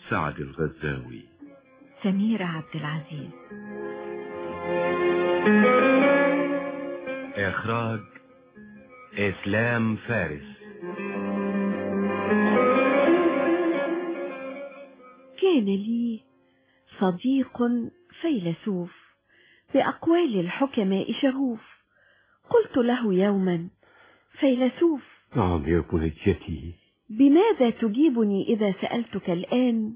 سعد الغزاوي سميرة عبد العزيز إخراج إسلام فارس كان لي صديق فيلسوف بأقوال الحكماء شغوف قلت له يوما فيلسوف نعم يا بنيتي بماذا تجيبني إذا سألتك الآن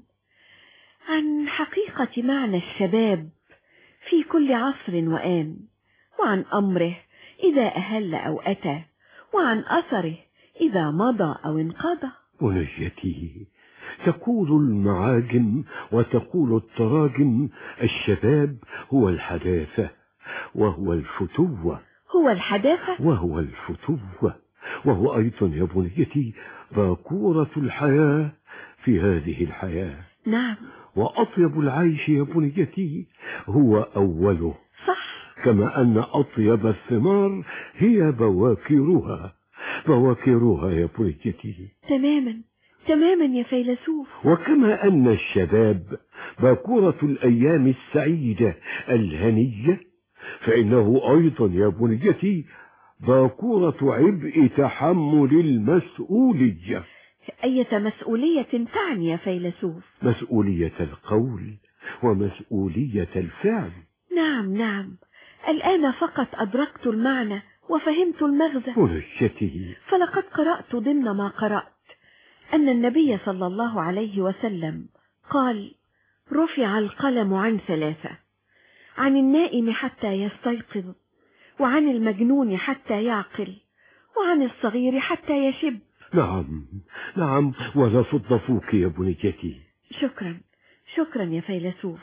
عن حقيقة معنى الشباب في كل عصر وآن وعن أمره إذا أهل أو أتى وعن أثره إذا مضى أو انقضى بنيتي تقول المعاجم وتقول التراجم الشباب هو الحداثة وهو الفتوة هو الحداثة وهو الفتوة وهو أيضا يا بنيتي باكورة الحياة في هذه الحياة نعم وأطيب العيش يا بنيتي هو أوله صح كما أن أطيب الثمار هي بواكرها بواكرها يا بنيتي تماما تماما يا فيلسوف وكما أن الشباب باكورة الأيام السعيدة الهنية فإنه أيضا يا بنيتي باكورة عبء تحمل المسؤولية أية مسؤولية تعني يا فيلسوف مسؤولية القول ومسؤولية الفعل نعم نعم الآن فقط أدركت المعنى وفهمت المغزى بنيتي فلقد قرأت ضمن ما قرأت أن النبي صلى الله عليه وسلم قال رفع القلم عن ثلاثة عن النائم حتى يستيقظ وعن المجنون حتى يعقل وعن الصغير حتى يشب نعم نعم ولا صدفوك يا بنيتي شكرا شكرا يا فيلسوف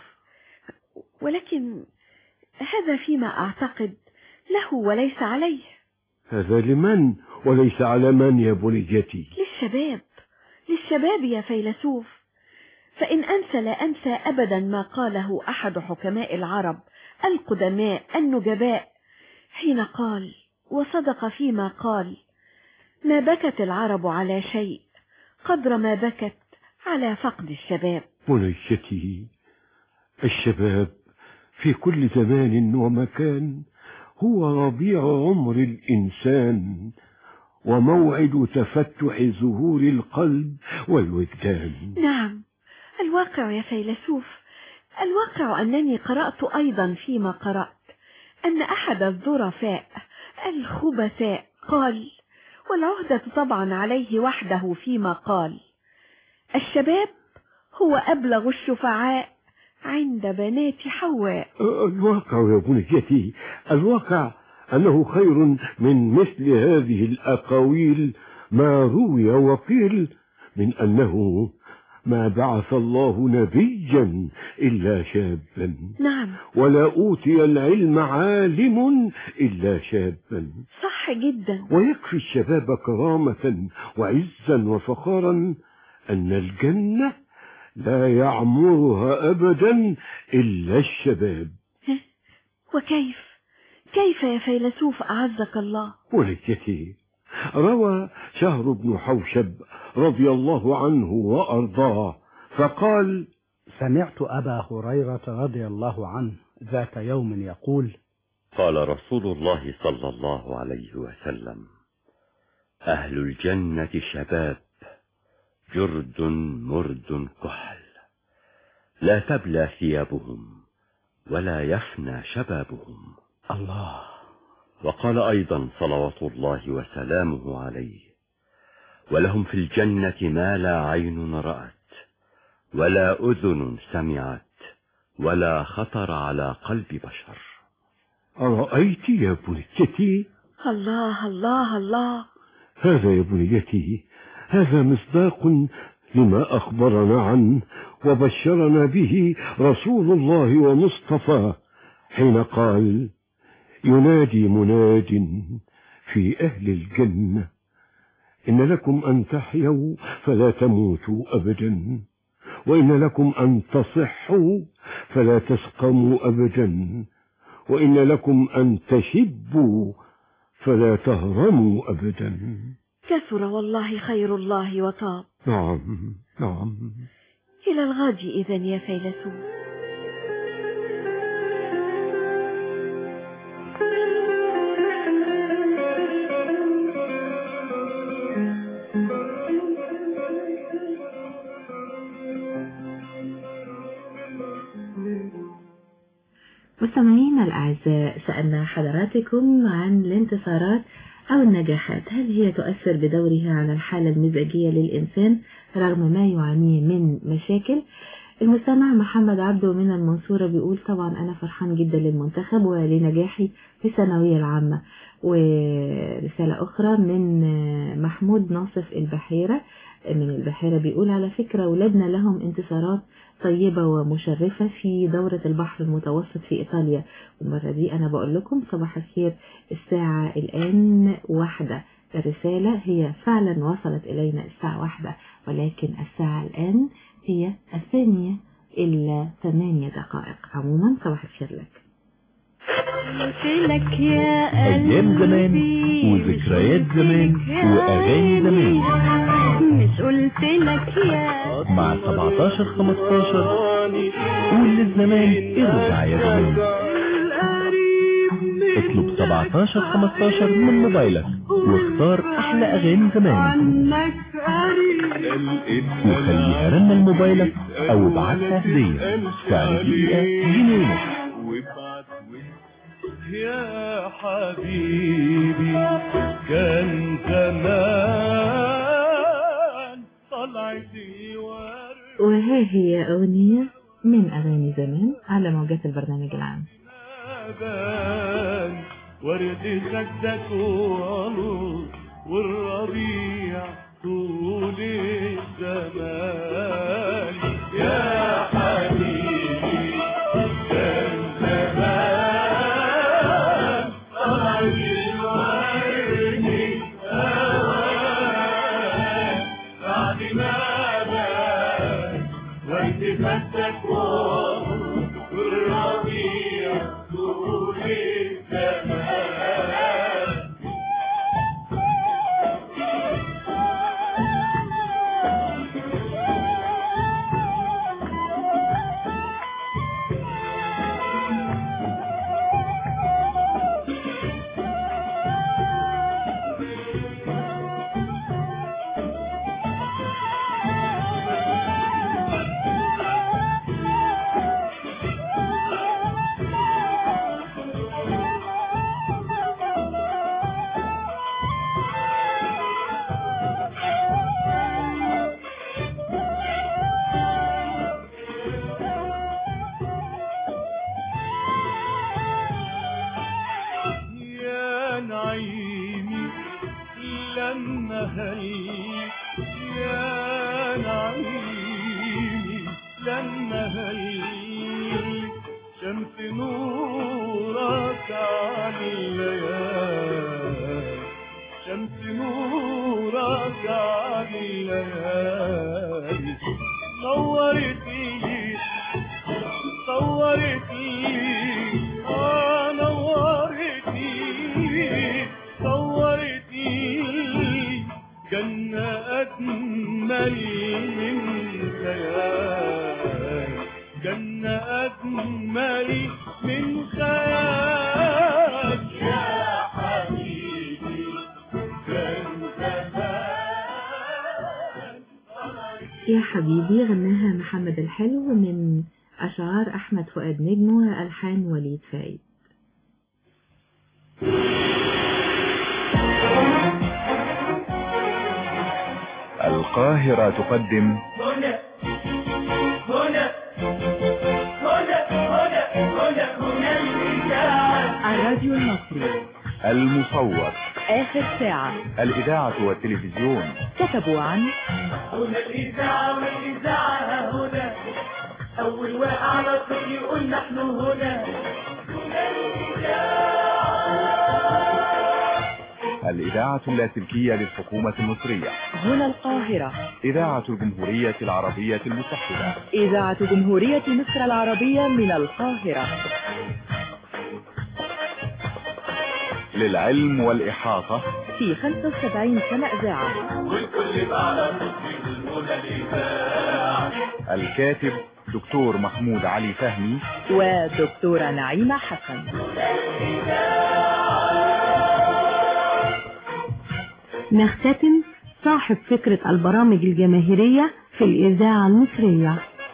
ولكن هذا فيما أعتقد له وليس عليه هذا لمن وليس على من يا بنيتي للشباب للشباب يا فيلسوف فإن أنسى لا أنسى أبدا ما قاله أحد حكماء العرب القدماء النجباء حين قال وصدق فيما قال ما بكت العرب على شيء قدر ما بكت على فقد الشباب بنيتي الشباب في كل زمان ومكان هو ربيع عمر الإنسان وموعد تفتح زهور القلب والوجدان نعم الواقع يا فيلسوف الواقع أنني قرأت أيضا فيما قرأت أن أحد الظرفاء الخبثاء قال والعهدة طبعا عليه وحده فيما قال الشباب هو أبلغ الشفعاء عند بنات حواء الواقع يا بنيتي الواقع أنه خير من مثل هذه الأقاويل ما روي وقيل من أنه ما بعث الله نبيا إلا شابا نعم ولا أوتي العلم عالم إلا شابا صح جدا ويكفي الشباب كرامة وعزا وفخارا أن الجنة لا يعمرها أبدا إلا الشباب وكيف كيف يا فيلسوف أعزك الله وليتي روى شهر بن حوشب رضي الله عنه وأرضاه فقال سمعت أبا هريرة رضي الله عنه ذات يوم يقول قال رسول الله صلى الله عليه وسلم أهل الجنة شباب جرد مرد كحل لا تبلى ثيابهم ولا يفنى شبابهم الله وقال أيضا صلوات الله وسلامه عليه ولهم في الجنة ما لا عين رأت ولا أذن سمعت ولا خطر على قلب بشر أرأيت يا بنيتي الله الله الله هذا يا بنيتي هذا مصداق لما أخبرنا عنه وبشرنا به رسول الله ومصطفى حين قال ينادي مناد في أهل الجنة إن لكم أن تحيوا فلا تموتوا أبدا وإن لكم أن تصحوا فلا تسقموا أبدا وإن لكم أن تشبوا فلا تهرموا أبدا كثر والله خير الله وطاب نعم نعم إلى الغد إذا يا فيلسوف مستمعينا الأعزاء سألنا حضراتكم عن الانتصارات أو النجاحات هل هي تؤثر بدورها على الحالة المزاجية للإنسان رغم ما يعانيه من مشاكل المستمع محمد عبده من المنصورة بيقول طبعا أنا فرحان جدا للمنتخب ولنجاحي في الثانوية العامة ورسالة أخرى من محمود ناصف البحيرة من البحيرة بيقول على فكرة أولادنا لهم انتصارات طيبة ومشرفة في دورة البحر المتوسط في إيطاليا والمرة دي أنا بقول لكم صباح الخير الساعة الآن واحدة الرسالة هي فعلا وصلت إلينا الساعة واحدة ولكن الساعة الآن هي الثانية إلا ثمانية دقائق عموما صباح الخير لك لك يا أيام زمان وذكريات زمان وأغاني زمان مش قلت لك يا مع 17 15 قول للزمان ارجع يا زمان اطلب 17 15 من موبايلك واختار أحلى أغاني زمان وخليها رنة لموبايلك أو ابعتها هدية سعر دقيقة جنيه يا حبيبي كان زمان طلعت الورد وها هي أغنية من أغاني زمان على موجات البرنامج العام بان ورد خدك وعروس والربيع طول الزمان يا حبيبي كان زمان طلعت الورد أوان بعد ما بان ورد خدك وعروس والربيع طول الزمان يا نعيمي لما هليت يا نعيمي لما هليت شمس نورك على الليالي شمس نورك على الليالي نورت لي صورت لي آه نورت لي صورت لي جنة أجمل من خيال جنة أجمل من خيال يا حبيبي كان زمان يا حبيبي غناها محمد الحلو من أشعار أحمد فؤاد نجم وألحان وليد فايد القاهرة تقدم هنا هنا هنا هنا هنا هنا الإذاعة الراديو المصري المصور آخر ساعة الإذاعة والتلفزيون كتبوا عن هنا الإذاعة والإذاعة هنا أول واقع على الصوت يقول نحن هنا هنا الإذاعة اللاسلكية للحكومة المصرية هنا القاهرة إذاعة الجمهورية العربية المتحدة إذاعة جمهورية مصر العربية من القاهرة للعلم والإحاطة في 75 سنة إذاعة والكل بقى على صوت يقول هنا الإذاعة الكاتب دكتور محمود علي فهمي ودكتورة نعيمة حسن نختتم صاحب فكرة البرامج الجماهيرية في الإذاعة المصرية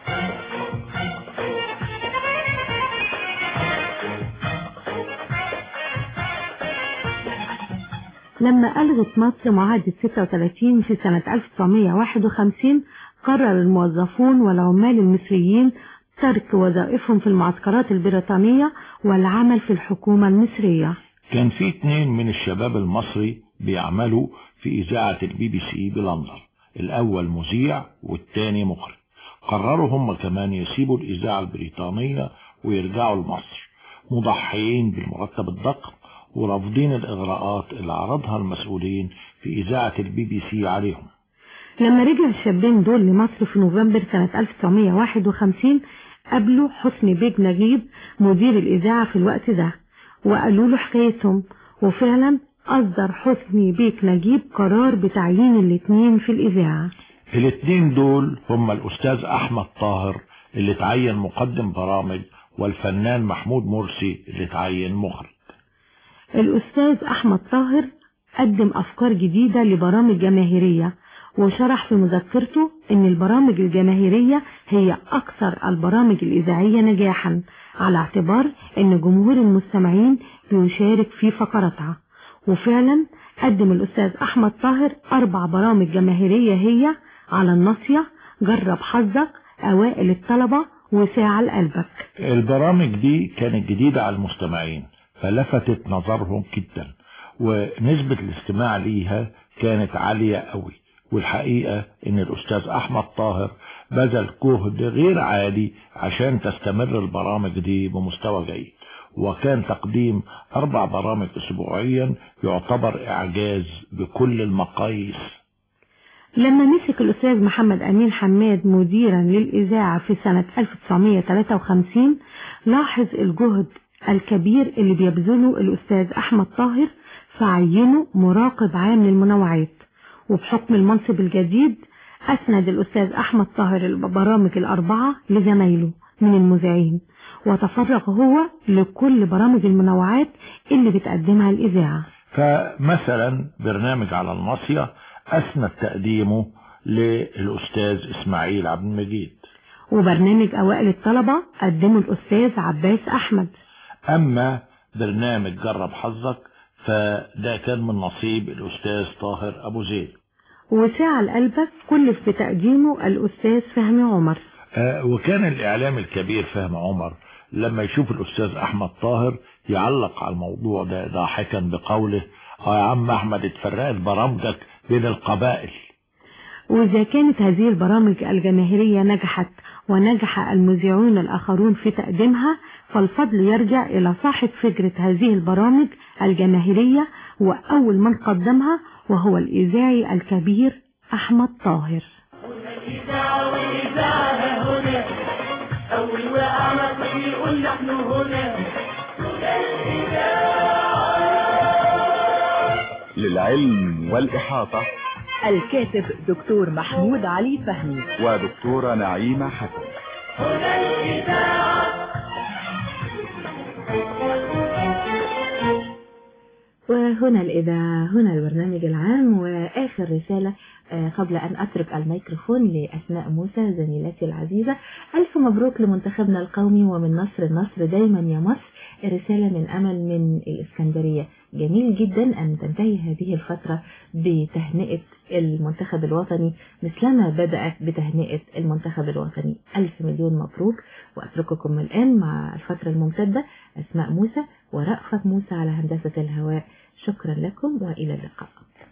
لما ألغت مصر معاهدة 36 في سنة 1951 قرر الموظفون والعمال المصريين ترك وظائفهم في المعسكرات البريطانية والعمل في الحكومة المصرية كان في اتنين من الشباب المصري بيعملوا في إذاعة البي بي سي بلندن الأول مذيع والتاني مخرج قرروا هم كمان يسيبوا الإذاعة البريطانية ويرجعوا لمصر مضحيين بالمرتب الضخم ورافضين الإغراءات اللي عرضها المسؤولين في إذاعة البي بي سي عليهم لما رجع الشابين دول لمصر في نوفمبر سنة 1951 قابلوا حسني بيج نجيب مدير الإذاعة في الوقت ده وقالوا له حكايتهم وفعلا أصدر حسني بيك نجيب قرار بتعيين الاتنين في الإذاعة الاتنين دول هم الأستاذ أحمد طاهر اللي تعين مقدم برامج والفنان محمود مرسي اللي تعين مخرج الأستاذ أحمد طاهر قدم أفكار جديدة لبرامج جماهيرية وشرح في مذكرته أن البرامج الجماهيرية هي أكثر البرامج الإذاعية نجاحا على اعتبار أن جمهور المستمعين بيشارك في فقراتها وفعلا قدم الأستاذ أحمد طاهر أربع برامج جماهيرية هي على الناصية جرب حظك أوائل الطلبة وساعة لقلبك البرامج دي كانت جديدة على المستمعين فلفتت نظرهم جدا ونسبة الاستماع ليها كانت عالية قوي والحقيقة ان الاستاذ احمد طاهر بذل جهد غير عادي عشان تستمر البرامج دي بمستوى جيد وكان تقديم اربع برامج اسبوعيا يعتبر اعجاز بكل المقاييس لما مسك الأستاذ محمد أمين حماد مديرا للإذاعة في سنة 1953 لاحظ الجهد الكبير اللي بيبذله الأستاذ أحمد طاهر فعينه مراقب عام للمنوعات وبحكم المنصب الجديد أسند الأستاذ أحمد طاهر البرامج الأربعة لزمايله من المذيعين وتفرغ هو لكل برامج المنوعات اللي بتقدمها الإذاعة فمثلا برنامج على الناصية أسند تقديمه للأستاذ إسماعيل عبد المجيد وبرنامج أوائل الطلبة قدمه الأستاذ عباس أحمد أما برنامج جرب حظك فده كان من نصيب الأستاذ طاهر أبو زيد وساعة لقلبك كلف بتقديمه الأستاذ فهمي عمر آه وكان الإعلام الكبير فهم عمر لما يشوف الأستاذ أحمد طاهر يعلق على الموضوع ده ضاحكا بقوله اه يا عم أحمد اتفرقت برامجك بين القبائل وإذا كانت هذه البرامج الجماهيرية نجحت ونجح المذيعون الآخرون في تقديمها فالفضل يرجع إلى صاحب فكرة هذه البرامج الجماهيرية وأول من قدمها وهو الإذاعي الكبير أحمد طاهر الإذاعة والإذاعة هنا أول واقع مصر يقول نحن هنا للعلم والإحاطة الكاتب دكتور محمود علي فهمي ودكتورة نعيمة حسن هنا الإذاعة وهنا الإذاعة هنا البرنامج العام وآخر رسالة آه، قبل أن أترك الميكروفون لأسماء موسى زميلتي العزيزة ألف مبروك لمنتخبنا القومي ومن نصر النصر دايما يا مصر رسالة من أمل من الإسكندرية جميل جدا أن تنتهي هذه الفترة بتهنئة المنتخب الوطني مثلما بدأت بتهنئة المنتخب الوطني ألف مليون مبروك وأترككم الآن مع الفترة الممتدة أسماء موسى ورأفت موسى على هندسة الهواء شكرا لكم وإلى اللقاء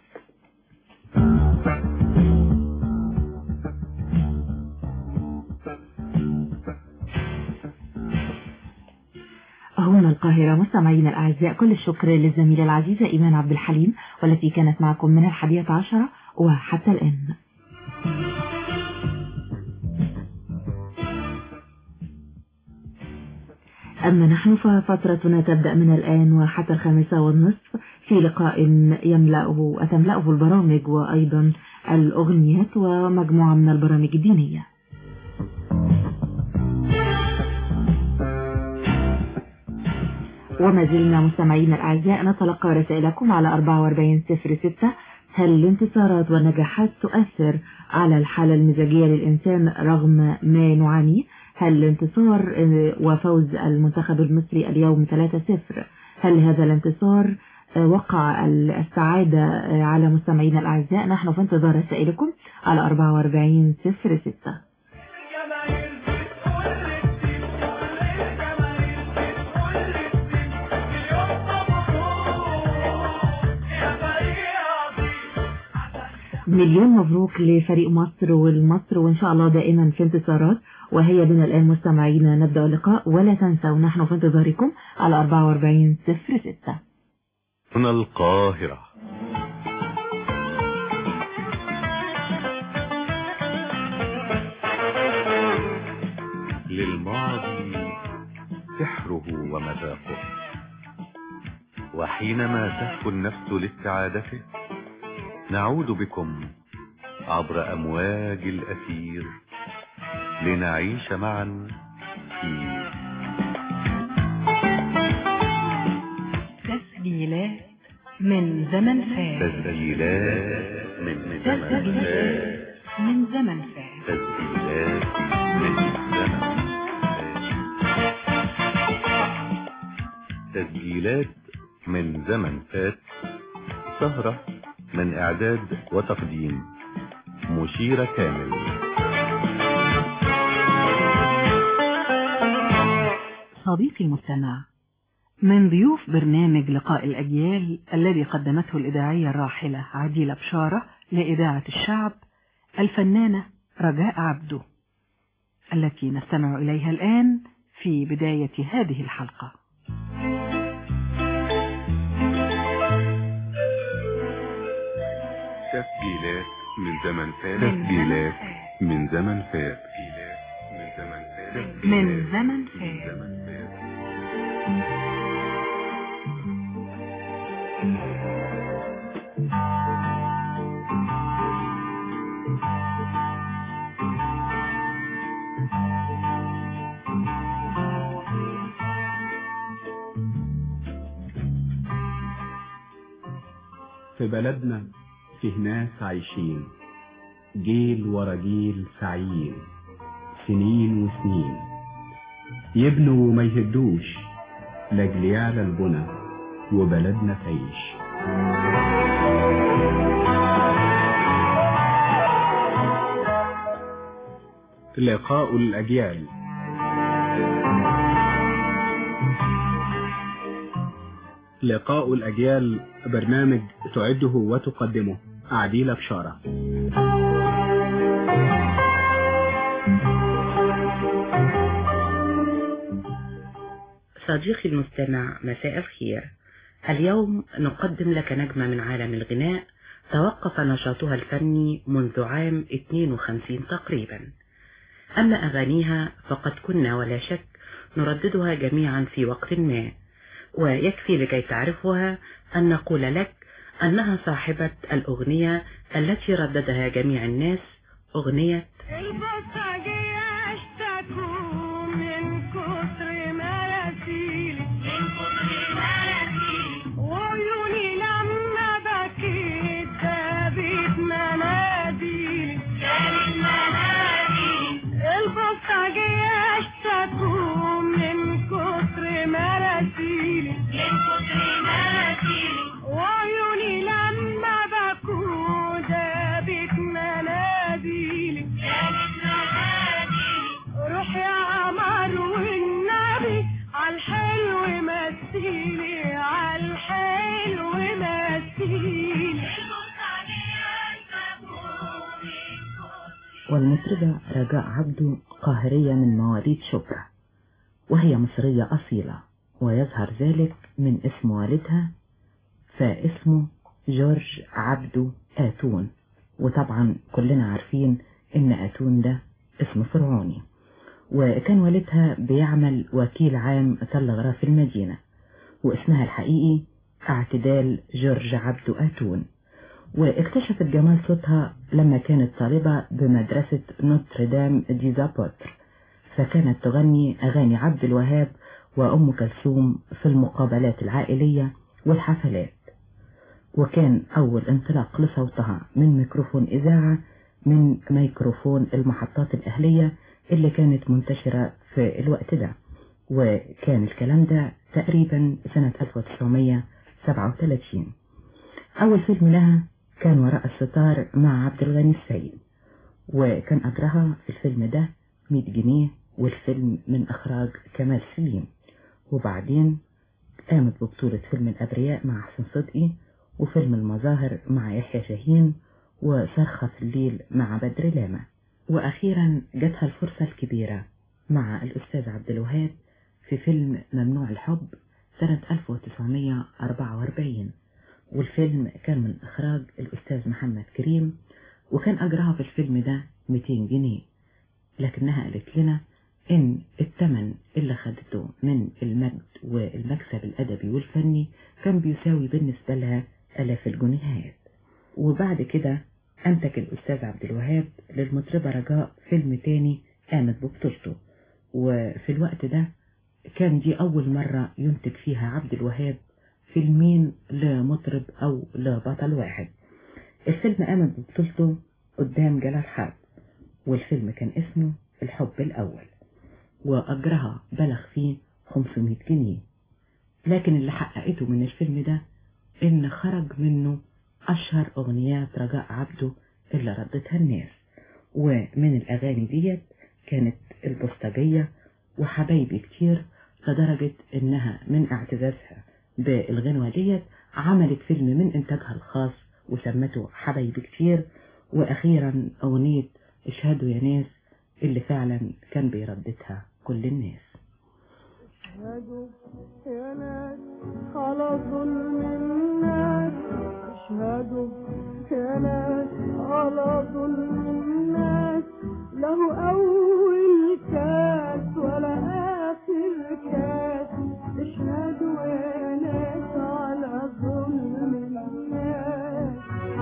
هنا القاهرة مستمعينا الأعزاء كل الشكر للزميلة العزيزة إيمان عبد الحليم والتي كانت معكم من الحادية عشرة وحتى الآن أما نحن ففترتنا تبدأ من الآن وحتى الخامسة والنصف في لقاء يملأه تملأه البرامج وأيضا الأغنيات ومجموعة من البرامج الدينية وما زلنا مستمعينا الأعزاء نتلقى رسائلكم على 4406 هل الانتصارات والنجاحات تؤثر على الحالة المزاجية للإنسان رغم ما نعانيه هل الانتصار وفوز المنتخب المصري اليوم 3-0 هل هذا الانتصار وقع السعادة على مستمعينا الأعزاء نحن في انتظار رسائلكم على 4406 مليون مبروك لفريق مصر والمصر وإن شاء الله دائما في انتصارات وهي بنا الآن مستمعينا نبدأ اللقاء ولا تنسوا نحن في انتظاركم على 4406 هنا القاهرة للماضي سحره ومذاقه وحينما تهفو النفس لاستعادته نعود بكم عبر أمواج الأثير لنعيش معا في تسجيلات من زمن فات تسجيلات من زمن تسجيلات فات من زمن فات تسجيلات من زمن تسجيلات من زمن فات سهرة من إعداد وتقديم مشيرة كامل صديقي المستمع من ضيوف برنامج لقاء الأجيال الذي قدمته الإذاعية الراحلة عديلة بشارة لإذاعة الشعب الفنانة رجاء عبده التي نستمع إليها الآن في بداية هذه الحلقة تسجيلات من زمن فات تسجيلات من زمن فات من زمن فات في بلدنا فيه ناس عايشين جيل ورا جيل سعيين سنين وسنين يبنوا وما يهدوش لاجل يعلى البنى وبلدنا تعيش لقاء الأجيال لقاء الأجيال برنامج تعده وتقدمه عديلة بشارة صديقي المستمع مساء الخير اليوم نقدم لك نجمة من عالم الغناء توقف نشاطها الفني منذ عام 52 تقريبا أما أغانيها فقد كنا ولا شك نرددها جميعا في وقت ما ويكفي لكي تعرفها أن نقول لك أنها صاحبة الأغنية التي رددها جميع الناس أغنية البصاجية اشتكوا من كتر مراسيل من كتر مراسيل وعيوني لما بكيت جابت مناديل جابت مناديل البصاجية اشتكوا من كتر مراسيل من كتر مراسيل وعيوني لما بكوا جابت مناديل جابت مناديل روح يا قمر والنبي عالحلو مثيلي عالحلو مثيلي والمطربة رجاء عبده قاهرية من مواليد شبرا وهي مصرية أصيلة ويظهر ذلك من اسم والدها فاسمه جورج عبده آتون وطبعا كلنا عارفين ان آتون ده اسم فرعوني وكان والدها بيعمل وكيل عام تلغراف المدينة واسمها الحقيقي اعتدال جورج عبده آتون واكتشفت جمال صوتها لما كانت طالبة بمدرسة نوتردام دي زابوتر فكانت تغني أغاني عبد الوهاب وأم كلثوم في المقابلات العائلية والحفلات وكان أول انطلاق لصوتها من ميكروفون إذاعة من ميكروفون المحطات الأهلية اللي كانت منتشرة في الوقت ده وكان الكلام ده تقريبا سنة 1937 أول فيلم لها كان وراء الستار مع عبد الغني السيد وكان أجرها في الفيلم ده 100 جنيه والفيلم من إخراج كمال سليم وبعدين قامت ببطولة فيلم الأبرياء مع حسن صدقي وفيلم المظاهر مع يحيى شاهين وصرخة في الليل مع بدر لاما وأخيرا جاتها الفرصة الكبيرة مع الأستاذ عبد الوهاب في فيلم ممنوع الحب سنة 1944 والفيلم كان من إخراج الأستاذ محمد كريم وكان أجرها في الفيلم ده 200 جنيه لكنها قالت لنا إن الثمن اللي خدته من المجد والمكسب الأدبي والفني كان بيساوي بالنسبة لها آلاف الجنيهات وبعد كده أنتج الأستاذ عبد الوهاب للمطربة رجاء فيلم تاني قامت ببطولته وفي الوقت ده كان دي أول مرة ينتج فيها عبد الوهاب فيلمين لمطرب أو لبطل واحد الفيلم قامت ببطولته قدام جلال حرب والفيلم كان اسمه الحب الأول وأجرها بلغ فيه 500 جنيه لكن اللي حققته من الفيلم ده إن خرج منه أشهر أغنيات رجاء عبده اللي ردتها الناس ومن الأغاني ديت كانت البوسطجية وحبايبي كتير لدرجة إنها من اعتزازها بالغنوة ديت عملت فيلم من إنتاجها الخاص وسمته حبايبي كتير وأخيرا أغنية اشهدوا يا ناس اللي فعلا كان بيرددها كل الناس اشهدوا يا ناس على ظلم الناس اشهدوا يا ناس على ظلم الناس له أول كاس ولا آخر كاس اشهدوا يا ناس على ظلم الناس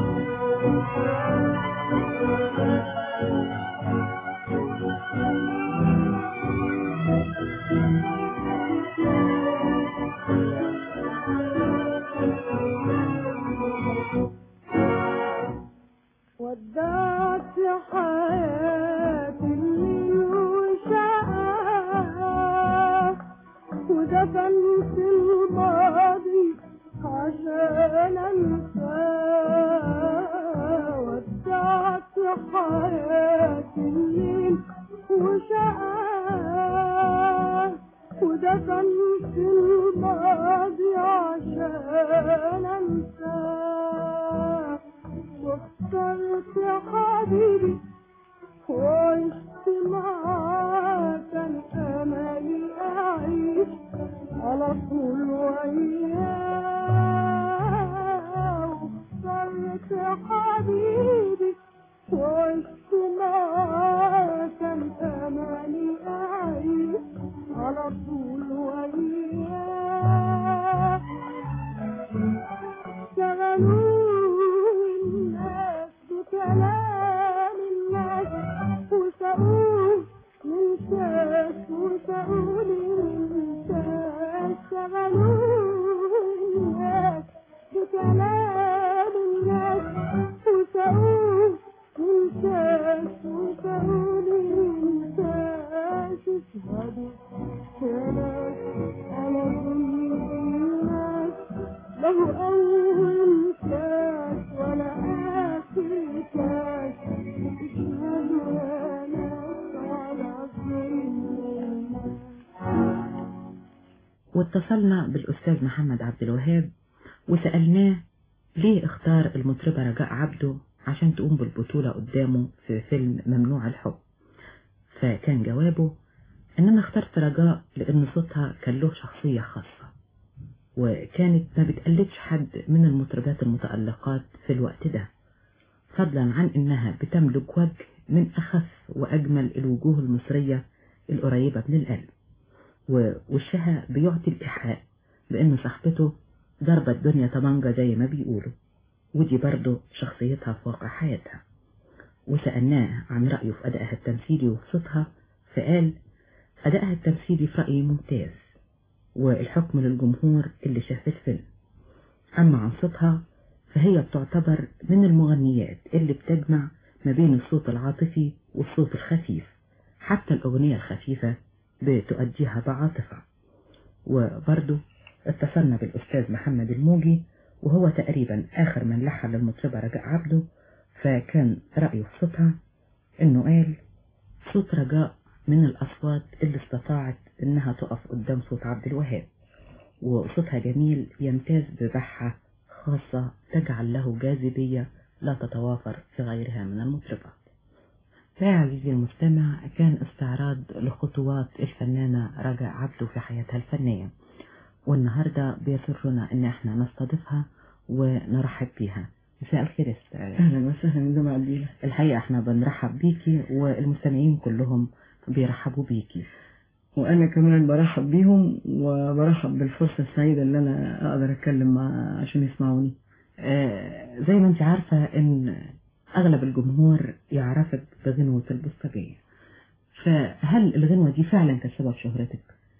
ودعت حياتي اللي وشقاها ودفنت الماضي عشان انساه ودعت حياتي الليل وشقاها ودفنت الماضي عشان انساه واخترت حبيبي وعشت معاه كان املي اعيش على طول وياه واخترت حبيبي وعشت معاه كان املي اعيش على طول وياه شغلوني الناس بكلام الناس وسأقول من شاش وسأقولي من شاش شغلوني الناس بكلام الناس وسأقول من شاش وسأقولي من شاش اشهدوا يا ناس على ظلم الناس له أول كاس ولا آخر كاس اشهدوا يا ناس على ظلم واتصلنا بالأستاذ محمد عبد الوهاب وسألناه ليه اختار المطربة رجاء عبده عشان تقوم بالبطولة قدامه في فيلم ممنوع الحب فكان جوابه ان انا اخترت رجاء لان صوتها كان له شخصية خاصة وكانت ما بتقلدش حد من المطربات المتألقات في الوقت ده فضلا عن انها بتملك وجه من اخف واجمل الوجوه المصرية القريبة من القلب ووشها بيعطي الإيحاء بأن صاحبته ضربة الدنيا طبنجة زي ما بيقولوا ودي برضه شخصيتها في واقع حياتها وسألناه عن رأيه في أدائها التمثيلي وفي صوتها فقال أدائها التمثيلي في رأيي ممتاز والحكم للجمهور اللي شاف الفيلم أما عن صوتها فهي بتعتبر من المغنيات اللي بتجمع ما بين الصوت العاطفي والصوت الخفيف حتى الأغنية الخفيفة بتؤديها بعاطفة وبرضه اتصلنا بالأستاذ محمد الموجي وهو تقريبا آخر من لحن للمطربة رجاء عبده فكان رأيه في صوتها إنه قال صوت رجاء من الأصوات اللي استطاعت إنها تقف قدام صوت عبد الوهاب وصوتها جميل يمتاز ببحة خاصة تجعل له جاذبية لا تتوافر في غيرها من المطربات يا عزيزي المستمع كان استعراض لخطوات الفنانة رجاء عبده في حياتها الفنية والنهاردة بيسرنا ان احنا نستضيفها ونرحب بيها مساء الخير يا ست آية. اهلا وسهلا من جماعة الديلة الحقيقة احنا بنرحب بيكي والمستمعين كلهم بيرحبوا بيكي وانا كمان برحب بيهم وبرحب بالفرصة السعيدة اللي انا اقدر اتكلم مع عشان يسمعوني آه زي ما انت عارفة ان اغلب الجمهور يعرفك بغنوة البوسطجية فهل الغنوة دي فعلا كانت سبب شهرتك؟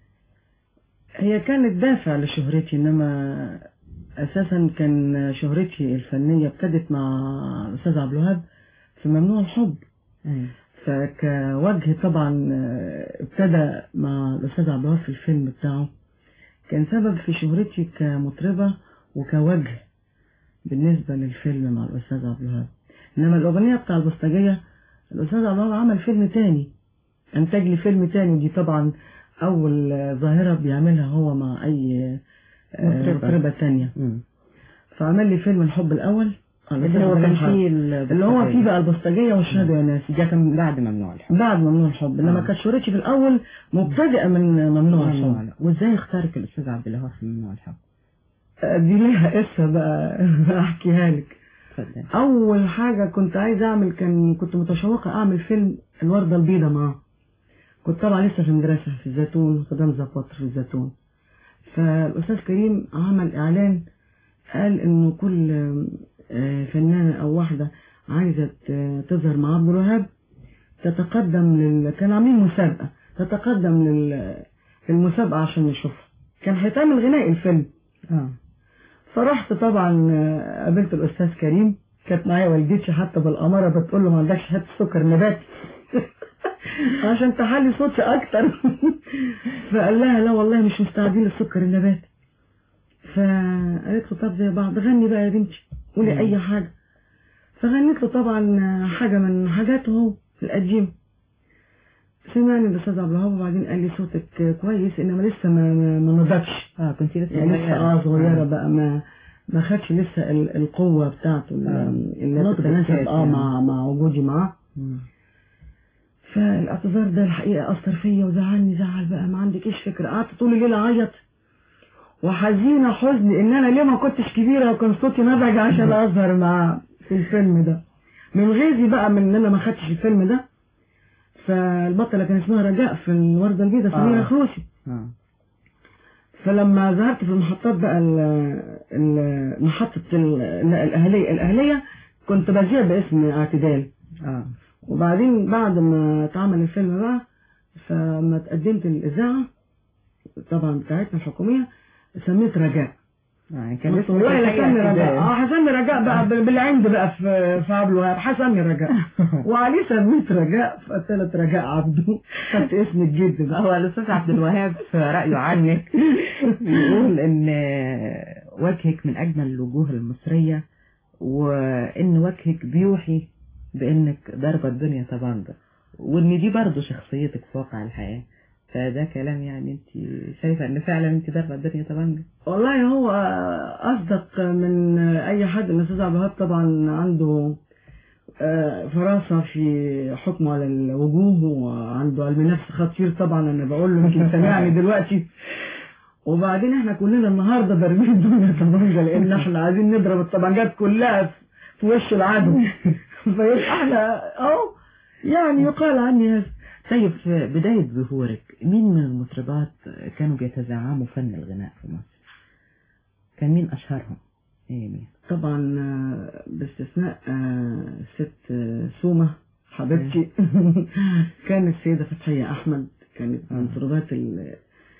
هي كانت دافع لشهرتي انما اساسا كان شهرتي الفنية ابتدت مع الاستاذ عبد الوهاب في ممنوع الحب أيوة. فكوجه طبعا ابتدى مع الاستاذ عبد الوهاب في الفيلم بتاعه كان سبب في شهرتي كمطربة وكوجه بالنسبة للفيلم مع الاستاذ عبد الوهاب انما الاغنية بتاع البوسطجية الاستاذ عبد الوهاب عمل فيلم تاني انتج لي فيلم تاني ودي طبعا اول ظاهرة بيعملها هو مع اي مطربة تانية فعمل لي فيلم الحب الاول اللي هو كان فيه اللي هو فيه بقى البوسطجية والشهادة يا ناس ده كان بعد ممنوع الحب بعد ممنوع الحب انما كانت شهرتي في الاول مبتدئة من ممنوع الحب وازاي اختارك الاستاذ عبد الوهاب في ممنوع الحب دي ليها قصة بقى احكيها لك اتفضل اول حاجة كنت عايز اعمل كان كنت متشوقة اعمل فيلم الوردة البيضاء معاه كنت طبعا لسه في المدرسة في الزيتون خدام زفاطر في الزيتون فالأستاذ كريم عمل إعلان قال إنه كل فنانة أو واحدة عايزة تظهر مع عبد الوهاب تتقدم لل... كان عاملين مسابقة تتقدم لل... للمسابقة عشان نشوفها كان هيتعمل غناء الفيلم اه فرحت طبعا قابلت الأستاذ كريم كانت معايا والدتي حتى بالأمارة بتقول له ما عندكش حتة سكر نباتي عشان تحلي صوتي اكتر فقال لها لا والله مش مستعدين للسكر النباتي فقالت له طب زي بعض غني بقى يا بنتي قولي اي حاجة فغنيت له طبعا حاجة من حاجاته هو القديم سمعني الاستاذ عبد الوهاب وبعدين قال لي صوتك كويس انما لسه ما ما نضجش اه كنت لسه يعني لسه اه صغيرة بقى ما ما خدش لسه القوة بتاعته اللي تتناسب اه مع مع وجودي معاه فالاعتذار ده الحقيقة أثر فيا وزعلني زعل بقى ما عندكيش فكرة قعدت طول الليل أعيط وحزينة حزن إن أنا ليه ما كنتش كبيرة وكان صوتي نبج عشان أظهر مع في الفيلم ده من غيظي بقى من إن أنا ما خدتش الفيلم ده فالبطلة كان اسمها رجاء في الوردة البيضاء سميرة آه. خروسي آه. فلما ظهرت في المحطات بقى ال- ال- محطة ال- الأهلية الأهلية كنت بذيع باسم اعتدال اه وبعدين بعد ما اتعمل الفيلم بقى فما تقدمت الإذاعة طبعا بتاعتنا الحكومية سميت رجاء يعني كان اسمه والله لا الحقيقة سمي رجاء كده. اه هسمي رجاء بقى بال- بالعند بقى في في عبد الوهاب هسمي رجاء وعليه سميت رجاء فقلت رجاء عبده خدت اسم الجد بقى هو الأستاذ عبد الوهاب في رأيه عنك بيقول إن وجهك من أجمل الوجوه المصرية وإن وجهك بيوحي بإنك ضربة الدنيا طبنجة وإن دي برضه شخصيتك في واقع الحياة فده كلام يعني انت شايفة ان فعلا انت ضربة الدنيا طبنجة والله هو أصدق من أي حد الأستاذ عبد الوهاب طبعا عنده آه، فراسة في حكمه على الوجوه وعنده علم نفس خطير طبعا أنا بقول له يمكن سامعني دلوقتي وبعدين احنا كلنا النهاردة ضاربين الدنيا طبنجة لأن احنا عايزين نضرب الطبنجات كلها في وش العدو فيبقى احنا اهو يعني يقال عني هذا طيب في بداية ظهورك مين من المطربات كانوا بيتزعموا فن الغناء في مصر كان مين أشهرهم ايه مين طبعا آه، باستثناء آه، ست آه، سومة حبيبتي كانت السيدة فتحية أحمد كانت من مطربات ال-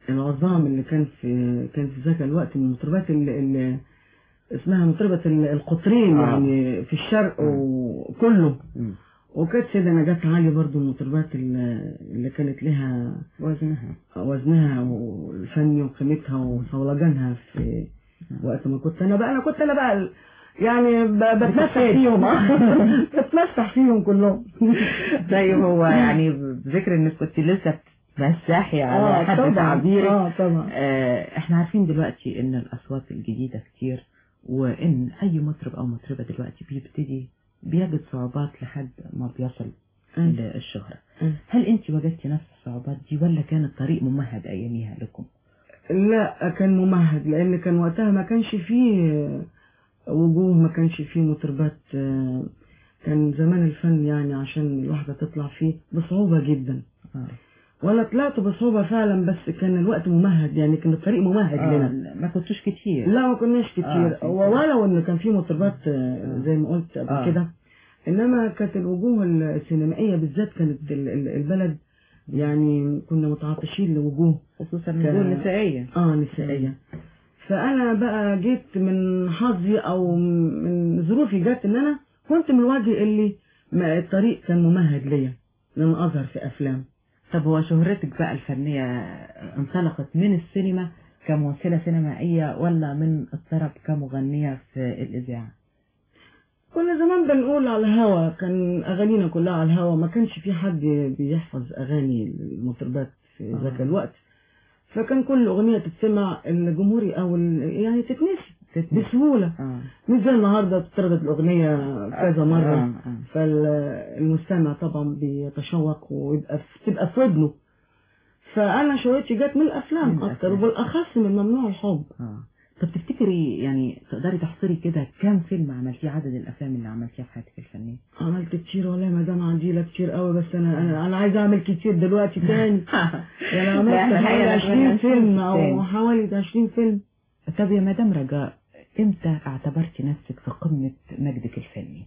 العظام اللي كان في كان في ذاك الوقت من المطربات اللي, اللي اسمها مطربة ال- القطرين آه. يعني في الشرق وكله وكانت سيدة نجاة علي برضو من المطربات اللي اللي كانت لها وزنها وزنها والفني وقيمتها وصولجانها في وقت ما كنت انا بقى انا كنت انا بقى ال- يعني ب- بتمسح فيهم بتمسح فيهم كلهم طيب هو يعني بذكر انك كنت لسه بتمسحي على آه، حد طبعاً. تعبيرك آه، طبعاً. آه احنا عارفين دلوقتي ان الاصوات الجديده كتير وان اي مطرب او مطربه دلوقتي بيبتدي بيجد صعوبات لحد ما بيصل أيوة. للشهره أيوة. هل انت وجدتي نفس الصعوبات دي ولا كان الطريق ممهد اياميها لكم لا كان ممهد لان كان وقتها ما كانش فيه وجوه ما كانش فيه مطربات آه، كان زمان الفن يعني عشان الواحدة تطلع فيه بصعوبة جدا آه. ولا طلعت بصعوبة فعلا بس كان الوقت ممهد يعني كان الطريق ممهد آه، لنا ما كنتوش كتير لا ما كناش كتير آه، في- ولو ان كان في مطربات آه، زي ما قلت قبل آه. كده انما كانت الوجوه السينمائية بالذات كانت ال- ال- البلد يعني كنا متعطشين لوجوه خصوصا ك- الوجوه النسائيه اه نسائية فانا بقى جيت من حظي او من ظروفي جت ان انا كنت من الوجه اللي ما الطريق كان ممهد ليا ان انا اظهر في افلام طب هو شهرتك بقى الفنيه انطلقت من السينما كممثله سينمائيه ولا من الطرب كمغنيه في الاذاعه كنا زمان بنقول على الهوا كان اغانينا كلها على الهوا ما كانش في حد بيحفظ اغاني المطربات في ذاك الوقت فكان كل اغنيه تتسمع الجمهوري او ال- يعني تتنسي بسهوله آه. مش زي النهارده بتردد الاغنيه كذا مره آه، آه. فالمستمع طبعا بيتشوق ويبقى في- تبقى في ودنه فانا شهرتي جت من الافلام من اكتر الأفلام. وبالاخص من ممنوع الحب اه طب تفتكري يعني تقدري تحصري كده كام فيلم عملتيه عدد الافلام اللي عملتيها في حياتك الفنيه عملت كتير والله ما دام عندي كتير قوي بس انا انا انا عايزه اعمل كتير دلوقتي تاني يعني لا، عملت إحنا حوالي الحقيقة 20 نتمنى فيلم نشوف او تاني. حوالي 20 فيلم طب يا مدام رجاء امتى اعتبرتي نفسك في قمه مجدك الفني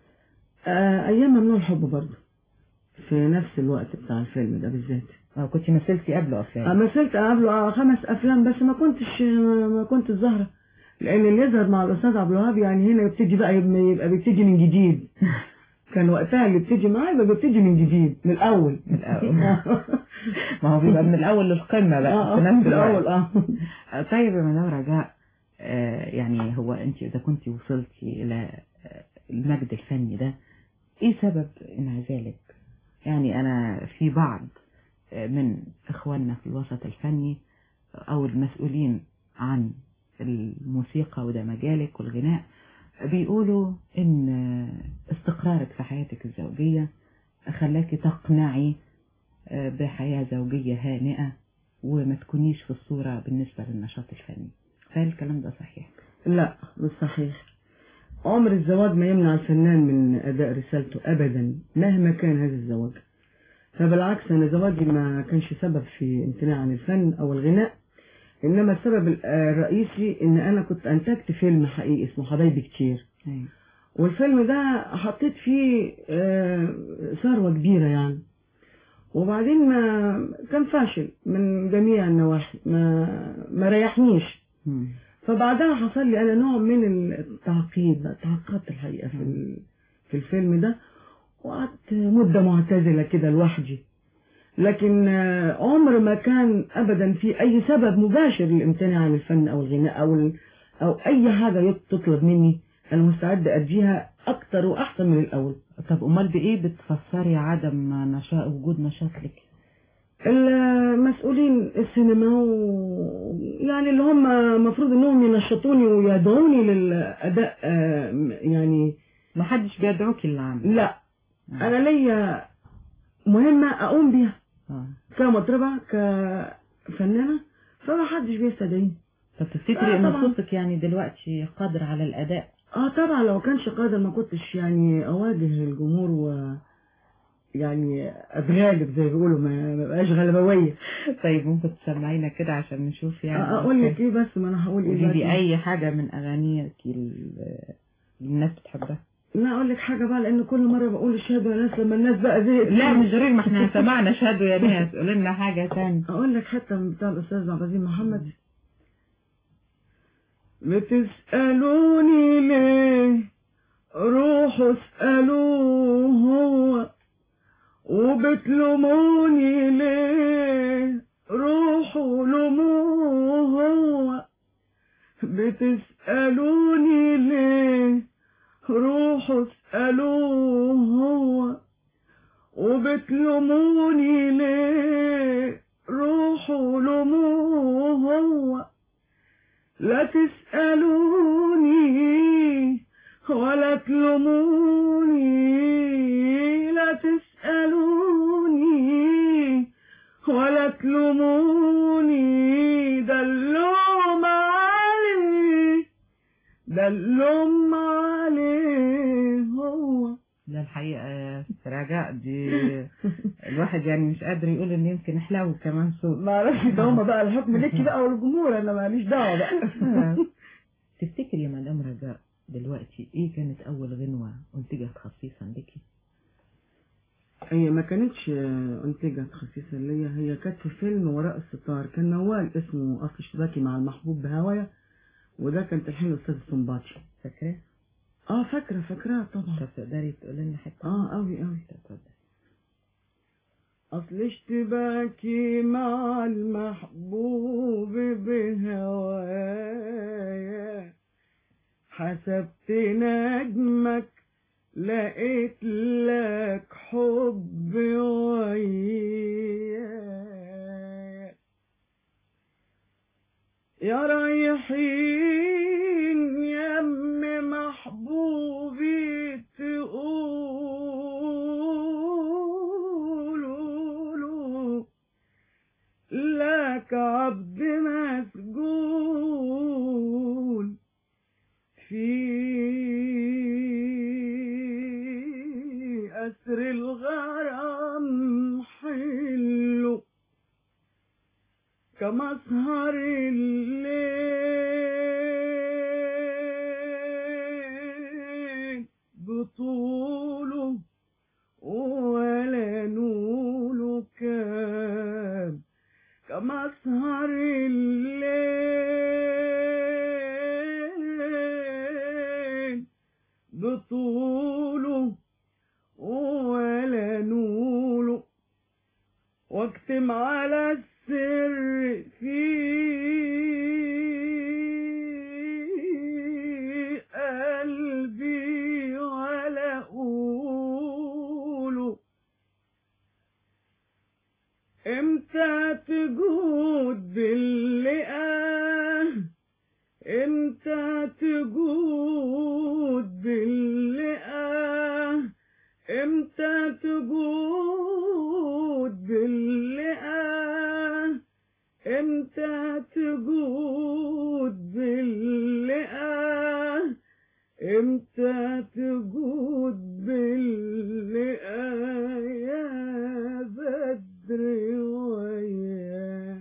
آه ايام ممنوع الحب برضه في نفس الوقت بتاع الفيلم ده بالذات اه كنت مثلتي قبله آه، افلام مثلت قبله آه، خمس افلام بس ما كنتش ما ما كنت ظاهره لان اللي يظهر مع الاستاذ عبد الوهاب يعني هنا يبتدي بقى يبقى يبقى بيبتدي من جديد كان وقتها اللي بيبتدي معاه يبقى بيبتدي من جديد من الاول من الأول. ما هو بيبقى من الاول للقمه بقى اه في آه، نفس من الوقت الاول اه آه، طيب يا مدام رجاء آه، يعني هو انت اذا كنت وصلتي الى آه، المجد الفني ده ايه سبب انعزالك يعني انا في بعض آه، من اخواننا في الوسط الفني او المسؤولين عن الموسيقى وده مجالك والغناء بيقولوا ان آه، استقرارك في حياتك الزوجية خلاكي تقنعي آه، بحياة زوجية هانئة وما تكونيش في الصورة بالنسبة للنشاط الفني فهل الكلام ده صحيح؟ لا مش صحيح عمر الزواج ما يمنع الفنان من أداء رسالته أبدا مهما كان هذا الزواج فبالعكس أنا زواجي ما كانش سبب في امتناع عن الفن أو الغناء إنما السبب ال- الرئيسي إن أنا كنت أنتجت فيلم حقيقي اسمه حبايبي كتير أيوة. والفيلم ده حطيت فيه آه، ثروة كبيرة يعني وبعدين ما كان فاشل من جميع النواحي ما ما ريحنيش مم. فبعدها حصل لي انا نوع من التعقيد بقى تعقدت الحقيقه في ال- في الفيلم ده وقعدت مده معتزله كده لوحدي لكن آه، عمر ما كان ابدا في اي سبب مباشر للامتناع عن الفن او الغناء او ال- او اي حاجه يط- تطلب مني انا مستعد اديها اكتر واحسن من الاول طب امال بايه بتفسري عدم نشاط وجود نشاط لك؟ المسؤولين السينما و... يعني اللي هم المفروض انهم ينشطوني ويدعوني للاداء آه، يعني ما حدش بيدعوكي للعمل لا انا ليا مهمة اقوم بيها آه. كمطربة كفنانة فما حدش بيستدعيني طب تفتكري آه، ان طبعاً. صوتك يعني دلوقتي قادر على الاداء؟ اه طبعا لو كانش قادر ما كنتش يعني اواجه الجمهور و يعني اتغالب زي ما بيقولوا ما ما بقاش غلبويه طيب ممكن تسمعينا كده عشان نشوف يعني آه، اقول لك ايه بس ما انا هقول ايه قولي لي دلوقتي؟ اي حاجة من اغانيك ال- اللي الناس بتحبها لا اقول لك حاجه بقى لان كل مره بقول اشهدوا يا ناس لما الناس بقى زهقت لا مش غير ما احنا سمعنا شهادوا يا ناس قول لنا حاجة تانية اقول لك حته من بتاع الاستاذ عبد العزيز محمد بتسالوني ليه روحوا اسالوه هو وبتلوموني ليه روحوا لوموه هو بتسالوني ليه روحوا اسالوه هو وبتلوموني ليه روحوا لوموه هو لا تسألوني ولا تلوموني لا تسألوني ولا تلوموني ده اللوم عليه ده اللوم عليه هو لا الحقيقة يا ست رجاء دي الواحد يعني مش قادر يقول ان يمكن احلو كمان صوت ما اعرفش ده هما بقى الحكم ليكي بقى والجمهور انا ماليش دعوه بقى تفتكري يا مدام رجاء دلوقتي ايه كانت اول غنوة انتجت خصيصا ليكي هي ما كانتش انتجت خصيصا ليا هي كانت في فيلم وراء الستار كان نوال اسمه اصل اشتباكي مع المحبوب بهوايا وده كان تلحين الاستاذ السنباطي فاكراه اه فاكره فاكراه طبعا طب تقدري تقولي لنا حته اه قوي قوي اتفضل أصل اشتباكي مع المحبوب بهوايا حسبت نجمك لقيت لك حب ويايا يا رايحين يم محبوبي تقولوا لك عبد مسجون في أسر الغرام حلو كمسهر الليل بطوله ولا نوله كان كمسهر الليل بطوله ولا نوله واكتم على السر في قلبي ولا أقوله امتى تجود باللقاه امتى تجود باللقاه امتى تجود باللقاه امتى تجود باللقاه امتى تجود باللقاه يا بدر ويا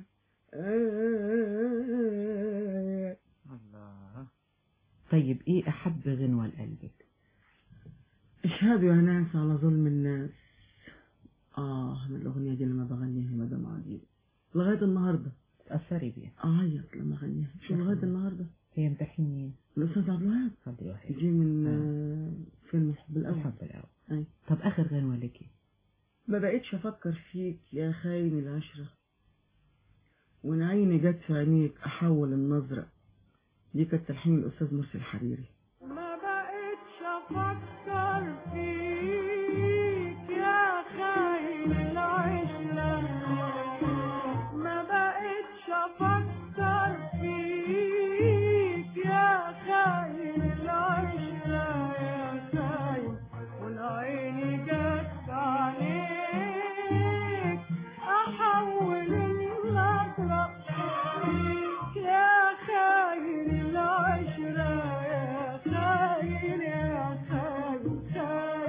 آية الله طيب ايه احب غنوة لقلبك اشهدوا يا ناس على ظلم الناس اه من الاغنية دي لما بغنيها يا مدام عديد لغاية النهاردة تأثري بيها اعيط لما اغنيها شو لغاية النهاردة هي امتحن مين الاستاذ عبد الوهاب عبد الوهاب دي من آه، فيلم الحب الاول الحب الاول أي. طب اخر غنوة ليكي ما بقتش افكر فيك يا خاين العشرة وان عيني جت في عينيك احول النظرة دي كانت تلحين الاستاذ مرسي الحريري ما بقتش افكر فيك يا خاين العشرة ما بقتش افكر فيك يا خاين العشرة يا خاين والعين جت عليك احول النظرة يا خاين العشرة يا خاين يا خاين خاين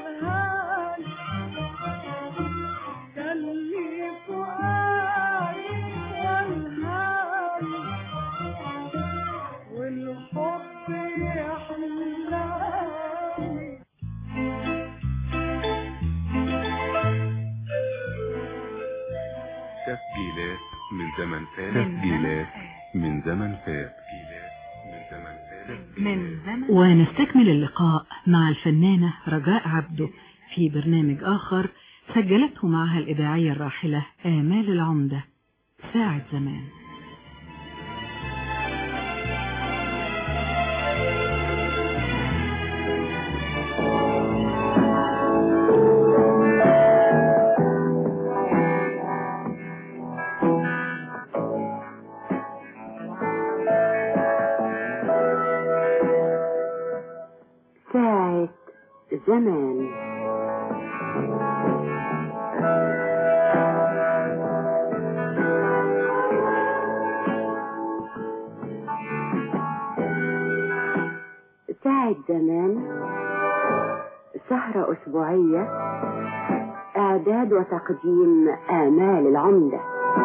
والهان خلي فؤادي والهان والحب يحلاني تسجيلات من زمن فات تسجيلات من زمن فات من زمن ونستكمل اللقاء مع الفنانة رجاء عبده في برنامج آخر سجلته معها الإذاعية الراحلة آمال العمدة ساعة زمان ساعة زمان ساعة زمان سهرة أسبوعية إعداد وتقديم آمال العمدة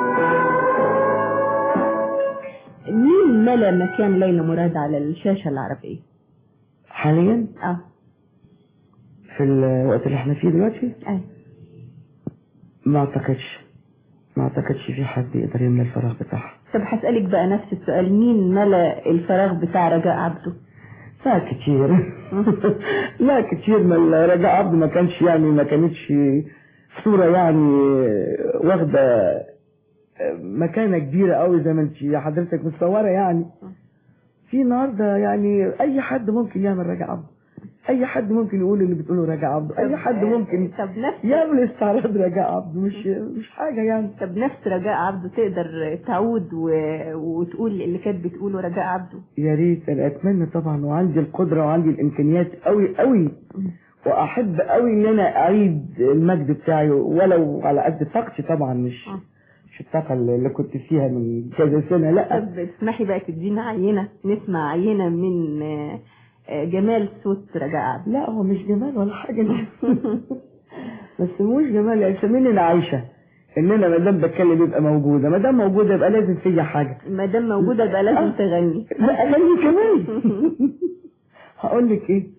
مين ملا مكان ليلى مراد على الشاشة العربية؟ حاليا اه في الوقت اللي احنا فيه دلوقتي اي ما اعتقدش ما اعتقدش في حد يقدر يملى الفراغ بتاعها طب هسألك بقى نفس السؤال مين ملا الفراغ بتاع رجاء عبده؟ لا كتير لا كتير ما رجاء عبد ما كانش يعني ما كانتش صورة يعني واخدة مكانة كبيرة قوي زي ما انت حضرتك متصورة يعني في النهارده يعني اي حد ممكن يعمل رجاء عبد اي حد ممكن يقول اللي بتقوله رجاء عبد اي حد ممكن طب نفس يعمل استعراض رجاء عبد مش مش حاجة يعني طب نفس رجاء عبده تقدر تعود و... وتقول اللي كانت بتقوله رجاء عبده يا ريت انا اتمنى طبعا وعندي القدرة وعندي الامكانيات قوي قوي واحب قوي ان انا اعيد المجد بتاعي ولو على قد طاقتي طبعا مش مش الطاقة اللي كنت فيها من كذا سنة لا طب اسمحي بقى تدينا عينة نسمع عينة من آه، آه، جمال صوت رجاء عبده لا هو مش جمال ولا حاجة بس مش جمال يعني سميني انا عايشة ان انا ما دام بتكلم يبقى موجودة ما دام موجودة يبقى لازم فيا حاجة ما دام موجودة يبقى لازم تغني لا اغني كمان هقول لك ايه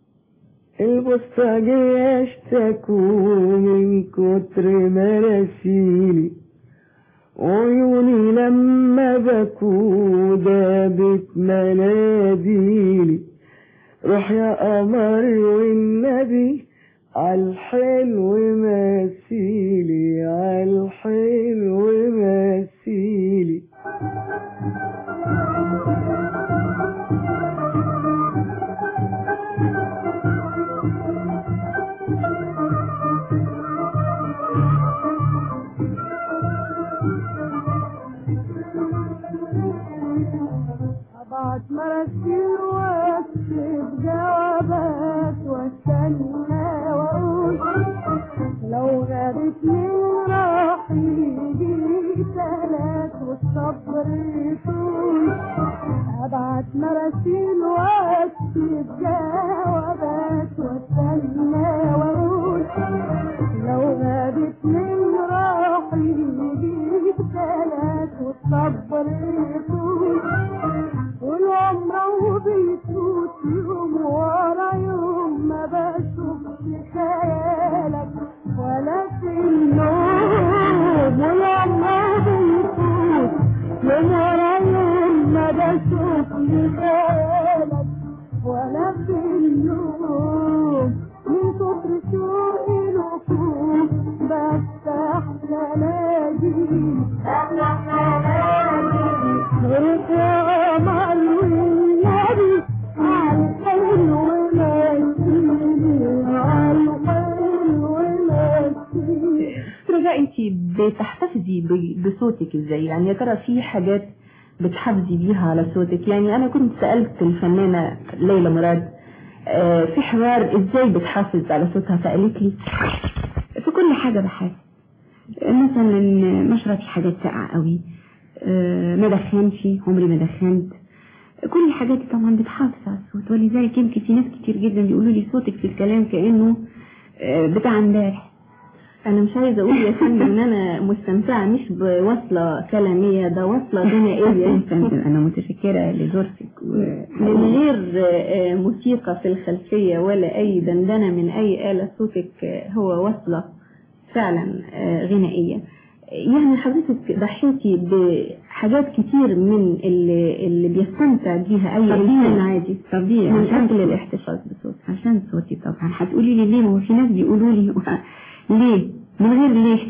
البوسطجية اشتكوا من كتر مراسيلي عيوني لما بكوا دابت مناديلي روح يا قمر والنبي عالحلو مثيلي عالحلو مثيلي أبعت مراسيل واكتب جوابات واستنى واقول لو غابت من راح يجي تلات والصبر يطول أبعت مراسيل واكتب جوابات واستنى واقول لو غابت من راح يجي تلات والصبر يطول والعمر بيفوت يوم ورا يوم ما بشوفش خيالك ولا في النوم والعمر بيفوت يوم ورا يوم ما بشوفش خيالك ولا في النوم من كتر شوقي لكم بفتح جنادي بفتح جنادي غيرك يا قمر والنبي عالحلو مسيني عالحلو مسيني رجاء انت بتحتفظي ب- بصوتك ازاي يعني يا ترى في حاجات بتحافظي بيها على صوتك يعني انا كنت سألت الفنانة ليلى مراد آه، في حوار ازاي بتحافظ على صوتها فقالت لي في كل حاجة بحاجة مثلا ما اشربش حاجات ساقعة قوي آه، ما دخنش عمري ما دخنت كل الحاجات دي طبعا بتحافظ على الصوت ولذلك يمكن في ناس كتير جدا بيقولوا لي صوتك في الكلام كأنه آه، بتاع امبارح انا مش عايزه اقول يا فندم ان انا مستمتعه مش بوصله كلاميه ده وصله غنائيه فندم انا متشكره لظروفك و- من غير آه، موسيقى في الخلفيه ولا اي دندنه من اي اله صوتك آه، هو وصله فعلا آه، غنائيه يعني حضرتك ضحيتي بحاجات كتير من اللي, اللي بيستمتع بيها اي طبيعي. انسان عادي طبيعي من عشان اجل صوتي. الاحتفاظ بصوتك عشان صوتي طبعا هتقولي لي ليه ما هو في ناس بيقولوا لي ليه من غير ليه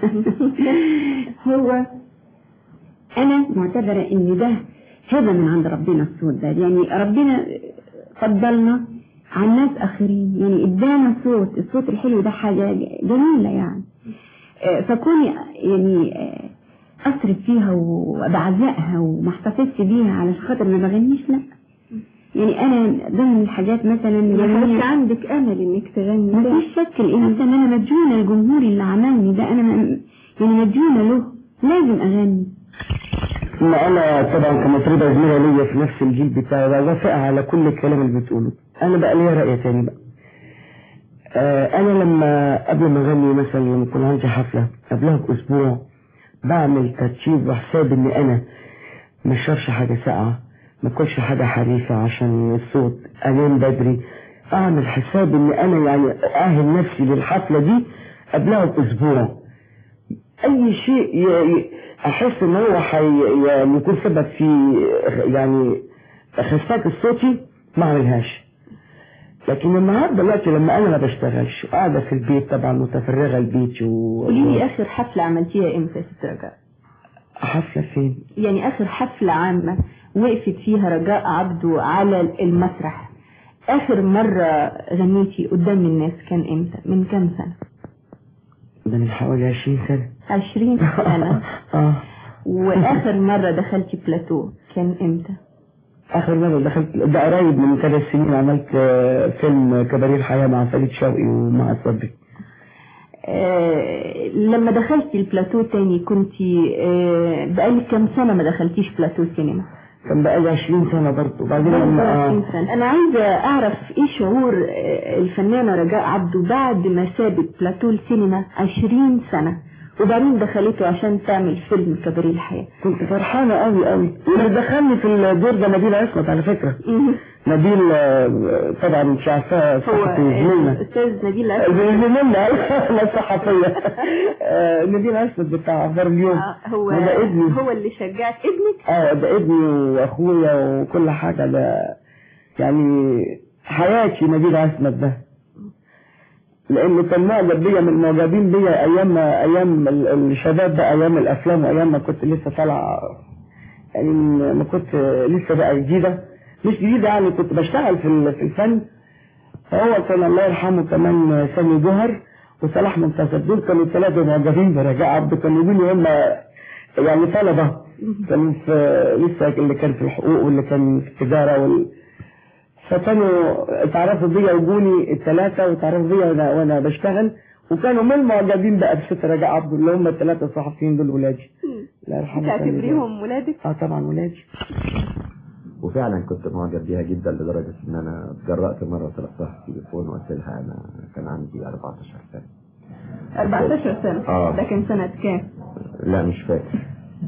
هو انا معتبره ان ده هبه من عند ربنا الصوت ده يعني ربنا فضلنا عن ناس اخرين يعني ادانا صوت الصوت الحلو ده حاجه جميله يعني آه، فكوني يعني آه، اصرف فيها وبعزقها وما احتفظش بيها علشان خاطر ما بغنيش لا يعني انا ضمن الحاجات مثلا ما يعني كانش عندك امل انك تغني ما فيش شك الانسان انا مديونه الجمهور اللي عملني ده انا م- يعني مديونه له لازم اغني ما انا طبعا كمطربة زميلة ليا في نفس الجيل بتاعي بوافق على كل الكلام اللي بتقوله انا بقى ليا رأي تاني بقى آه انا لما قبل ما اغني مثلا لما يكون عندي حفلة قبلها باسبوع بعمل ترتيب وحساب ان انا ما اشربش حاجة ساقعة ما اكلش حاجة حريفة عشان الصوت انام بدري اعمل حساب ان انا يعني اؤهل نفسي للحفلة دي قبلها باسبوع اي شيء ي- ي- احس ان هو حي يعني يكون سبب في يعني خسارة صوتي ما اعملهاش لكن النهارده دلوقتي لما انا ما بشتغلش قاعده في البيت طبعا متفرغه البيت و قولي لي اخر حفله عملتيها امتى يا ست رجاء حفله فين؟ يعني اخر حفله عامه وقفت فيها رجاء عبده على المسرح اخر مره غنيتي قدام الناس كان امتى من كام سنه ده من حوالي 20 سنه عشرين سنه اه واخر مره دخلتي بلاتو كان امتى اخر مره دخلت ده قريب من ثلاث سنين عملت آه، فيلم كباريه الحياه مع فريد شوقي ومع صبري آه لما دخلتي البلاتو تاني كنتي آه بقالك كام سنه ما دخلتيش بلاتو سينما كان بقالي 20 سنه برضه وبعدين لما آه، 20 سنة. أنا عايزة أعرف إيه شعور آه، الفنانة رجاء عبده بعد ما سابت بلاتو السينما 20 سنة وبعدين دخلته عشان تعمل فيلم كباريه الحياة كنت فرحانة قوي قوي واللي دخلني في الدور ده نبيل عصمت على فكرة نبيل آه، طبعا مش عارفاه هو صحفي زميلنا الأستاذ نبيل عصمت زميلنا انا الصحفية آه، نبيل عصمت بتاع اخبار اليوم آه، هو وده ابني هو اللي شجعك ابنك اه ده ابني واخويا وكل حاجة ده يعني حياتي نبيل عصمت ده لانه كان معجب بيا من معجبين بيا ايام ما ايام ال- الشباب بقى ايام الافلام وايام ما كنت لسه طالع يعني ما كنت لسه بقى جديده مش جديده يعني كنت بشتغل في ال- في الفن فهو كان الله يرحمه كمان سامي جوهر وصلاح منتصر دول كانوا الثلاثه معجبين برجاء عبده كانوا يقولوا هم يعني طلبه كانوا في لسه اللي كان في الحقوق واللي كان في التجاره وال فكانوا اتعرفوا بيا وجوني الثلاثة واتعرفوا بيا وانا وانا بشتغل وكانوا من المعجبين بقى بست رجاء عبد اللي هم الثلاثة الصحفيين دول ولادي الله يرحمه كان تعتبريهم ولادك اه طبعا ولادي وفعلا كنت معجب بيها جدا لدرجة ان انا اتجرأت مرة طلبتها في التليفون وقلت لها انا كان عندي 14 سنة 14 سنة آه. ده كان سنة كام؟ لا مش فاكر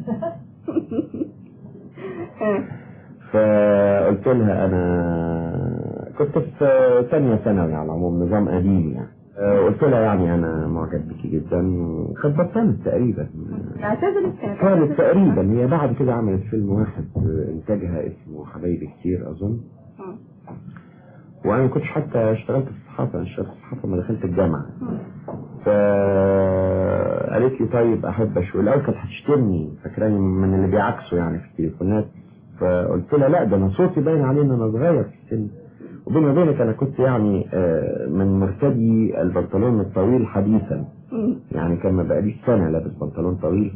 آه. فقلت لها انا كنت في ثانية ثانوي على العموم نظام قديم يعني آه، قلت لها يعني انا معجب بيكي جدا وكانت بطلت تقريبا اعتذرت كانت كانت تقريبا هي بعد كده عملت فيلم واحد آه، انتاجها اسمه حبايبي كتير اظن آه. وانا ما كنتش حتى اشتغلت في الصحافه انا اشتغلت في الصحافه لما دخلت الجامعه فقالت لي طيب احب اشوف الاول كانت هتشتمني فاكراني من اللي بيعكسوا يعني في التليفونات فقلت لها لا ده انا صوتي باين عليه ان انا صغير في السن وبيني وبينك انا كنت يعني آه، من مرتدي البنطلون الطويل حديثا يعني كان ما بقاليش سنه لابس بنطلون طويل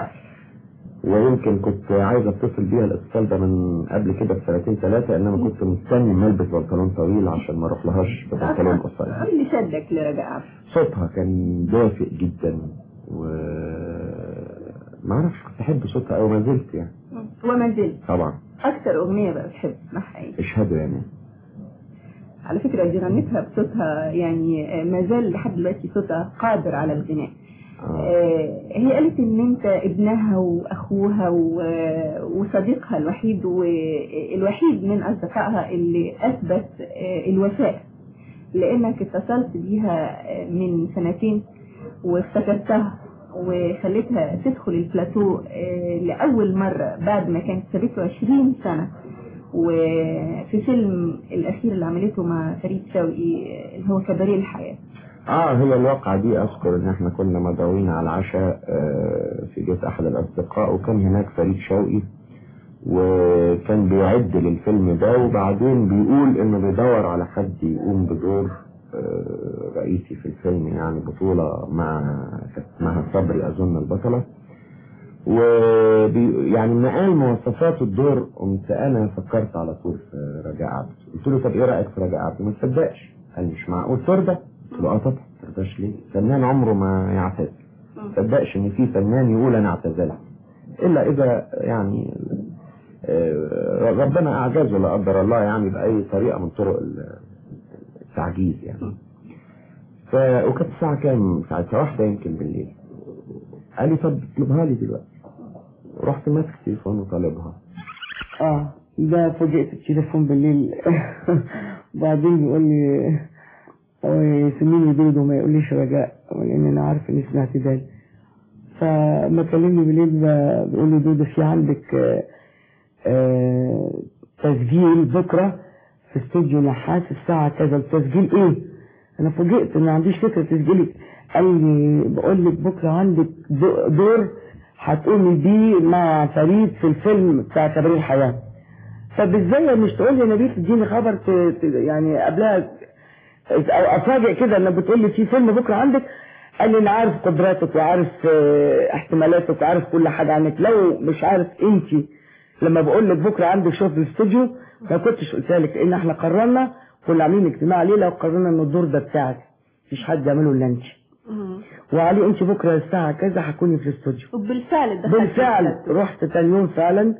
ويمكن كنت عايز اتصل بيها الاتصال ده من قبل كده بسنتين ثلاثه انما كنت مستني ما البس بنطلون طويل عشان ما اروح لهاش ببنطلون قصير ايه اللي شدك لرجاء عبده؟ صوتها كان دافئ جدا و ما اعرفش كنت بحب صوتها او ما زلت يعني وما زلت طبعا اكتر اغنية بقى بتحب تسمعها ايه؟ اشهدوا يعني على فكرة دي غنتها بصوتها يعني ما زال لحد دلوقتي صوتها قادر على الغناء آه، هي قالت ان انت ابنها واخوها و- وصديقها الوحيد والوحيد من اصدقائها اللي اثبت آه، الوفاء لانك اتصلت بيها آه، من سنتين وافتكرتها وخليتها تدخل البلاتو آه، لأول مرة بعد ما كانت سابته 20 سنة وفي فيلم الأخير اللي عملته مع فريد شوقي آه، اللي هو كباريه الحياة اه هي الواقعة دي اذكر ان احنا كنا مدعوين على العشاء آه، في بيت احد الاصدقاء وكان هناك فريد شوقي وكان بيعد للفيلم ده وبعدين بيقول انه بيدور على حد يقوم بدور آه، رئيسي في الفيلم يعني بطولة مع كانت اسمها صبري اظن البطلة وبي يعني لما قال مواصفات الدور قمت انا فكرت على طول في رجاء عبد قلت له طب ايه رايك في رجاء عبد ما تصدقش قال مش معقول ترضى قلت له اه طبعا ما ترضاش ليه فنان عمره ما يعتذر ما تصدقش ان في فنان يقول انا اعتزلت الا اذا يعني آه، ربنا اعجزه لا قدر الله يعني باي طريقه من طرق التعجيز يعني ف وكانت الساعه كام ساعتها واحده يمكن بالليل قال لي طب اطلبها لي دلوقتي رحت ماسك التليفون وطالبها اه ده فوجئت التليفون بالليل وبعدين بيقول لي هو يسميني دودو ما يقوليش رجاء لان انا عارف اني اسمها اعتدال فما كلمني بالليل ب- بيقول لي دودو في عندك آه، آه، تسجيل بكره في استوديو نحاس الساعه كذا التسجيل ايه؟ انا فوجئت ان ما عنديش فكره تسجيلي قال لي بقول لك بكره عندك دو- دور هتقومي بيه مع فريد في الفيلم بتاع كباريه الحياه طب ازاي مش تقول لي يا نبيل تديني خبر ت... ت... يعني قبلها او افاجئ كده انك بتقول لي في فيلم بكره عندك قال لي انا عارف قدراتك وعارف آه، احتمالاتك وعارف كل حاجه عنك لو مش عارف انت لما بقول لك بكره عندك شغل في الاستوديو ما كنتش قلت لك ان احنا قررنا كنا عاملين اجتماع ليله وقررنا ان الدور ده بتاعك مفيش حد يعمله الا انت وعلي انت بكره الساعه كذا هكوني في الاستوديو وبالفعل دخلت بالفعل رحت تاني يوم فعلا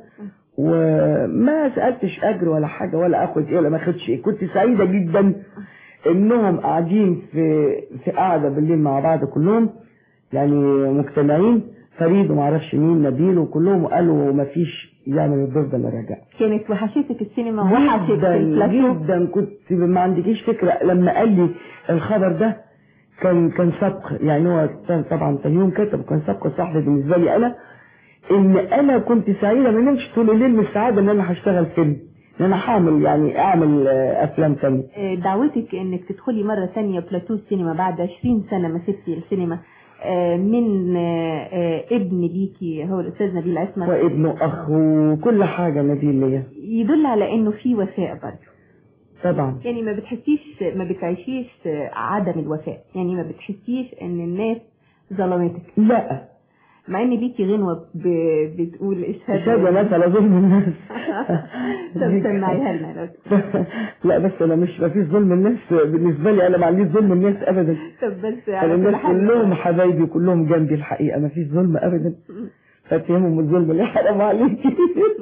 وما سألتش أجر ولا حاجة ولا أخد إيه ولا ما أخدش إيه كنت سعيدة جدا إنهم قاعدين في في قاعدة بالليل مع بعض كلهم يعني مجتمعين فريد وما اعرفش مين نبيل وكلهم قالوا ما فيش يعمل الدور ده الا رجاء كانت وحشتك السينما وحشتك جدا البلاتو جدا كنت ما عندكيش فكرة لما قال لي الخبر ده كان كان سبق يعني هو كان طبعا تاني يوم كتب كان سبق صاحبي بالنسبة لي أنا إن أنا كنت سعيدة ما نمشي طول الليل من السعادة إن أنا هشتغل فيلم إن أنا هعمل يعني أعمل آه، أفلام تانية آه، دعوتك انك تدخلي مرة ثانية بلاتو السينما بعد 20 سنة ما سبتي السينما آه، من آه، آه، ابن ليكي هو الاستاذ نبيل عصمت وابنه أخ وكل حاجة نبيل ليا يدل على انه في وفاء برضه طبعا يعني ما بتحسيش ما بتعيشيش عدم الوفاء يعني ما بتحسيش ان الناس ظلمتك لا مع ان ليكي غنوة ب- بتقول اشهد اشهد يا ناس على ظلم الناس طب سمعيها لنا لو لا بس انا مش ما فيش ظلم الناس بالنسبه لي انا ما عنديش ظلم الناس ابدا طب بس انا على كل الناس حال كلهم حبايبي كلهم جنبي الحقيقه ما فيش ظلم ابدا فاتهمهم الظلم اللي حرام عليكي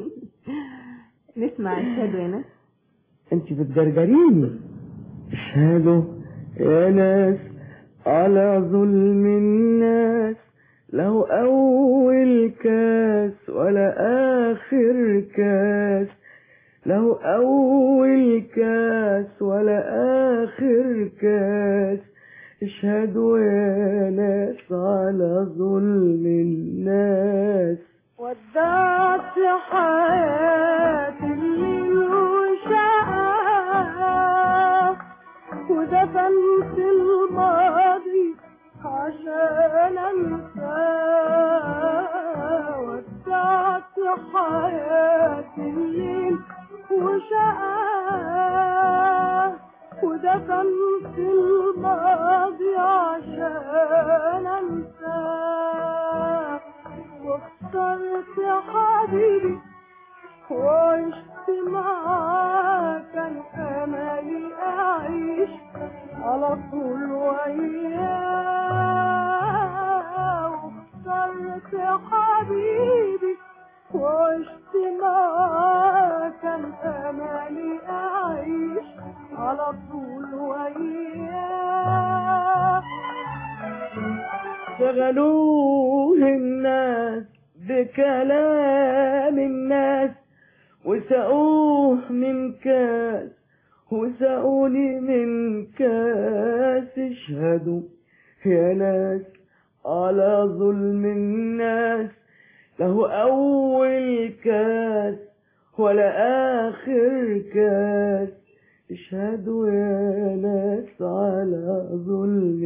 نسمع اشهدوا يا ناس انت بتجرجريني اشهدوا يا ناس على ظلم الناس له أول كاس ولا آخر كاس له أول كاس ولا آخر كاس اشهدوا يا ناس على ظلم الناس ودعت حياتي وشقاك ودفنت الماضي عشان انساه ودعت حياتي وشقاك ودفنت الماضي عشان انساه واخترت يا حبيبي وعشت معاك كان املي اعيش على طول وياه واخترت يا حبيبي وعشت معاك كان املي اعيش على طول شغلوه الناس بكلام الناس وسقوه من كاس وسقوني من كاس اشهدوا يا ناس على ظلم الناس له أول كاس ولا آخر كاس اشهدوا يا ناس على ظلم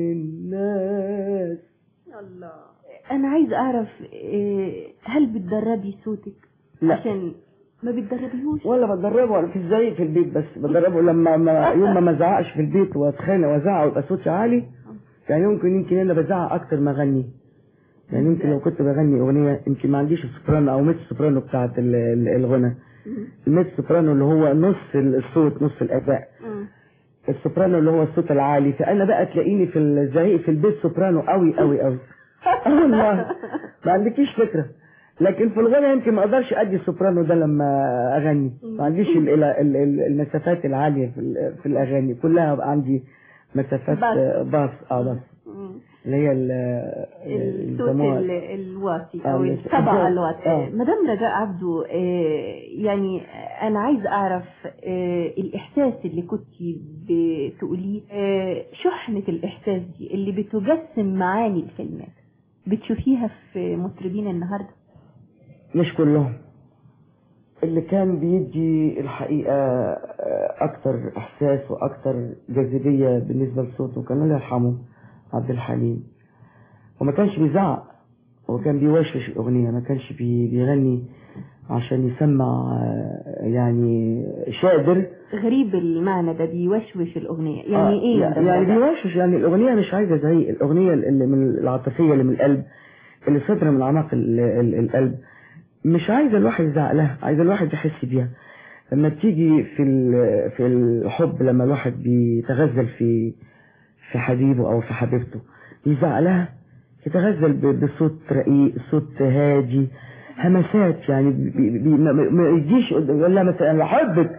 الناس الله انا عايز اعرف إيه، هل بتدربي صوتك لا. عشان ما بتدربيهوش ولا بدربه ولا في ازاي في البيت بس بدربه لما ما يوم ما ما ازعقش في البيت واتخانق وازعق ويبقى صوتي عالي يعني يمكن يمكن انا بزعق اكتر ما اغني يعني يمكن لو كنت بغني اغنيه يمكن ما عنديش السوبرانو او ميت سوبرانو بتاعت ال- ال- الغنى الميت سوبرانو اللي هو نص الصوت نص الاداء السوبرانو اللي هو الصوت العالي فانا بقى تلاقيني في الزعيق في البيت سوبرانو قوي قوي قوي اه والله ما عندكيش فكره لكن في الغنى يمكن ما اقدرش ادي السوبرانو ده لما اغني ما عنديش ال- ال- ال- ال- المسافات العاليه في ال- في الاغاني كلها بقى عندي مسافات باس. آه، باس اه باس اللي هي ال- الصوت يسموها- ال- الواطي آه، او ال- الطبقة آه. الواطية مدام رجاء عبده آه، يعني انا عايز اعرف آه، الاحساس اللي كنت بتقوليه آه، شحنة الاحساس دي اللي بتجسم معاني الكلمات بتشوفيها في مطربين النهارده مش كلهم اللي كان بيدي الحقيقة آه، أكتر إحساس وأكتر جاذبية بالنسبة لصوته كان الله يرحمه عبد الحليم وما كانش بيزعق هو كان بيوشوش الأغنية ما كانش بي- بيغني عشان يسمع آه، يعني شادر غريب المعنى ده بيوشوش الاغنية يعني آه، ايه يا مدام يعني رجاء؟ بيوشوش يعني الأغنية مش عايزة زي الأغنية اللي من العاطفية اللي من القلب اللي صادرة من أعماق ال- ال- القلب مش عايزة الواحد يزعق لها عايزة الواحد يحس بيها لما تيجي في ال- في الحب لما الواحد بيتغزل في في حبيبه أو في حبيبته يزعق لها يتغزل ب- بصوت رقيق صوت هادي همسات يعني بي بي ما- ما ما يجيش يقول لها مثلا انا بحبك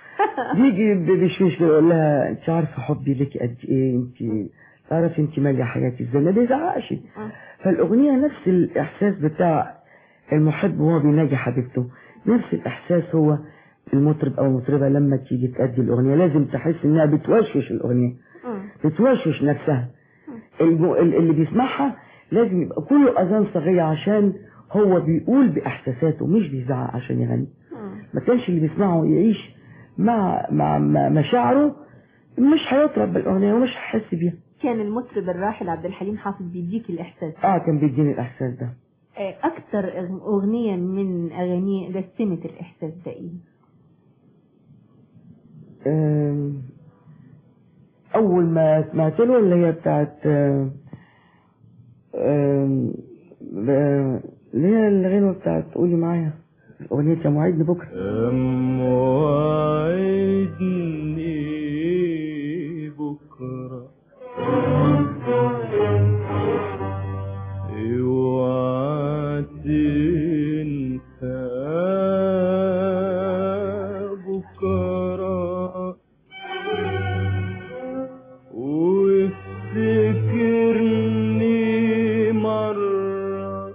يجي ب- بشويش كده يقول لها انت عارفه حبي لك قد ايه انت تعرفي انت ماليه حياتي ازاي ما بيزعقش فالاغنيه نفس الاحساس بتاع المحب وهو بيناجي حبيبته نفس الاحساس هو المطرب او المطربه لما تيجي تأدي الاغنيه لازم تحس انها بتوشوش الاغنيه بتوشوش نفسها الم- ال- اللي بيسمعها لازم يبقى كله اذان صغيره عشان هو بيقول باحساساته مش بيزعق عشان يغني ما كانش اللي بيسمعه يعيش مع مع مع مشاعره مش هيطرب بالاغنيه ومش هيحس بيها كان المطرب الراحل عبد الحليم حافظ بيديك الاحساس اه كان بيديني الاحساس ده آه، اكتر اغنية من اغانيه جسمت الاحساس ده ايه آم، اول ما سمعت له اللي هي بتاعت آم، آم، ب- اللي هي الغنوة بتاعت قولي معايا اغنية يا موعدني بكره موعدني بكرة اوعى تنسى بكرة وافتكرني مرة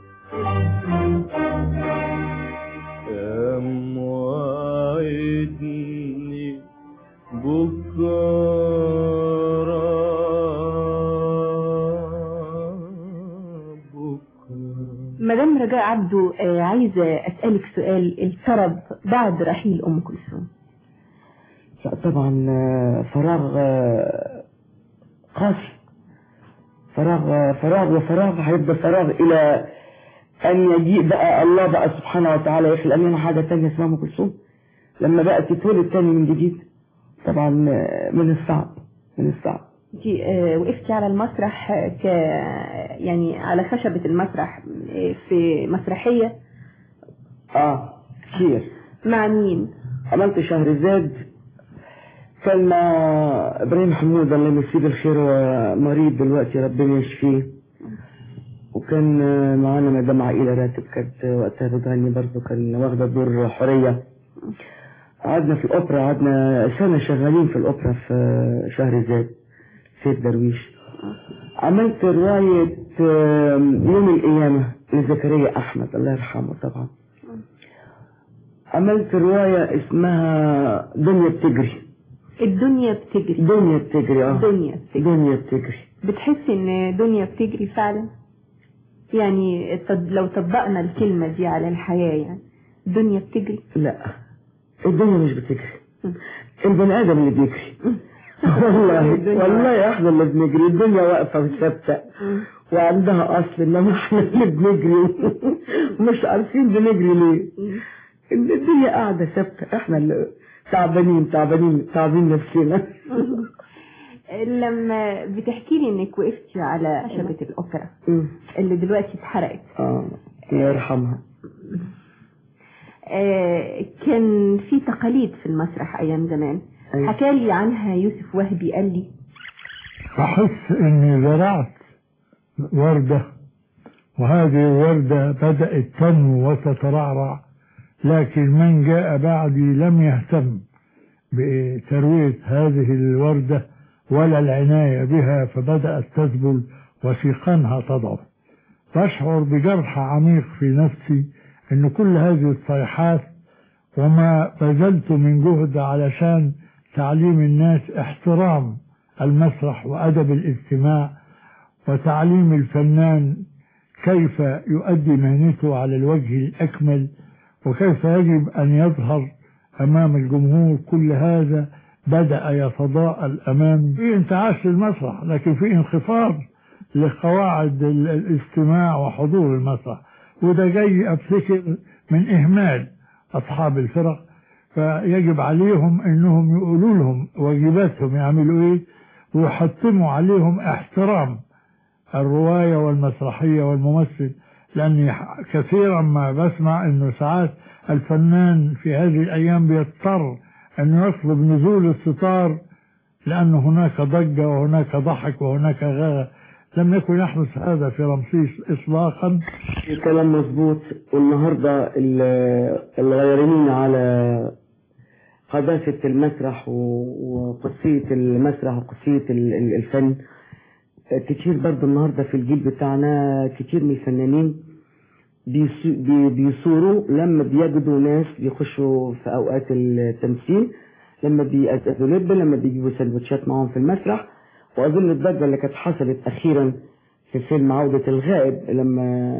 يا موعدني بكرة مدام رجاء عبده آه، عايزة اسألك سؤال الطرب بعد رحيل ام كلثوم لا طبعا آه، فراغ آه، قاسي فراغ آه، فراغ وفراغ هيبقى فراغ الى ان يجيء بقى الله بقى سبحانه وتعالى يخلق لنا حاجه تانية اسمها ام كلثوم لما بقى تتولد تاني من جديد طبعا آه، من الصعب من الصعب انت آه، وقفتي على المسرح آه، ك يعني على خشبة المسرح آه، في مسرحية اه كتير مع مين؟ عملت شهرزاد كان مع ابراهيم حمود الله يمسيه بالخير ومريض دلوقتي ربنا يشفيه وكان معانا مدام عائلة راتب كانت وقتها بتغني برضه كان واخدة دور حورية قعدنا في الأوبرا قعدنا سنة شغالين في الأوبرا في شهرزاد سيد درويش عملت رواية آم، يوم القيامة لزكريا أحمد الله يرحمه طبعا عملت رواية اسمها دنيا بتجري الدنيا بتجري دنيا بتجري اه دنيا دنيا بتجري بتحس ان دنيا بتجري فعلا يعني التط- لو طبقنا الكلمة دي على الحياة يعني الدنيا بتجري لا الدنيا مش بتجري البني آدم اللي بيجري والله والله احنا اللي بنجري الدنيا واقفة وثابتة وعندها أصل إنما احنا اللي بنجري مش عارفين بنجري ليه الدنيا قاعدة ثابتة احنا اللي تعبانين تعبانين تعبين نفسنا لما بتحكي لي انك وقفتي على خشبة الأوبرا اللي دلوقتي اتحرقت اه الله يرحمها آه، كان في تقاليد في المسرح أيام زمان أيوة. حكى لي عنها يوسف وهبي قال لي أحس إني زرعت وردة وهذه الوردة بدأت تنمو وتترعرع لكن من جاء بعدي لم يهتم بتروية هذه الوردة ولا العناية بها فبدأت تذبل وسيقانها تضعف بشعر بجرح عميق في نفسي ان كل هذه الصيحات وما بذلت من جهد علشان تعليم الناس احترام المسرح وادب الاستماع وتعليم الفنان كيف يؤدي مهنته على الوجه الاكمل وكيف يجب ان يظهر امام الجمهور كل هذا بدأ يتضاءل امامي في انتعاش للمسرح لكن في انخفاض لقواعد ال- الاستماع وحضور المسرح وده جاي افتكر من اهمال اصحاب الفرق فيجب عليهم انهم يقولوا لهم واجباتهم يعملوا ايه ويحتموا عليهم احترام الرواية والمسرحية والممثل لاني ح- كثيرا ما بسمع انه ساعات الفنان في هذه الايام بيضطر انه يطلب نزول الستار لان هناك ضجة وهناك ضحك وهناك غاغة لم يكن يحدث هذا في رمسيس اطلاقا الكلام مظبوط والنهارده ال- الغيرانين على قداسة المسرح و- وقدسية المسرح وقدسية ال- ال- الفن كتير برضو النهارده في الجيل بتاعنا كتير من الفنانين بيس- بي- بيصوروا لما بيجدوا ناس بيخشوا في اوقات التمثيل لما بيأذوا لب لما بيجيبوا سندوتشات معاهم في المسرح واظن الضجه اللي كانت حصلت اخيرا في فيلم عودة الغائب لما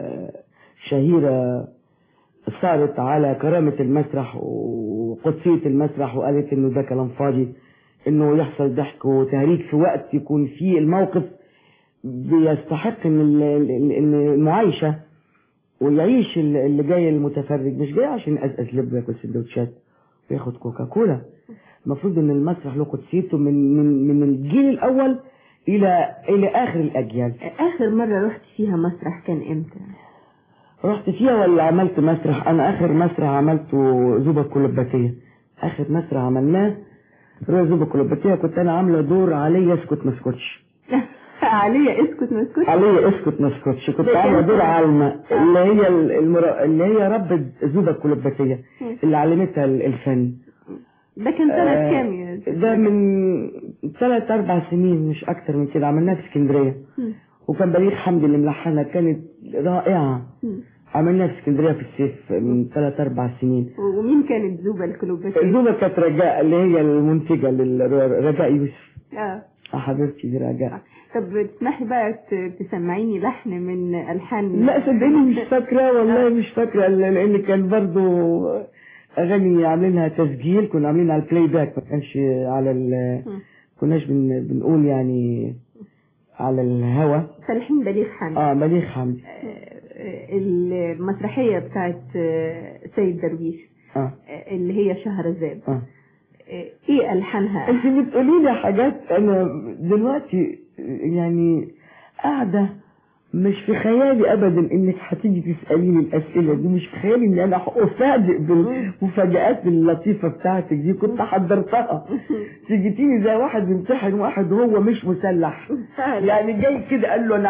شهيرة صارت على كرامة المسرح وقدسية المسرح وقالت انه ده كلام فاضي انه يحصل ضحك وتهريج في وقت يكون فيه الموقف بيستحق ان ال- ال- ان المعايشة ويعيش ال- اللي جاي المتفرج مش جاي عشان يقزقز لب وياكل سندوتشات وياخد كوكا كولا المفروض ان المسرح له قدسيته من من من الجيل الاول الى الى اخر الاجيال آخر مرة رحت فيها مسرح كان امتى؟ رحت فيها ولا عملت مسرح انا اخر مسرح عملته زوبة كلوباتية اخر مسرح عملناه رؤية زوبة كلوباتية كنت انا عاملة دور عليا اسكت ما اسكتش عليا اسكت ما اسكتش عليا اسكت ما اسكتش كنت ده عاملة كان- دور علمة اللي هي المرا... اللي هي ربة زوبة كلوباتية اللي علمتها ال- الفن ده كان سنة آه، كام يا ده من ثلاث اربع سنين مش اكتر من كده عملناها في اسكندرية مم. وكان بليغ حمدي اللي ملحنها كانت رائعة مم. عملناها في اسكندرية في الصيف من ثلاث اربع سنين ومين كانت زوبة الكلوباتية؟ زوبة كانت رجاء اللي هي المنتجة لرجاء يوسف اه اه حبيبتي دي رجاء طب تسمحي بقى ت- تسمعيني لحن من ألحان لا صدقني مش فاكرة والله مش فاكرة لأن كان برضو أغاني عاملينها تسجيل كنا عاملين على البلاي باك ما كانش على ال كناش بن بنقول يعني على الهوا فالحين بليغ حمد اه بليغ حمدي المسرحية بتاعت آه، سيد درويش اه آه، اللي هي شهرزاد اه آه، ايه ألحانها؟ انت بتقولي لي حاجات انا دلوقتي يعني قاعده مش في خيالي ابدا انك هتيجي تساليني الاسئله دي مش في خيالي ان انا افاجئ بالمفاجآت اللطيفه بتاعتك دي كنت حضرتها تيجيتيني زي واحد بيمتحن واحد وهو مش مسلح يعني جاي كده قال له انا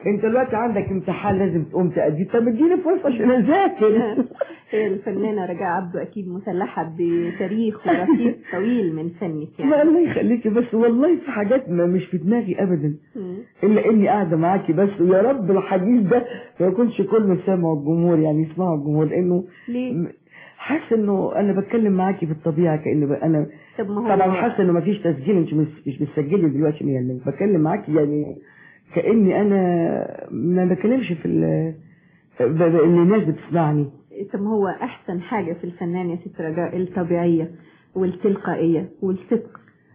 انت دلوقتي عندك امتحان لازم تقوم تأديه طب اديني فرصة عشان اذاكر هي الفنانة رجاء عبده أكيد مسلحة بتاريخ ورصيد طويل من فنك يعني ما الله يخليكي بس والله في حاجات ما مش في دماغي ابدا الا اني قاعده معاكي بس ويا رب الحديث ده ما يكونش كله سامع الجمهور يعني يسمعوا الجمهور لانه ليه؟ حاسه انه انا بتكلم معاكي في الطبيعه كان ب- انا طب ما هو طبعا حاسه انه مفيش تسجيل انت مش مش بتسجلي دلوقتي يعني بتكلم معاكي يعني كاني انا ما بتكلمش في ال ب- ب- ان الناس بتسمعني طب ما هو أحسن حاجة في الفنان يا ست رجاء الطبيعية والتلقائية والصدق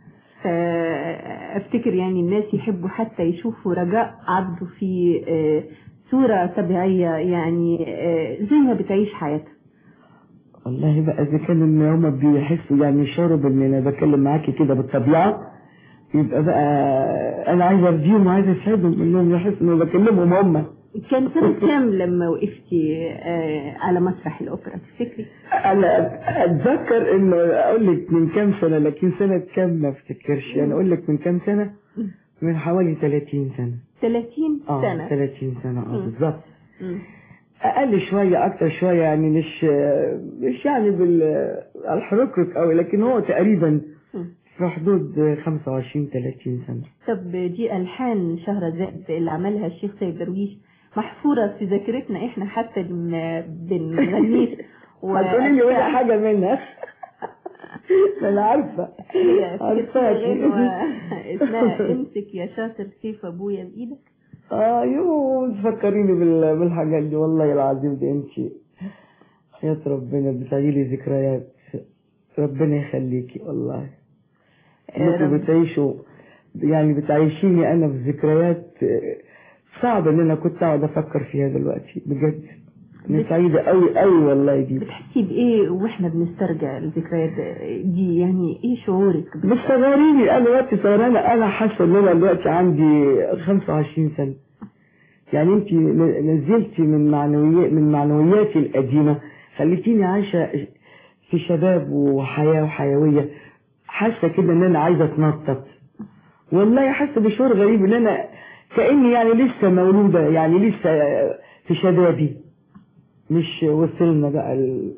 فأفتكر يعني الناس يحبوا حتى يشوفوا رجاء عبده في آه، صورة طبيعية يعني آه، زي ما بتعيش حياتها والله بقى اذا كان ان هما بيحسوا يعني يشعروا بان انا بتكلم معاكي كده بالطبيعه يبقى بقى انا عايزه ارضيهم وعايزه اسعدهم انهم يحسوا اني بكلمهم هم كان سنة كام لما وقفتي آه، على مسرح الأوبرا تفتكري؟ انا اتذكر انه اقول لك من كام سنه لكن سنه كام ما افتكرش يعني اقول لك من كام سنه من حوالي 30 سنه 30 اه سنة 30 سنه اه مم. بالظبط مم. اقل شويه اكتر شويه يعني مش مش يعني بال على الحركرك قوي لكن هو تقريبا مم. في حدود 25 30 سنه طب دي ألحان شهرزاد اللي عملها الشيخ سيد درويش محفورة في ذاكرتنا احنا حتى لما بنغنيه هتقولي لي ولا حاجه منها ما انا عارفه هي في عارفاكي. غنوة اسمها امسك يا شاطر سيف ابويا بايدك اه يو تفكريني بال- بالحاجات دي والله العظيم دي انت حياة ربنا بتعيلي ذكريات ربنا يخليكي والله انكم رب- بتعيشوا يعني بتعيشيني انا في ذكريات آه، صعب ان انا كنت اقعد افكر فيها دلوقتي بجد انا سعيدة قوي قوي والله دي بتحسي بايه واحنا بنسترجع الذكريات دي يعني ايه شعورك بس صغريني انا دلوقتي صغيرة انا حاسة ان انا دلوقتي عندي 25 سنة يعني انت نزلتي من معنويات من معنوياتي القديمة خليتيني عايشة في شباب وحياة وحيوية حاسة كده ان انا عايزة اتنطط والله حاسة بشعور غريب ان انا كأني يعني لسه مولودة يعني لسه في شبابي مش وصلنا بقى ال...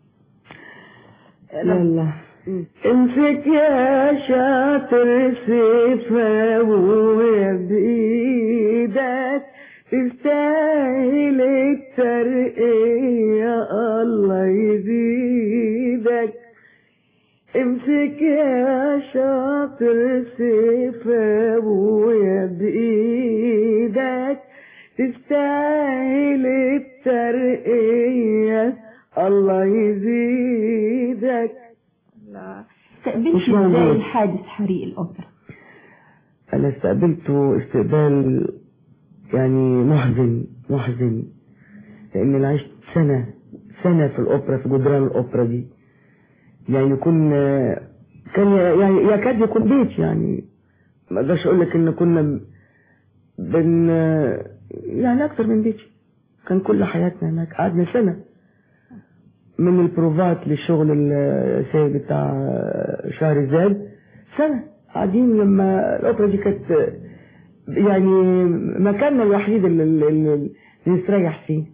يلا امسك يا شاطر سيف ابويا بايدك تستاهل الترقية الله يزيدك امسك يا شاطر سيف ابويا بايدك تستاهل الترقية الله يزيدك استقبلتي مش موجود. ازاي حادث حريق الاوبرا أنا استقبلته استقبال يعني محزن محزن لأن أنا عشت سنة سنة في الأوبرا في جدران الأوبرا دي يعني يكون كان يعني يكاد يكون بيت يعني ما اقدرش اقول لك ان كنا بن يعني اكتر من بيت كان كل حياتنا هناك قعدنا سنة من البروفات للشغل السيد بتاع شهرزاد سنة قاعدين لما الأوبرا دي كانت يعني مكاننا الوحيد اللي, اللي, اللي نستريح فيه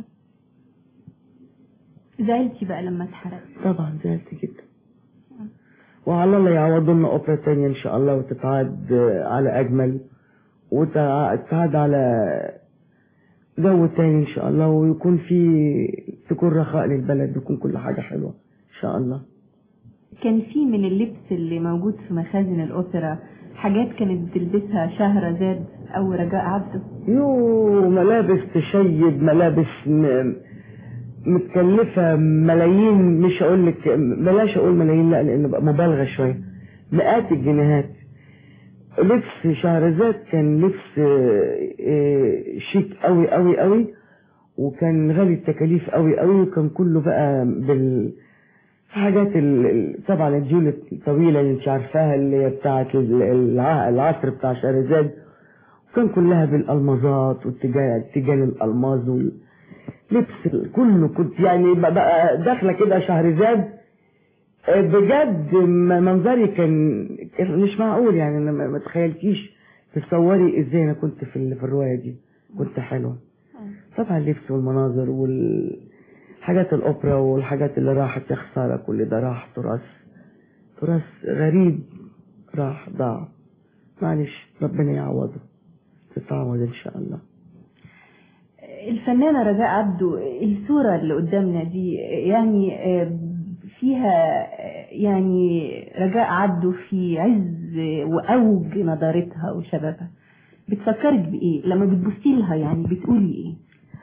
زعلتي بقى لما اتحرق طبعا زعلت جدا وعلى الله يعوضوا لنا أوبرا تانية إن شاء الله وتتعاد على أجمل وتتعاد على جو تاني إن شاء الله ويكون في تكون رخاء للبلد ويكون كل حاجة حلوة إن شاء الله كان في من اللبس اللي موجود في مخازن الأوبرا حاجات كانت بتلبسها شهرزاد أو رجاء عبده يو ملابس تشيب ملابس م... متكلفة ملايين مش هقول لك بلاش اقول ملايين لا لان بقى مبالغة شوية مئات الجنيهات لبس شهرزاد كان لبس شيك قوي قوي قوي وكان غالي التكاليف قوي قوي وكان كله بقى بال حاجات ال... طبعا الجيول الطويلة اللي انت عارفاها اللي هي بتاعت العصر بتاع شهرزاد وكان كلها بالالمازات والتجان تجان الالماظ وال... لبس كله كنت يعني بقى داخله كده شهرزاد بجد منظري كان مش معقول يعني انا ما تخيلتيش تصوري ازاي انا كنت في في الروايه دي كنت حلوة طبعا اللبس والمناظر والحاجات الأوبرا والحاجات اللي راحت يا خسارة كل ده راح تراث تراث غريب راح ضاع معلش ربنا يعوضه تتعوض إن شاء الله الفنانة رجاء عبده الصورة اللي قدامنا دي يعني آه، فيها آه، يعني رجاء عبده في عز وأوج نضارتها وشبابها بتفكرك بإيه لما بتبصي لها يعني بتقولي إيه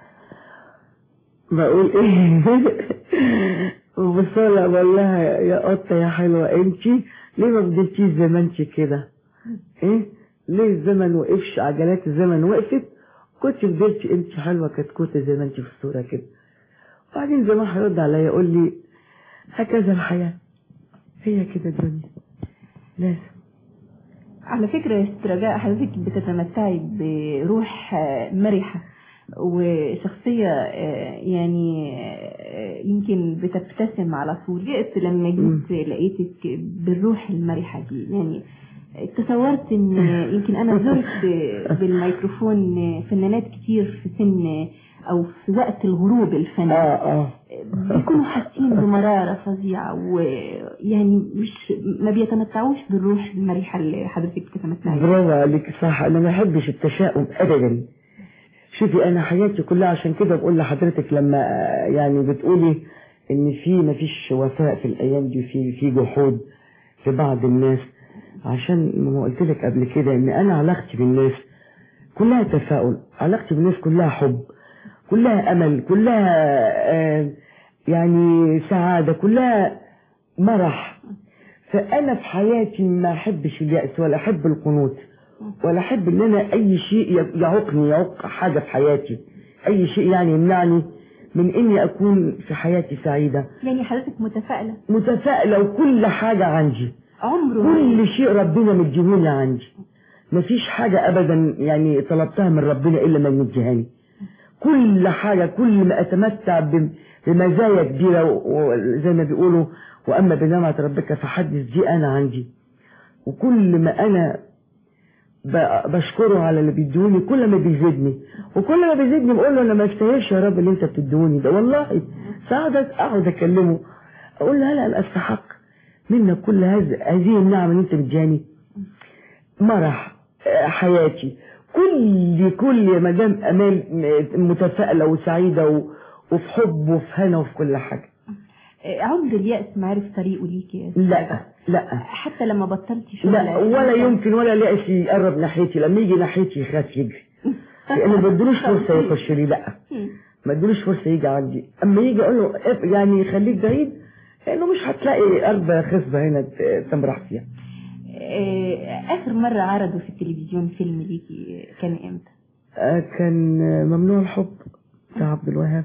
بقول ايه وبصلها بقول لها يا قطة يا حلوة انتي ليه ما فضلتيش زي ما انتي كده ايه ليه الزمن وقفش عجلات الزمن وقفت كنت فضلتي انتي حلوة كتكوتة زي ما انتي في الصورة كده وبعدين زي ما هيرد عليا يقول لي هكذا الحياة هي كده الدنيا لازم على فكرة يا ست رجاء حضرتك بتتمتعي بروح آه، مرحة وشخصية آه، يعني آه، يمكن بتبتسم على طول جئت لما جيت لقيتك بالروح المرحة دي يعني تصورت ان يمكن انا زرت بالميكروفون فنانات كتير في سن او في وقت الغروب الفني اه اه بيكونوا حاسين بمرارة فظيعة ويعني مش ما بيتمتعوش بالروح المريحة اللي حضرتك بتتمتعي بيها. برافو عليك صح انا ما بحبش التشاؤم ابدا شوفي انا حياتي كلها عشان كده بقول لحضرتك لما آه، يعني بتقولي ان في ما فيش وفاء في الايام دي في في جحود في بعض الناس عشان ما قلت لك قبل كده ان انا علاقتي بالناس كلها تفاؤل علاقتي بالناس كلها حب كلها امل كلها آه، يعني سعاده كلها مرح فانا في حياتي ما احبش الياس ولا احب القنوط ولا احب ان انا اي شيء يعوقني يعوق حاجه في حياتي اي شيء يعني يمنعني من اني اكون في حياتي سعيده يعني حضرتك متفائلة متفائله وكل حاجه عندي عمره كل شيء ربنا مديهولي عندي مفيش حاجة أبدا يعني طلبتها من ربنا إلا ما مديهاني كل حاجة كل ما أتمتع بم- بمزايا كبيرة و- وزي ما بيقولوا وأما بنعمة ربك فحدث دي أنا عندي وكل ما أنا ب- بشكره على اللي بيدوني كل ما بيزيدني وكل ما بيزيدني بقول له انا ما استاهلش يا رب اللي انت بتدوني ده والله ساعات اقعد اكلمه اقول له لا لا استحق منك كل هذه هذه النعم اللي انت مدياني مرح آه، حياتي كل كل يا مدام امال م- متفائله وسعيده و- وفي حب وفي هنا وفي كل حاجه آه، عمر اليأس ما عرف طريقه ليكي يا ست لا رجاء. لا حتى لما بطلتي شغل لا ولا يمكن ولا يأس يقرب ناحيتي لما يجي ناحيتي يخاف يجري لانه ما ادلوش فرصه يخش لي لا ما ادلوش فرصه يجي عندي اما يجي اقول له اف- يعني خليك بعيد لانه مش هتلاقي قلب خصبه هنا ت- تمرح فيها آه، آخر مرة عرضوا في التلفزيون فيلم ليكي كان إمتى؟ آه، كان آه، ممنوع الحب بتاع عبد الوهاب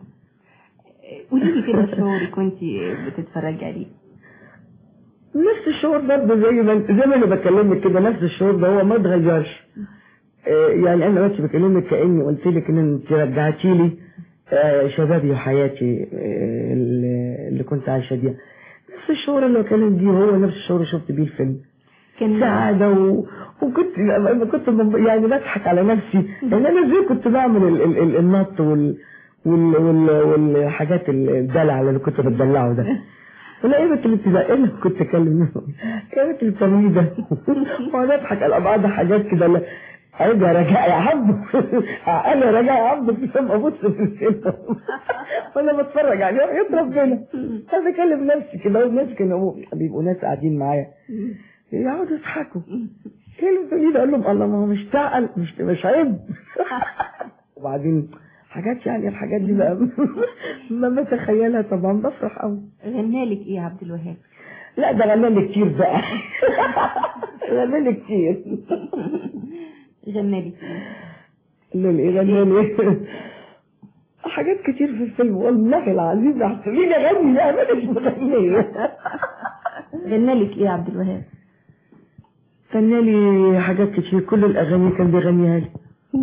قولي لي كده شعورك وانت بتتفرجي عليه نفس الشعور برضه زي ما انت زي ما انا بكلمك كده نفس الشعور ده هو ما اتغيرش آه، يعني انا بس بكلمك كاني قلت لك ان انت رجعتي لي آه، شبابي وحياتي آه، اللي اللي كنت عايشه بيها نفس الشعور اللي بكلم بيه هو نفس الشعور اللي شفت بيه الفيلم كان سعادة و... وكنت لما كنت ب- يعني بضحك على نفسي لان انا ازاي كنت بعمل ال... ال... ال... النط وال... وال... وال... والحاجات الدلع اللي كنت بتدلعه ده ولا ايه بنت الابتدائي اللي كنت اكلم كانت التمريضة وانا اضحك على بعض حاجات كده لا ارجع رجع يا عبد انا رجع يا عبد في الفيلم ابص في الفيلم وانا بتفرج عليه يا ربنا انا بكلم نفسي كده والناس كانوا بيبقوا ناس قاعدين معايا يقعدوا يضحكوا ايه اللي بتقولي ده اقول لهم الله ما هو مش تعقل مش مش عيب وبعدين حاجات يعني الحاجات دي بقى ما بتخيلها طبعا بفرح قوي غنالك ايه يا عبد الوهاب؟ لا ده غنى لي كتير بقى غنى لي كتير غنالك قال لي ايه غنى لي حاجات كتير في الفيلم والله العظيم احسبيني اغني لا انا مش مغنيه غنالك ايه يا عبد الوهاب؟ غنى لي حاجات كتير كل الاغاني كان بيغنيها لي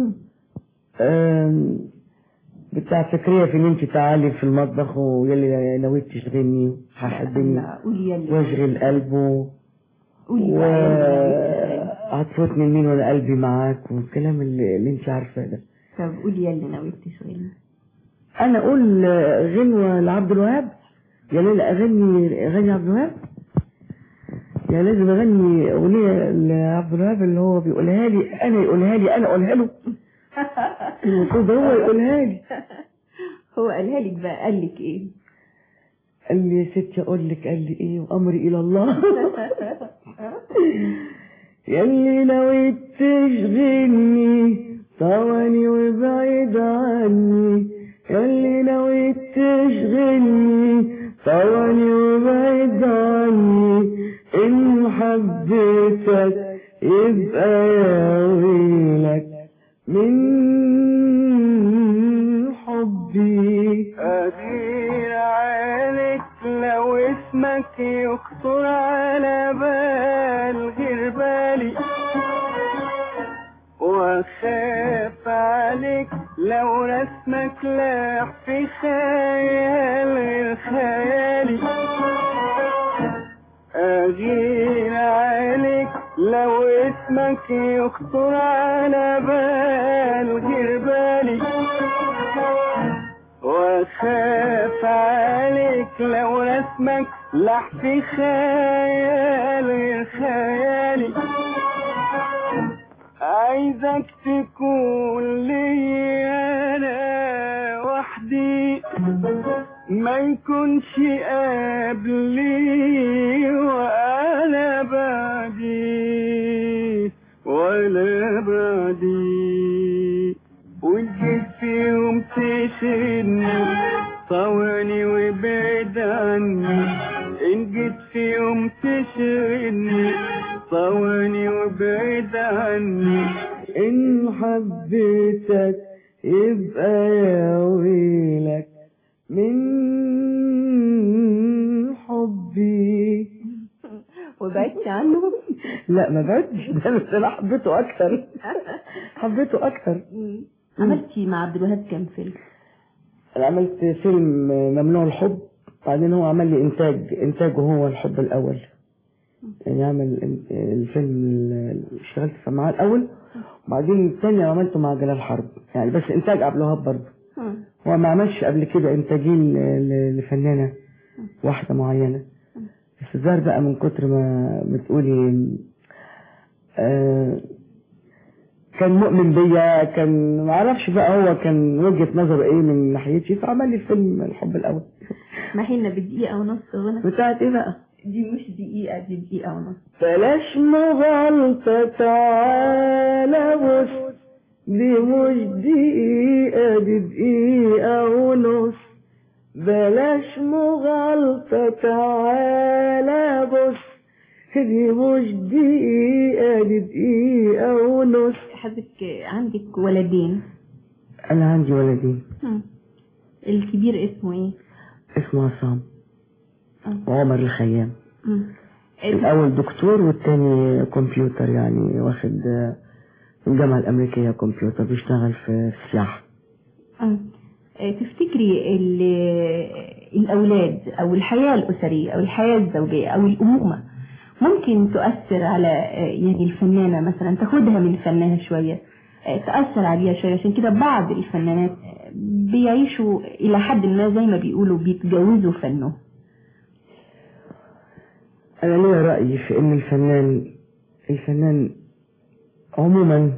آم، بتاع فكرية في ان انت تعالي في المطبخ ويلي نويت تشغلني هحبني لا قولي يلا واشغل قلبه قولي و بقى يلا. هتفوتني مين وانا قلبي معاك والكلام اللي, اللي انت عارفاه ده طب قولي يا اللي نويت تشغلي انا اقول غنوة لعبد الوهاب يا ليلى اغني اغني عبد الوهاب يا لازم اغني اغنية لعبد الوهاب اللي هو بيقولها لي انا يقولها لي انا اقولها له المفروض هو يقولها لي هو قالها لك بقى قال لك ايه قال لي يا ستي اقول لك قال لي ايه وامري الى الله يلي نويت تشغلني طواني وبعيد عني يلي نويت تشغلني طواني وبعيد عني إن حبيتك يبقى يا ويلك من حبي أدير عليك لو اسمك يخطر على بال غير بالي واخاف عليك لو رسمك لاح في خيال غير خيالي أغير عليك لو اسمك يخطر على بال غير بالي واخاف عليك لو رسمك لح في خيال غير خيالي عايزك تكون لي انا وحدي ما يكونش قبلي وانا بعدي ولا بعدي وجيت في يوم تشغلني طواني وبعد عني ان جيت في يوم تشغلني طواني وبعد عني إن حبيتك يبقى يا ويلك من حبي وبعدت عنه لا ما بعدش ده بس انا حبيته اكتر حبيته اكتر عملتي مع عبد الوهاب كام فيلم انا عملت فيلم ممنوع الحب بعدين هو عمل لي انتاج انتاجه هو الحب الاول يعني عمل الفيلم اللي اشتغلت فيه معاه الاول وبعدين الثاني عملته مع جلال حرب يعني بس انتاج عبد الوهاب برضه هو ما عملش قبل كده انتاجين ل- ل- لفنانه واحده معينه بس الظاهر بقى من كتر ما بتقولي آه كان مؤمن بيا كان ما اعرفش بقى هو كان وجهه نظره ايه من ناحيتي فعمل لي فيلم الحب الاول اسمحي لنا بدقيقة ونص غنى بتاعت ايه بقى دي مش دقيقة دي دقيقة ونص بلاش مغالطة تعالى بص دي مش دقيقة دي دقيقة ونص بلاش مغالطة تعالى بص دي مش دقيقة دي دقيقة ونص حضرتك عندك ولدين أنا عندي ولدين مم. الكبير اسمه ايه؟ اسمه عصام آه. وعمر الخيام مم. الأول دكتور والتاني كمبيوتر يعني واخد آه، في الجامعة الأمريكية كمبيوتر بيشتغل في السياحة آه. آه، تفتكري ال- الأولاد أو الحياة الأسرية أو الحياة الزوجية أو الأمومة ممكن تؤثر على آه، يعني الفنانة مثلا تاخدها من فنها شوية آه، تأثر عليها شوية عشان كده بعض الفنانات آه، بيعيشوا إلى حد ما زي ما بيقولوا بيتجوزوا فنهم أنا ليا رأيي في إن الفنان الفنان عموما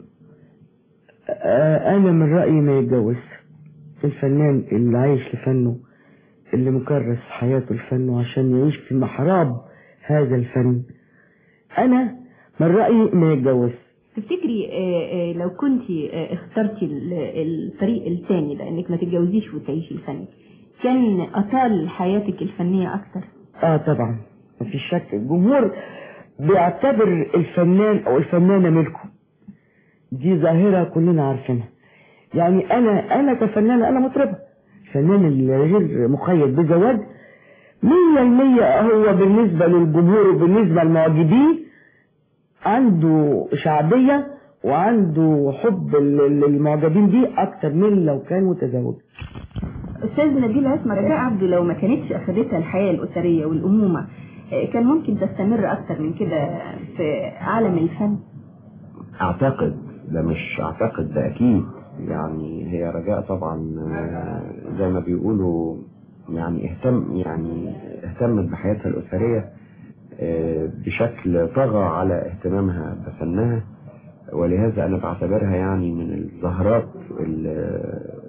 آه، أنا من رأيي ما يتجوز الفنان اللي عايش لفنه اللي مكرس حياته لفنه عشان يعيش في محراب هذا الفن أنا من رأيي ما يتجوز تفتكري آه، آه، لو كنت اخترتي ال- الطريق الثاني ده انك ما تتجوزيش وتعيشي الفن كان اطال حياتك الفنية اكتر اه طبعا مفيش شك الجمهور بيعتبر الفنان او الفنانة ملكه دي ظاهرة كلنا عارفينها يعني انا انا كفنانة انا مطربة الفنان اللي غير مقيد بزواج مية المية هو بالنسبة للجمهور وبالنسبة للمعجبين عنده شعبية وعنده حب لل- للمعجبين دي اكتر من لو كان متزوج استاذ نبيل عصمة رجاء عبده لو ما كانتش اخذتها الحياة الاسرية والامومة آه، كان ممكن تستمر اكتر من كده في عالم الفن اعتقد ده مش اعتقد ده اكيد يعني هي رجاء طبعا آه، زي ما بيقولوا يعني اهتم يعني اهتمت بحياتها الأسرية آه، بشكل طغى على اهتمامها بفنها ولهذا أنا بعتبرها يعني من الزهرات اللي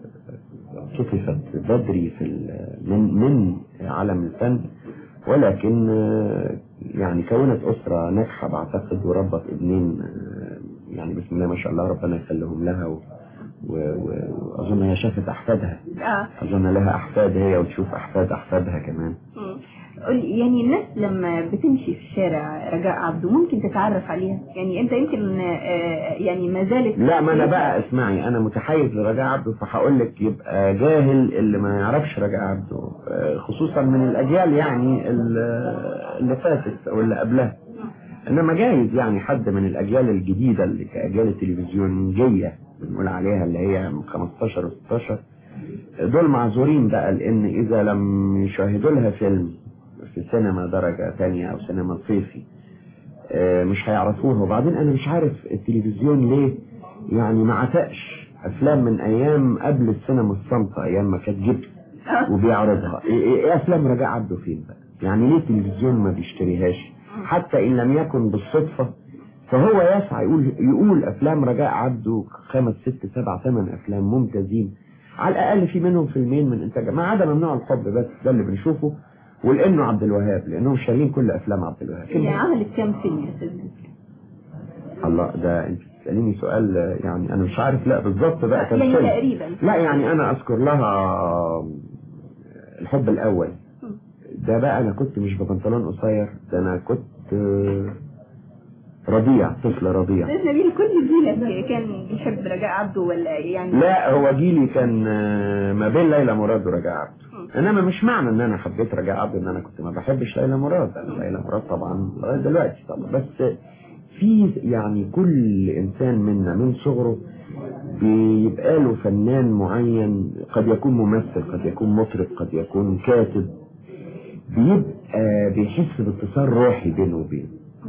كتفت بدري في ال- من من عالم الفن ولكن آه، يعني كونت أسرة ناجحة بعتقد وربت ابنين آه، يعني بسم الله ما شاء الله ربنا يخليهم لها و- و- و- وأظن هي شافت أحفادها اه أظن لها أحفاد هي وتشوف أحفاد أحفادها كمان مم. قولي يعني الناس لما بتمشي في الشارع رجاء عبده ممكن تتعرف عليها يعني انت يمكن آه، يعني ما زالت لا ما أنا بقى اسمعي أنا متحيز لرجاء عبده فهقول لك يبقى جاهل اللي ما يعرفش رجاء عبده آه، خصوصا من الأجيال يعني ال- اللي فاتت أو اللي قبلها إنما جايز يعني حد من الأجيال الجديدة اللي كأجيال التلفزيونية بنقول عليها اللي هي من 15 و 16 دول معذورين بقى لأن إذا لم يشاهدوا لها فيلم في سينما درجة تانية أو سينما صيفي آه، مش هيعرفوها وبعدين أنا مش عارف التلفزيون ليه يعني ما عتقش أفلام من أيام قبل السينما الصامتة أيام ما كانت جبت وبيعرضها إيه, إيه, إيه أفلام رجاء عبده فين بقى يعني ليه التلفزيون ما بيشتريهاش حتى إن لم يكن بالصدفة فهو يسعى يقول يقول أفلام رجاء عبده خمس ست سبع ثمان أفلام ممتازين على الأقل في منهم فيلمين من إنتاج ما عدا ممنوع الحب بس ده اللي بنشوفه ولأنه عبد الوهاب لأنهم شارين كل أفلام عبد الوهاب هي عملت كام فيلم يا استاذ الله ده انت بتسأليني سؤال آه، يعني انا مش عارف لا بالظبط بقى كان يعني فيلم. تقريبا لا يعني انا اذكر لها الحب الاول ده بقى انا كنت مش ببنطلون قصير ده انا كنت آه، رضيع طفل رضيع استاذ نبيل كل جيلك كان بيحب رجاء عبده ولا يعني لا هو جيلي كان آه، ما بين ليلى مراد ورجاء عبده انما مش معنى ان انا حبيت رجاء عبده ان انا كنت ما بحبش ليلى مراد انا ليلى مراد طبعا لغايه دلوقتي طبعا بس في يعني كل انسان منا من صغره بيبقى له فنان معين قد يكون ممثل قد يكون مطرب قد يكون كاتب بيبقى بيحس باتصال روحي بينه وبينه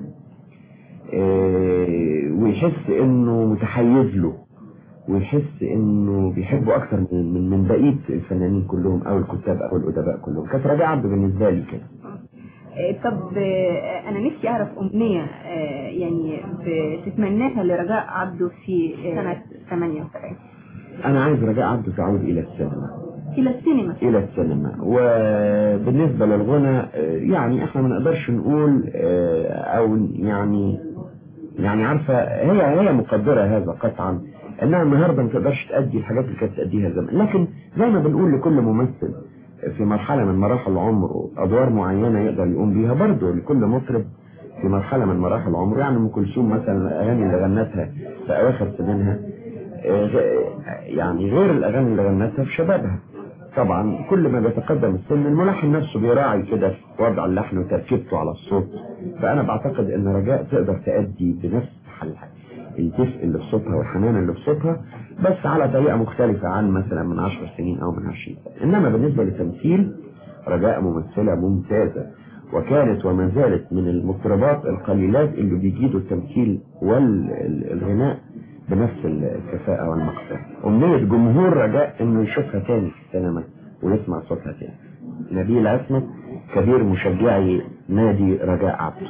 آه، ويحس انه متحيز له ويحس انه بيحبه اكتر من من, من بقيه الفنانين كلهم او الكتاب او الادباء كلهم كانت رجاء عبده بالنسبه لي كده آه، طب آه، انا نفسي اعرف امنيه آه، يعني بتتمناها لرجاء عبده في آه، سنه 78 انا عايز رجاء عبده تعود الى السينما الى السينما الى السينما وبالنسبة للغنى آه، يعني احنا ما نقدرش نقول آه، او يعني يعني عارفة هي هي مقدرة هذا قطعا انها النهاردة ما تقدرش تأدي الحاجات اللي كانت تأديها زمان لكن زي ما بنقول لكل ممثل في مرحلة من مراحل عمره ادوار معينة يقدر يقوم بيها برضه لكل مطرب في مرحلة من مراحل عمره يعني ام كلثوم مثلا الاغاني اللي غنتها في اواخر سنينها آه، غ- يعني غير الاغاني اللي غنتها في شبابها طبعا كل ما بيتقدم السن الملحن نفسه بيراعي كده في وضع اللحن وتركيبته على الصوت فانا بعتقد ان رجاء تقدر تأدي بنفس حالها الدفء اللي في صوتها والحنان اللي في صوتها بس على طريقة مختلفة عن مثلا من عشر سنين او من عشرين سنة انما بالنسبة للتمثيل رجاء ممثلة ممتازة وكانت وما زالت من المطربات القليلات اللي بيجيدوا التمثيل والغناء بنفس الكفاءة والمقدرة أمنية جمهور رجاء إنه يشوفها تاني في السينما ويسمع صوتها تاني نبيل عصمت كبير مشجعي نادي رجاء عبده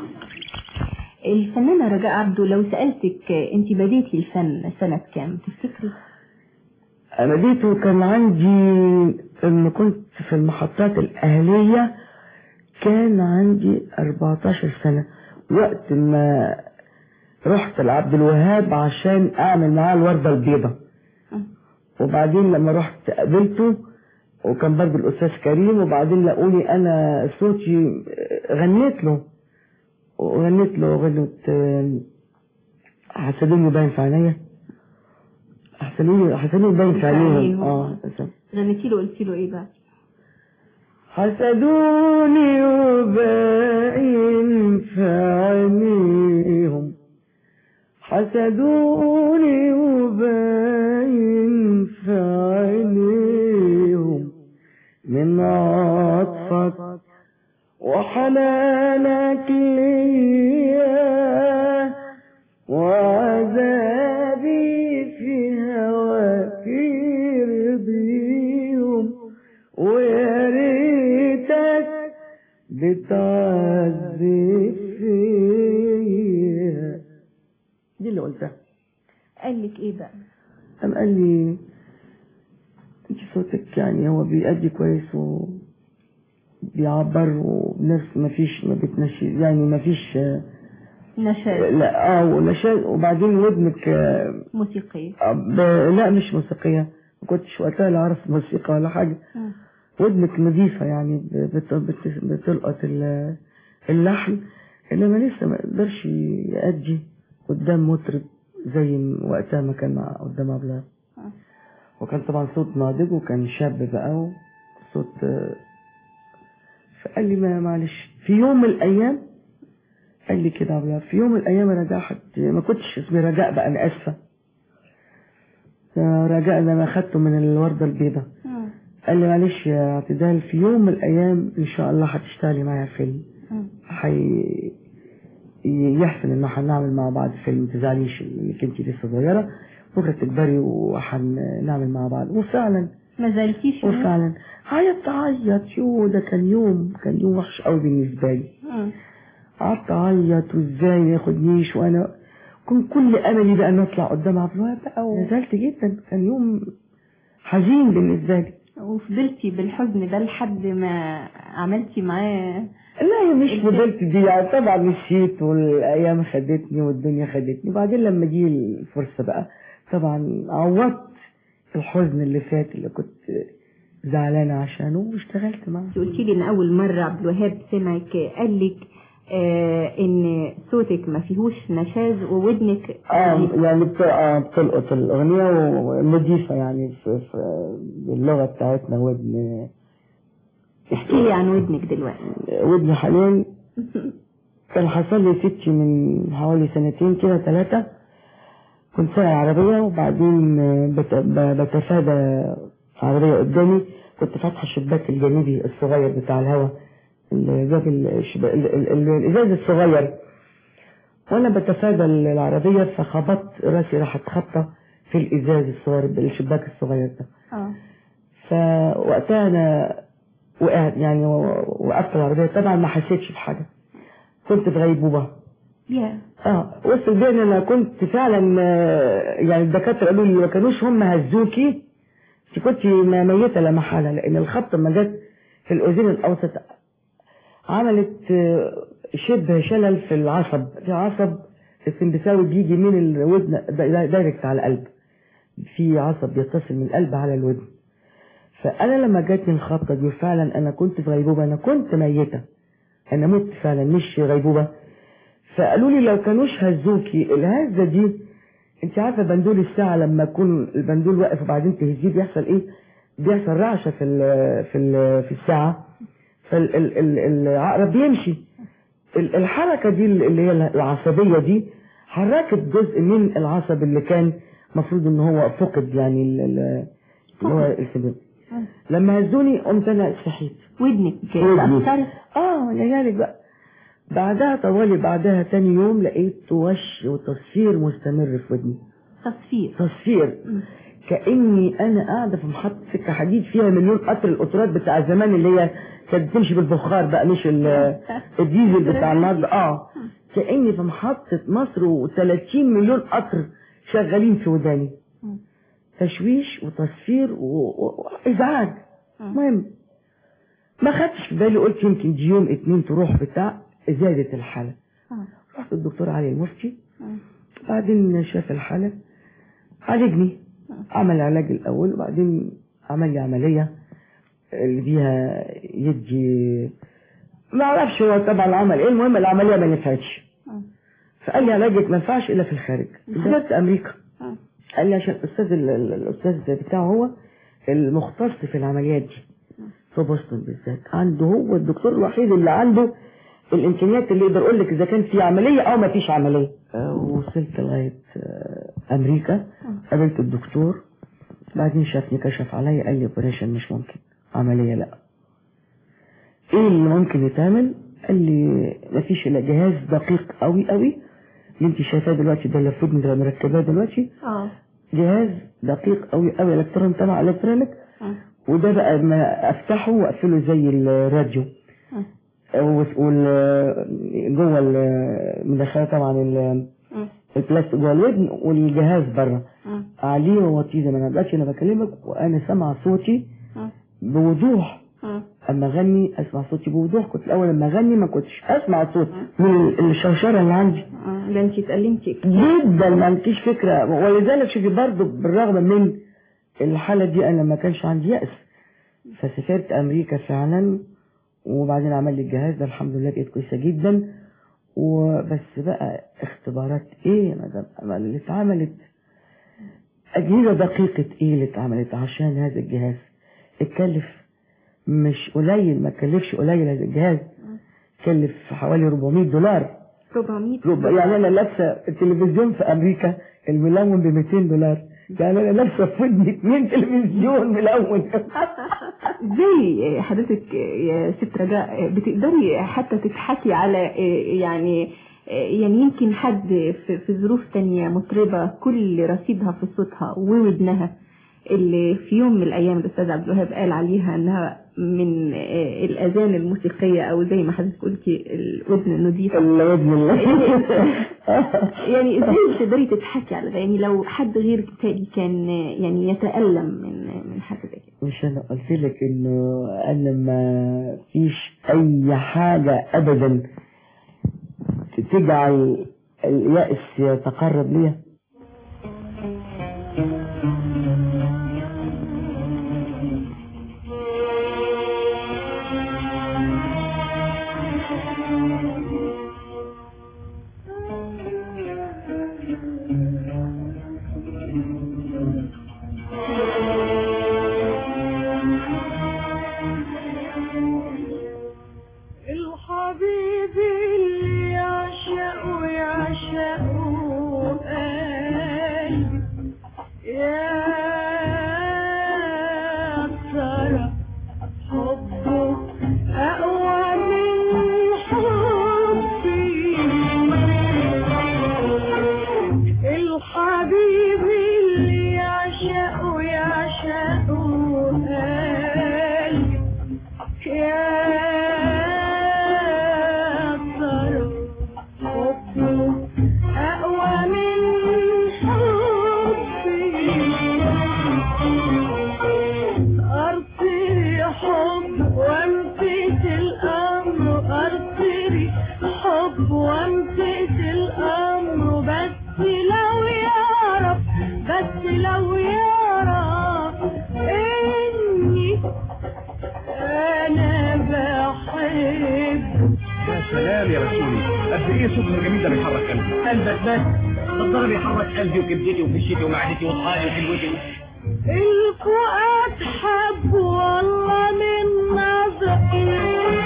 الفنانة رجاء عبده لو سألتك آه، انت بديتي الفن سنة كام تفتكري؟ انا جيت كان عندي لما كنت في المحطات الاهلية كان عندي 14 سنة وقت ما رحت لعبد الوهاب عشان اعمل معاه الوردة البيضاء وبعدين لما رحت قابلته وكان برضه الاستاذ كريم وبعدين لقوني انا صوتي غنيت له وغنيت له غنوة آه، حسدوني باين في عينيا حسدوني حسدوني باين في عينيهم اه غنيتي له قلتي له ايه بقى؟ حسدوني وباين في عينيهم حسدوني وباين في عينيهم من عطفك وحنانك ليا وعذابي في هواك قلتها قال لك ايه بقى قام قال لي انت صوتك يعني هو بيأدي كويس و بيعبر ونفس ما فيش ما بتنشي يعني ما فيش نشاز لا اه ونشاز وبعدين ودنك آه، موسيقية آه، ب- لا مش موسيقية ما كنتش وقتها لا اعرف موسيقى ولا حاجة مم. ودنك نظيفة يعني ب- بت- بت- بتلقط ال- اللحن انما لسه ما يقدرش يأدي قدام مطرب زي م- وقتها ما كان مع قدام عبد وكان طبعا صوت ناضج وكان شاب بقى وصوت آه، فقال لي ما معلش في يوم من الايام قال لي كده عبد في يوم من الايام رجاء حد ما كنتش اسمي رجاء بقى انا اسفه آه، رجاء ده انا اخدته من الورده البيضاء مم. قال لي معلش يا اعتدال في يوم من الايام ان شاء الله هتشتغلي معايا فيلم مم. حي يحسن ان احنا نعمل مع بعض فيلم ما تزعليش انك انت لسه صغيره بكره تكبري وهنعمل مع بعض وفعلا ما زالتيش وفعلا عيطت عيط يو ده كان يوم كان يوم وحش قوي بالنسبه لي مم. قعدت اعيط وازاي ما ياخدنيش وانا كنت كل املي بقى ان اطلع قدام عبد الوهاب بقى ونزلت جدا كان يوم حزين بالنسبه لي وفضلتي بالحزن ده لحد ما عملتي معاه لا هي مش الفيلم. فضلت دي يعني طبعا مشيت والايام خدتني والدنيا خدتني وبعدين لما جه الفرصه بقى طبعا عوضت الحزن اللي فات اللي كنت زعلانه عشانه واشتغلت معاه قلتي لي ان اول مرة عبد الوهاب سمعك قال لك آه ان صوتك ما فيهوش نشاز وودنك اه يعني بت- آه، بتلقط الاغنيه ونضيفه يعني في, في باللغه بتاعتنا ودن احكي لي عن ودنك دلوقتي ودن حاليا كان حصل لي ستي من حوالي سنتين كده ثلاثة كنت سايق عربية وبعدين بت- ب- بتفادى عربية قدامي كنت فاتحة الشباك الجانبي الصغير بتاع الهواء اللي جاب الشب- ال- ال- ال- الإزاز الصغير وأنا بتفادى العربية فخبطت راسي راحت خبطة في الإزاز الصغير الشباك الصغير ده اه فوقتها انا وقعت يعني وقفت العربيه طبعا ما حسيتش بحاجه كنت في غيبوبه يا اه وصل بيا ان انا كنت فعلا آه، يعني الدكاتره قالوا لي ما كانوش هم هزوكي انت كنت م- ميته لا محاله لان الخبطه لما جت في الاذين الاوسط عملت آه، شبه شلل في العصب في عصب السمبساوي بيجي من الودن دا- دايركت على القلب في عصب يتصل من القلب على الودن فانا لما جاتني الخبطه دي فعلا انا كنت في غيبوبه انا كنت ميته انا مت فعلا مش غيبوبه فقالوا لي لو كانوش هزوكي الهزه دي انت عارفه بندول الساعه لما يكون البندول واقف وبعدين تهزيه بيحصل ايه بيحصل رعشه في ال في ال في الساعه فالعقرب بيمشي ال- الحركه دي اللي هي العصبيه دي حركت جزء من العصب اللي كان المفروض ان هو فقد يعني ال- ال- اللي هو السبب لما هزوني قمت انا صحيت ودنك ودني. اتأثرت اه لذلك بقى بعدها طوالي بعدها تاني يوم لقيت وش وتصفير مستمر في ودني تصفير تصفير كاني انا قاعده في محطه سكه حديد فيها مليون قطر القطارات بتاع زمان اللي هي كانت بتمشي بالبخار بقى مش ال- الديزل بتاع النهارده اه كاني في محطه مصر و30 مليون قطر شغالين في وداني تشويش وتصفير و- و- وازعاج المهم ما خدتش في بالي قلت يمكن دي يوم اتنين تروح بتاع زادت الحالة رحت الدكتور علي المفتي بعدين شاف الحالة عالجني عمل علاج الأول وبعدين عمل لي عملية اللي بيها يدي ما اعرفش هو طبعا عمل ايه المهم العملية ما نفعتش فقال لي علاجك ما ينفعش الا في الخارج سافرت امريكا قال لي عشان الاستاذ ال- ال- الاستاذ بتاعه هو المختص في العمليات دي في بوسطن بالذات عنده هو الدكتور الوحيد اللي عنده الامكانيات اللي يقدر يقول لك اذا كان في عمليه او ما فيش عمليه آه، وصلت لغايه آه، امريكا قابلت الدكتور بعدين شافني كشف عليا قال لي اوبريشن مش ممكن عمليه لا ايه اللي ممكن يتعمل قال لي مفيش الا جهاز دقيق قوي قوي اللي انت شايفاه دلوقتي ده اللي في ودني ده مركباه دلوقتي اه جهاز دقيق قوي قوي الكترون تبع الكترونيك وده بقى ما افتحه واقفله زي الراديو وال- وال جوه المدخله طبعا ال- البلاستيك جوه الودن والجهاز بره مم. عليه ووطيه زي ما انا دلوقتي انا بكلمك وانا سامعه صوتي مم. بوضوح مم. اما اغني اسمع صوتي بوضوح كنت الاول لما اغني ما كنتش اسمع الصوت من الشوشره اللي عندي آه، ده انت اتألمتي جدا ما عندكيش فكره ولذلك شوفي برضه بالرغم من الحاله دي انا ما كانش عندي يأس فسافرت امريكا فعلا وبعدين عمل لي الجهاز ده الحمد لله بقيت كويسه جدا وبس بقى اختبارات ايه يا مدام أما اللي اتعملت اجهزه دقيقه ايه اللي اتعملت عشان هذا الجهاز اتكلف مش قليل ما كلفش قليل هذا الجهاز كلف حوالي 400 دولار 400 ربع يعني انا لابسه التلفزيون في امريكا الملون ب 200 دولار يعني انا لابسه في ودني اثنين تلفزيون ملون ازاي حضرتك يا ست رجاء بتقدري حتى تضحكي على يعني يعني يمكن حد في في ظروف تانية مطربة كل رصيدها في صوتها وودنها اللي في يوم من الأيام الأستاذ عبد الوهاب قال عليها إنها من الأذان الموسيقية أو زي ما حضرتك قلتي الودن النظيفة الودن يعني ازاي بتقدري تضحكي على ده يعني لو حد غير تاني كان يعني يتألم من من حاجة زي كده مش انا قلت لك انه انا ما فيش اي حاجة ابدا تجعل اليأس يتقرب ليها الحبيب اللي يعشقه يعشقه قلبي يا ترى حبه أقوى من حبي الحبيب اللي يعشقه يعشقه قلبي يا ترى حبه أقوى من حبي أرطري حب وامسك الأمر أرطري حب وامسك الأمر بس لو يعرف بس لو يعرف إني أنا بحب يا سلام يا رسولي قد ايه صوتك الجميل ده بيحرك قلبي قلبك بس الضرب يحرك قلبي وكبدتي وفشتي ومعدتي وطحالي وحلوتي الفؤاد حب والله من نظرة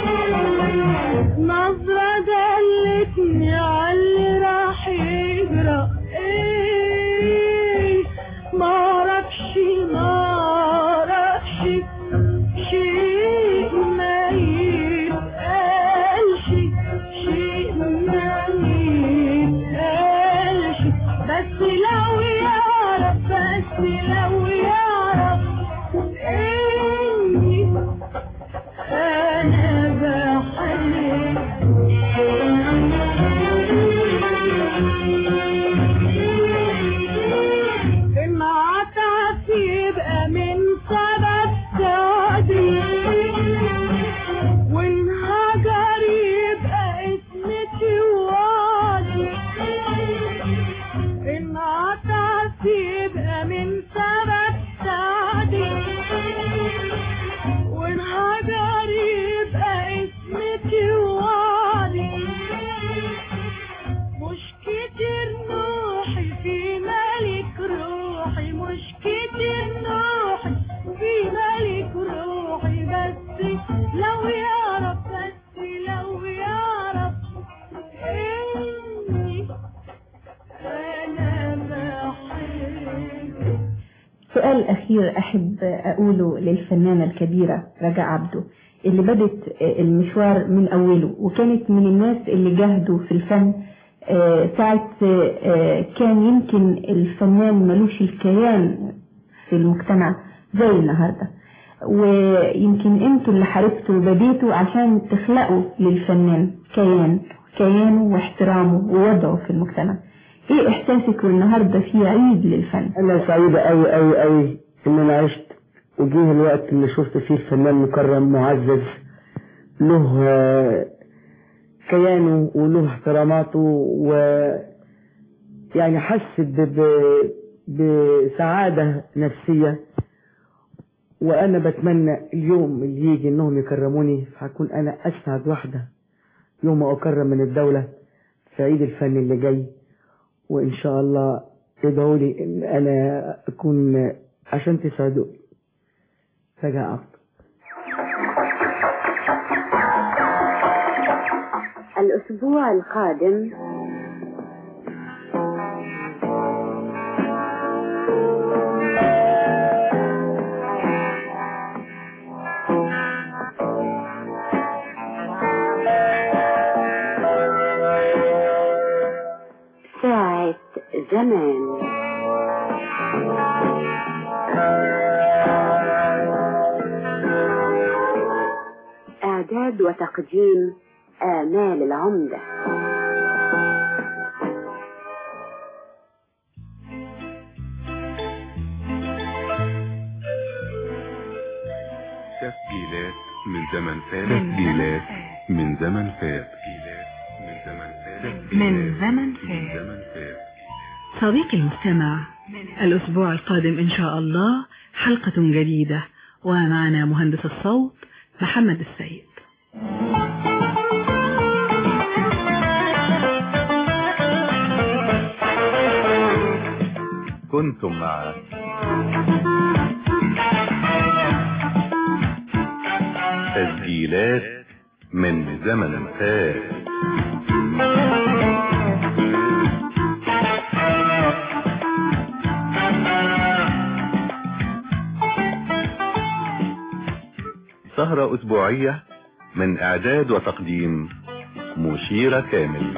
نظرة دلتني على اللي راح يجرى ايه ما اعرفش ما اعرفش شيء ما يتقالش شيء ما يتقالش بس لو يعرف بس لو يعرف اني انا بحب ان عطف يبقى من سبب سعدي وان هجر يبقى اسمتي وعدي ان عطف يبقى من سبب سعدي وان هجر يبقى اسمتي وعدي مش كتير نوحي في ملك روحي مش كتير نوحي في ملك روحي بس لو يعرف بس لو يعرف اني انا بحب سؤال أخير أحب أقوله للفنانة الكبيرة رجاء عبده اللي بدت المشوار من أوله وكانت من الناس اللي جاهدوا في الفن آه، ساعة آه، كان يمكن الفنان ملوش الكيان في المجتمع زي النهاردة ويمكن انتوا اللي حاربتوا وبديتوا عشان تخلقوا للفنان كيان كيانه واحترامه ووضعه في المجتمع ايه احساسك والنهاردة في عيد للفن انا سعيدة قوي قوي قوي ان انا عشت وجيه الوقت اللي شفت فيه الفنان مكرم معزز له آه، كيانه وله احتراماته و يعني حس ب... ب... بسعادة نفسية وانا بتمنى اليوم اللي يجي انهم يكرموني فهكون انا اسعد واحدة يوم ما اكرم من الدولة في عيد الفن اللي جاي وان شاء الله ادعوا لي ان انا اكون عشان تساعدوا فجأة افضل الأسبوع القادم ساعة زمان إعداد وتقديم آمال العمدة تسجيلات من زمن فات تسجيلات من زمن فات من زمن فات من زمن من زمن فات صديقي المستمع الأسبوع القادم إن شاء الله حلقة جديدة ومعنا مهندس الصوت محمد السيد كنتم مع تسجيلات من زمن فات سهرة أسبوعية من إعداد وتقديم مشيرة كامل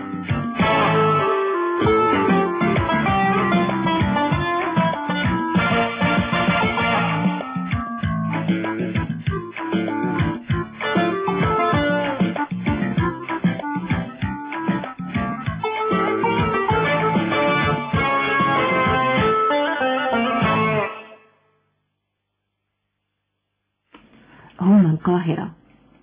هنا القاهرة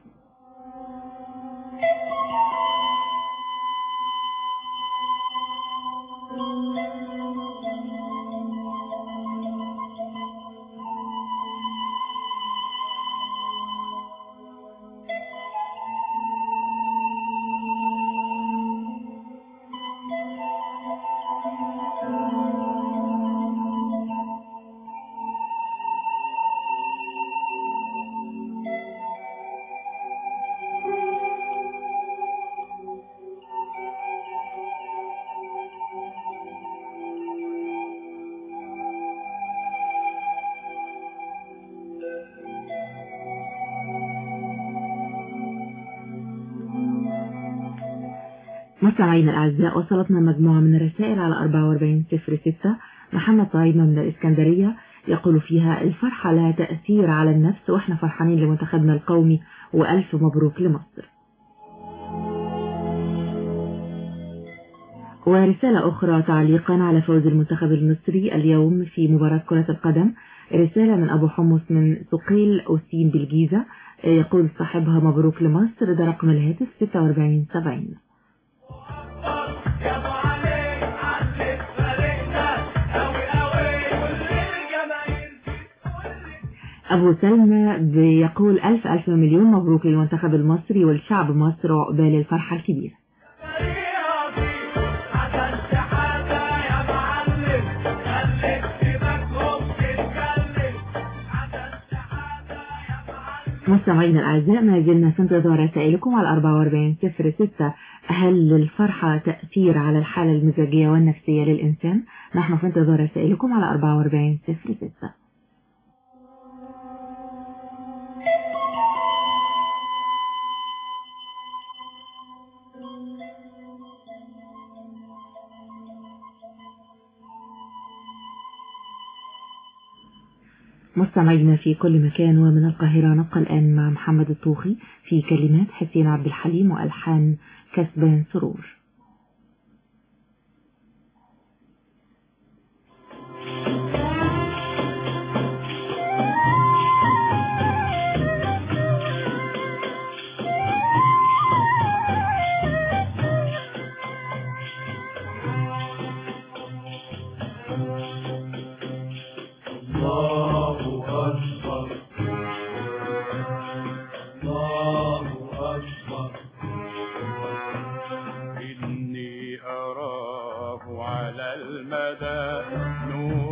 مستمعينا الأعزاء وصلتنا مجموعة من الرسائل على 4406 محمد طعيمة من الإسكندرية يقول فيها الفرحة لها تأثير على النفس وإحنا فرحانين لمنتخبنا القومي وألف مبروك لمصر ورسالة أخرى تعليقا على فوز المنتخب المصري اليوم في مباراة كرة القدم رسالة من أبو حمص من ثقيل أوسين بالجيزة يقول صاحبها مبروك لمصر ده رقم الهاتف 4670 أبو سلمى بيقول ألف ألف مليون مبروك للمنتخب المصري والشعب مصر وعقبال الفرحة الكبيرة مستمعينا الأعزاء ما زلنا في انتظار رسائلكم على 4406 هل للفرحة تأثير على الحالة المزاجية والنفسية للإنسان؟ نحن في انتظار رسائلكم على 4406 مستمعينا في كل مكان ومن القاهرة نبقى الآن مع محمد الطوخي في كلمات حسين عبد الحليم وألحان كسبان سرور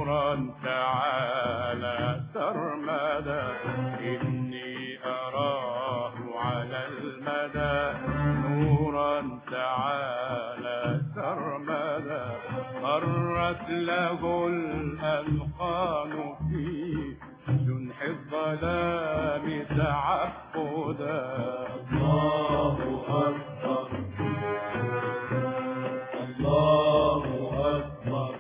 نورا تعالى سرمدا إني أراه على المدى نورا تعالى سرمدا مرت له الألقان في جنح الظلام تعبدا الله أكبر الله أكبر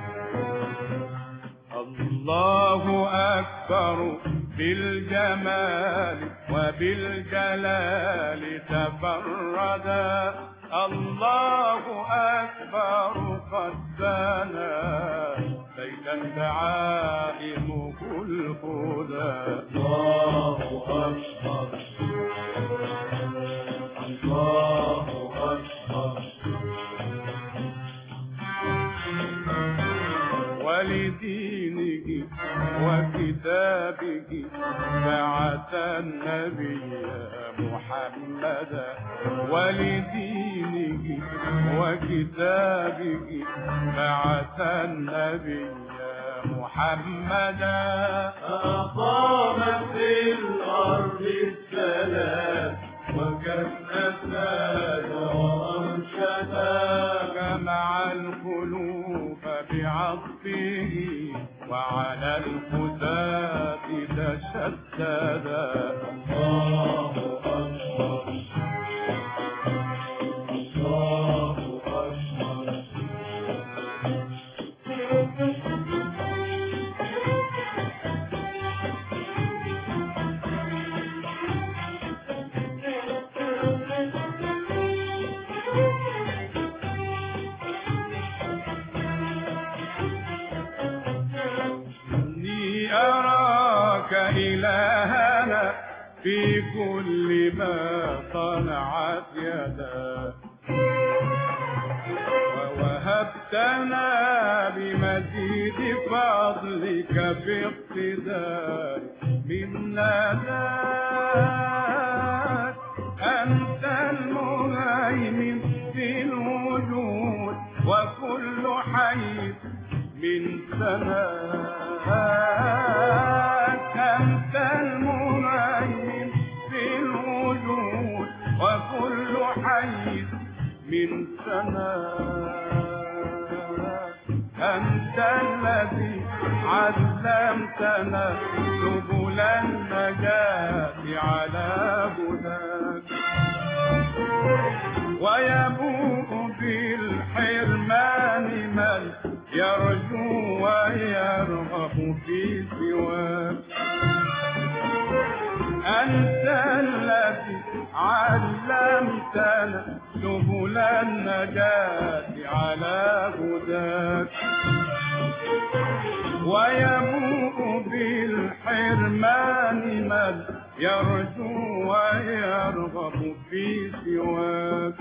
الله أكبر بالجمال وبالجلال تفردا الله أكبر قد بنى بيتا دعائمه الهدى الله أكبر الله أكبر ولدينه وكتابه بعث النبي محمدا ولدينه وكتابه بعث النبي محمدا أقام في الأرض السلام وكفأت وأرشدا جمع القلوب بعطفه وعلى الهداة تشددا الله أكبر الله أكبر إني أراك إلهنا في كل ما صنعت يداك ووهبتنا بمزيد فضلك في اقتدار من نداك أنت المهيمن في الوجود وكل حي من سماك أنت المهيمن في الوجود وكل حي من سماك أنت الذي علمتنا سبل النجاة على هداك ويبوء بالحرمان من يرجو ويرغب في سواك أنت الذي علمتنا سبل النجاة على هداك ويبوء بالحرمان من يرجو ويرغب في سواك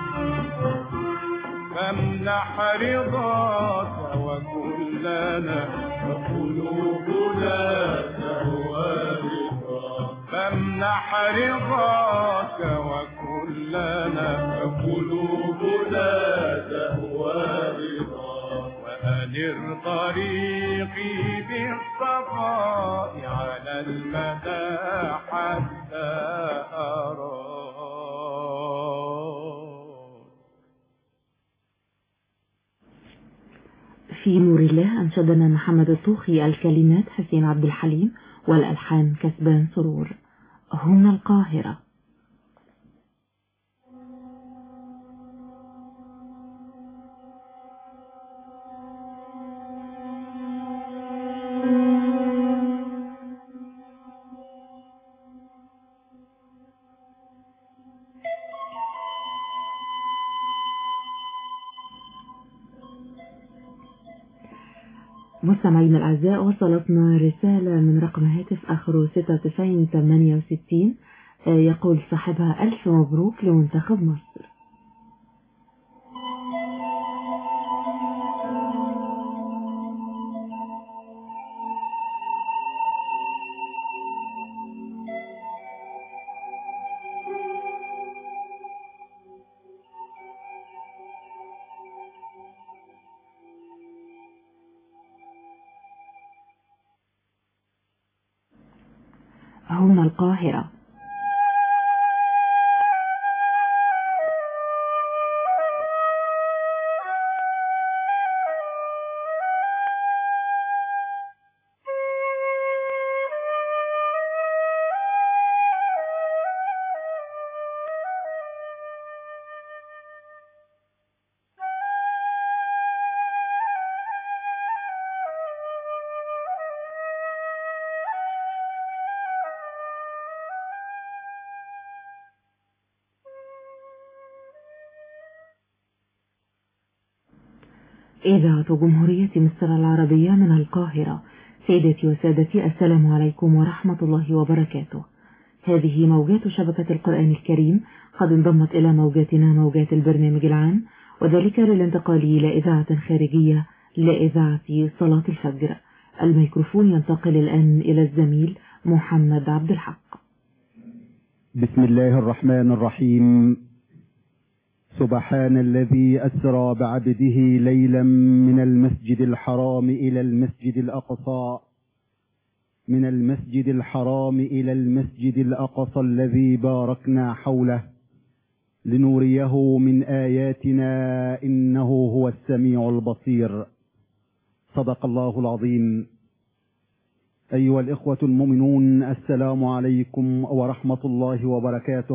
فامنح رضاك وكلنا وقلوبنا تهوى رضاك فامنح رضاك وكلنا وقلوبنا تهوى رضاك وأنر طريقي بالصفاء على المدى حتى أراك في نور الله أنشدنا محمد الطوخي الكلمات حسين عبد الحليم والألحان كسبان سرور هنا القاهرة مستمعينا الأعزاء وصلتنا رسالة من رقم هاتف آخره 9668 يقول صاحبها ألف مبروك لمنتخب مصر هنا القاهرة إذاعة جمهورية مصر العربية من القاهرة سيدتي وسادتي السلام عليكم ورحمة الله وبركاته هذه موجات شبكة القرآن الكريم قد انضمت إلى موجاتنا موجات البرنامج العام وذلك للانتقال إلى إذاعة خارجية لإذاعة صلاة الفجر الميكروفون ينتقل الآن إلى الزميل محمد عبد الحق بسم الله الرحمن الرحيم سبحان الذي أسرى بعبده ليلا من المسجد الحرام إلى المسجد الأقصى من المسجد الحرام إلى المسجد الأقصى الذي باركنا حوله لنوريه من آياتنا إنه هو السميع البصير صدق الله العظيم أيها الإخوة المؤمنون السلام عليكم ورحمة الله وبركاته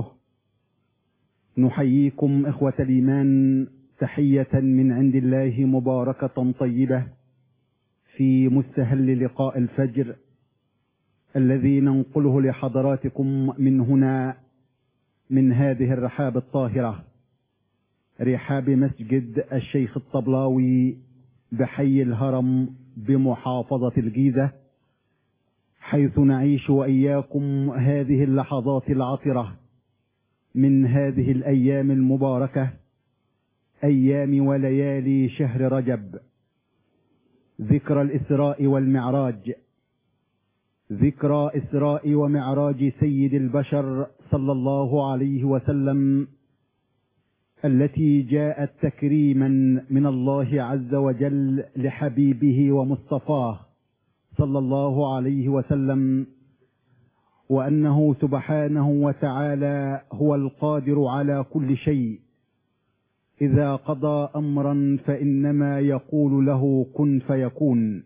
نحييكم إخوة الإيمان تحية من عند الله مباركة طيبة في مستهل لقاء الفجر الذي ننقله لحضراتكم من هنا من هذه الرحاب الطاهرة رحاب مسجد الشيخ الطبلاوي بحي الهرم بمحافظة الجيزة حيث نعيش وإياكم هذه اللحظات العطرة من هذه الأيام المباركة أيام وليالي شهر رجب ذكرى الإسراء والمعراج ذكرى إسراء ومعراج سيد البشر صلى الله عليه وسلم التي جاءت تكريما من الله عز وجل لحبيبه ومصطفاه صلى الله عليه وسلم وأنه سبحانه وتعالى هو القادر على كل شيء إذا قضى أمرا فإنما يقول له كن فيكون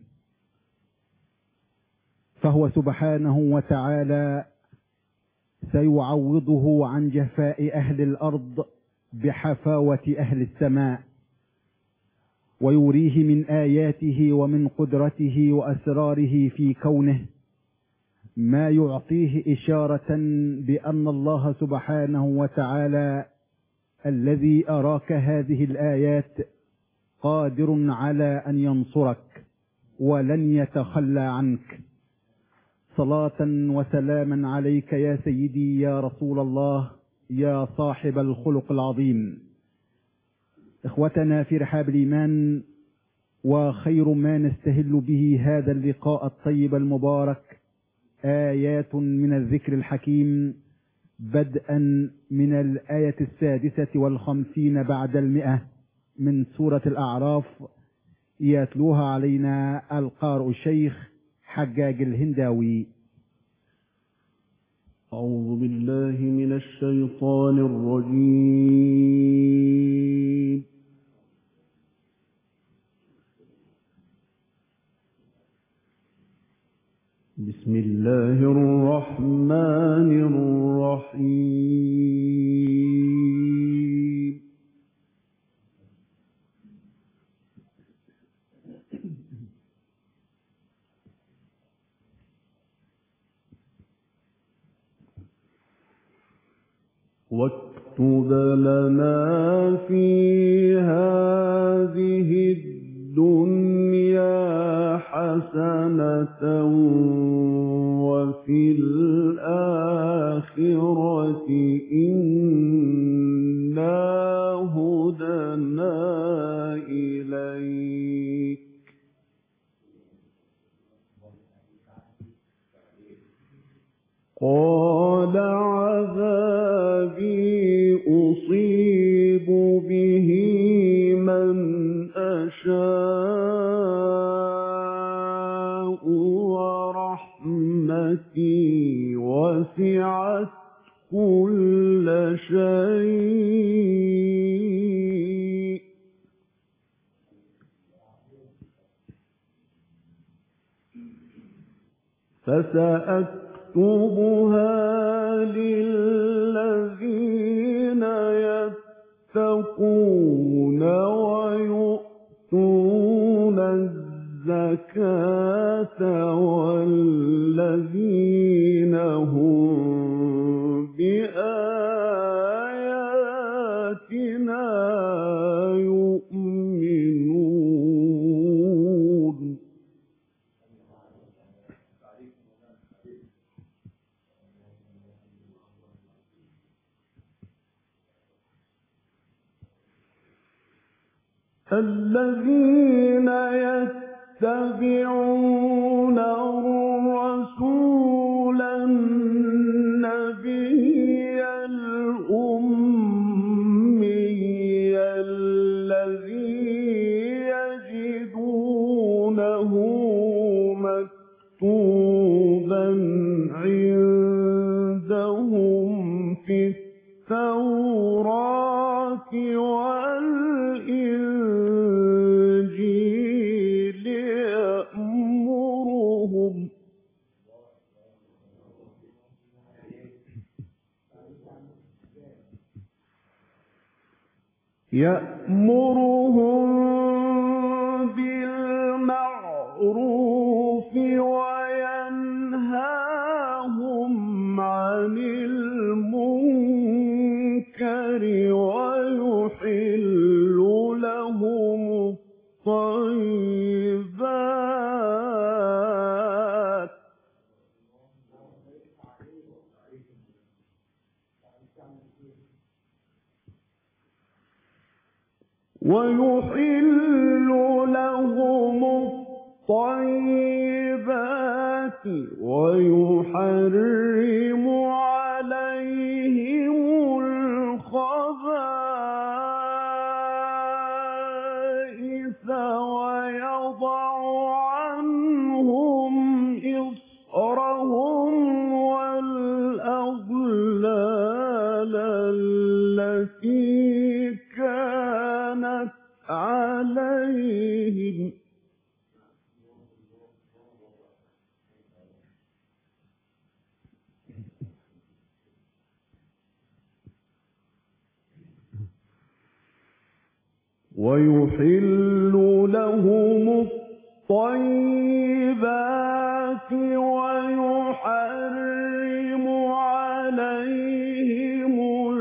فهو سبحانه وتعالى سيعوضه عن جفاء أهل الأرض بحفاوة أهل السماء ويريه من آياته ومن قدرته وأسراره في كونه ما يعطيه إشارة بأن الله سبحانه وتعالى الذي أراك هذه الآيات قادر على أن ينصرك ولن يتخلى عنك صلاة وسلاما عليك يا سيدي يا رسول الله يا صاحب الخلق العظيم إخوتنا في رحاب الإيمان وخير ما نستهل به هذا اللقاء الطيب المبارك آيات من الذكر الحكيم بدءا من الآية السادسة والخمسين بعد المئة من سورة الأعراف يتلوها علينا القارئ الشيخ حجاج الهنداوي أعوذ بالله من الشيطان الرجيم بسم الله الرحمن الرحيم واكتب لنا في هذه الدنيا حسنة وفي الآخرة إنا هدنا إليك قال عذابي أصيب به من أشاء ورحمتي وسعت كل شيء فسأكتبها للذين يتقون ويؤتون الزكاة والذين هم بآياتنا يؤمنون الذين يتبعون الرسول النبي الأمي الذي يجدونه مكتوبا عندهم في التوراة والإنجيل يأمرهم يأمرهم بالمعروف وينهاهم عن المنكر ويحل لهم الطيبات ويحل لهم الطيبات ويحرم عليهم الخبائث ويضع عنهم إصرهم والأغلال التي كانت عليهم ويحل لهم الطيبات ويحرم عليهم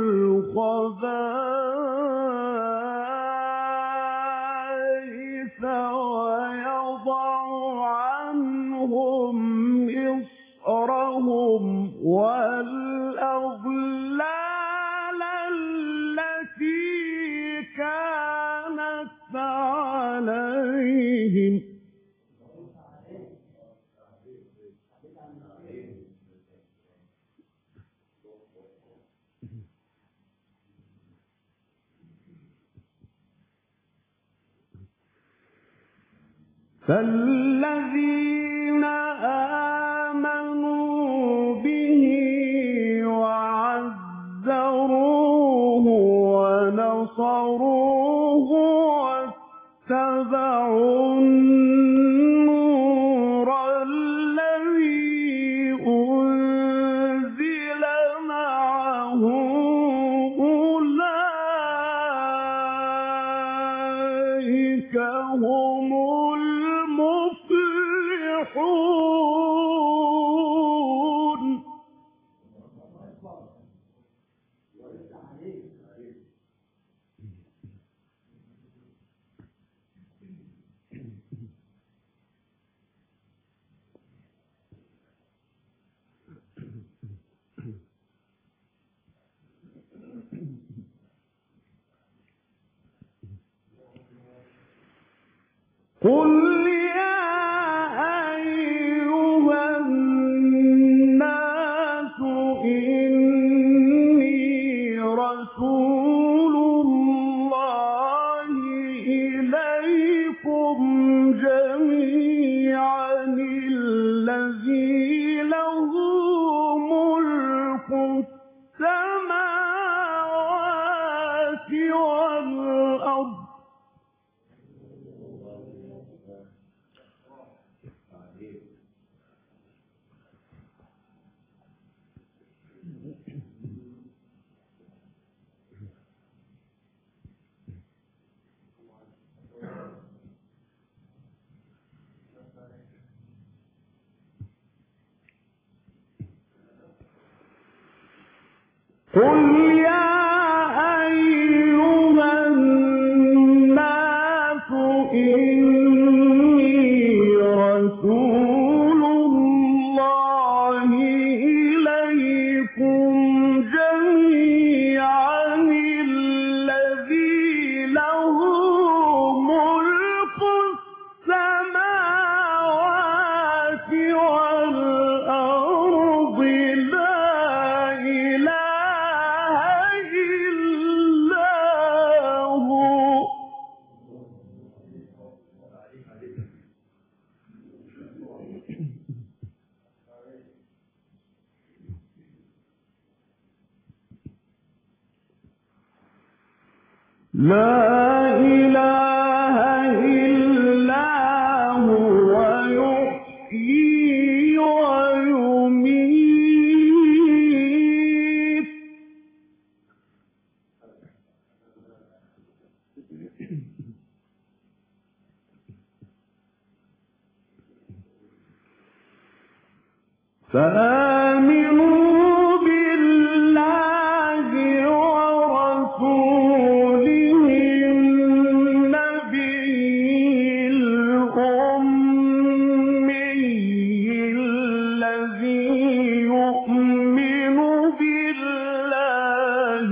الخبائث ويضع عنهم إصرهم والأغلال التي كانت عليهم فالذين آمنوا به وعزروه ونصروه واتبعوا النور الذي أنزل معه أولئك هم المفلحون قل يا أيها الناس إني رسول الله إليكم جميعا الذي له ملك قل يا أيها الناس إني رسول الله إليكم جميعا الذي له ملك السماوات والأرض لا إله إلا هو لا إله إلا هو يحيي ويميت فآمنوا بالله ورسوله النبي الأمي الذي يؤمن بالله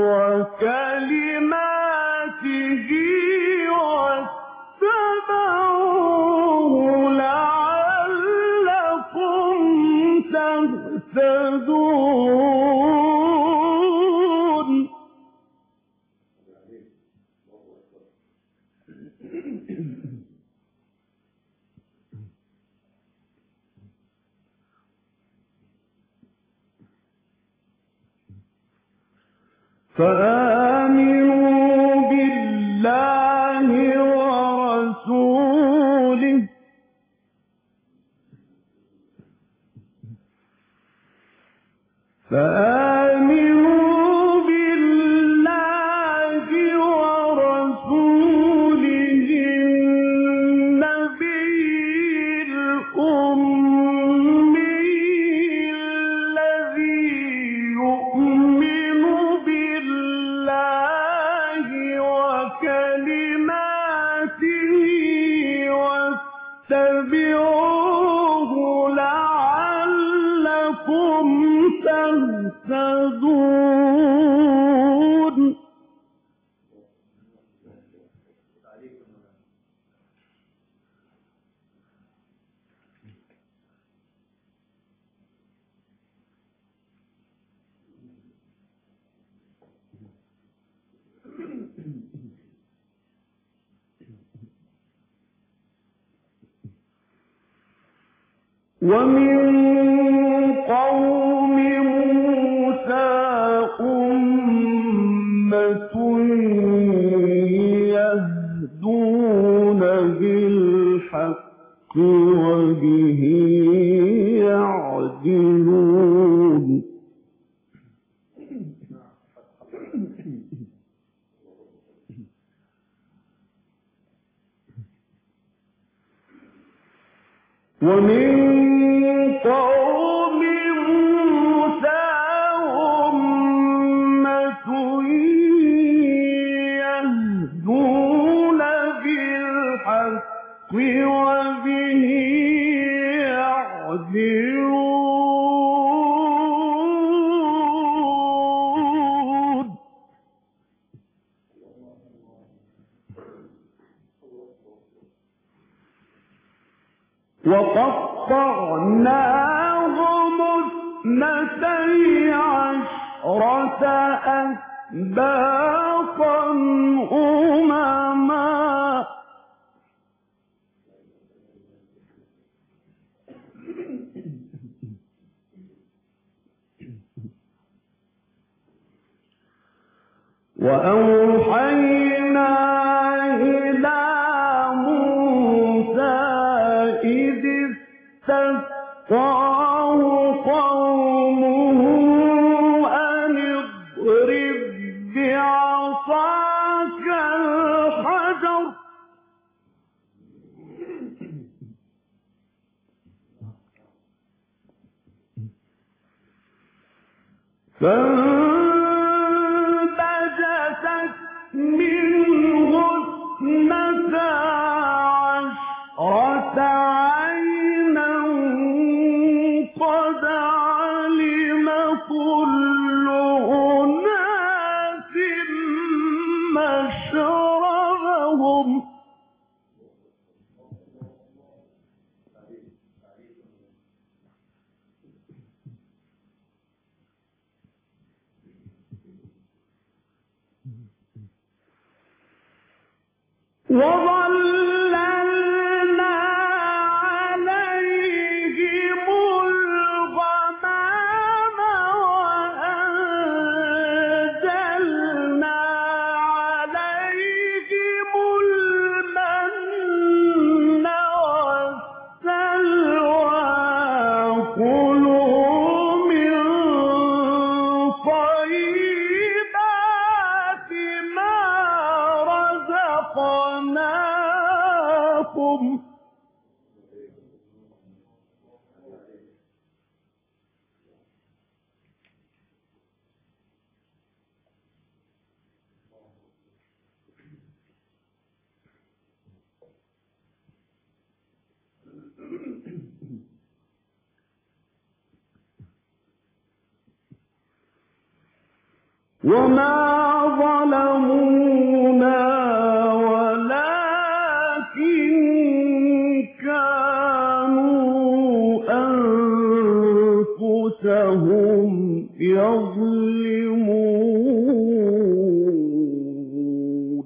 وكلماته واتبعوه لعلكم تهتدون فآمنوا بالله ورسوله فآمنوا بالله ورسوله النبي الأمي الذي يؤمن بالله وكلماته واتبعوه لعلكم تهتدون ومن قوم موسى أمة يهدون بالحق وبه يعدلون ومن قوم موسى أمة يهدون بالحق وبه يعدلون وقطعناهم اثنتي عشرة أسباطا أمما وأوحينا إلى موسى إذ استسقاه قومه أن اضرب بعصاك الحجر فانفجرت وظللنا عليهم الغمام وأنزلنا عليهم المن والسلوى كلوا من طيبات ما رزقناكم وما ظلمونا ولكن كانوا أنفسهم يظلمون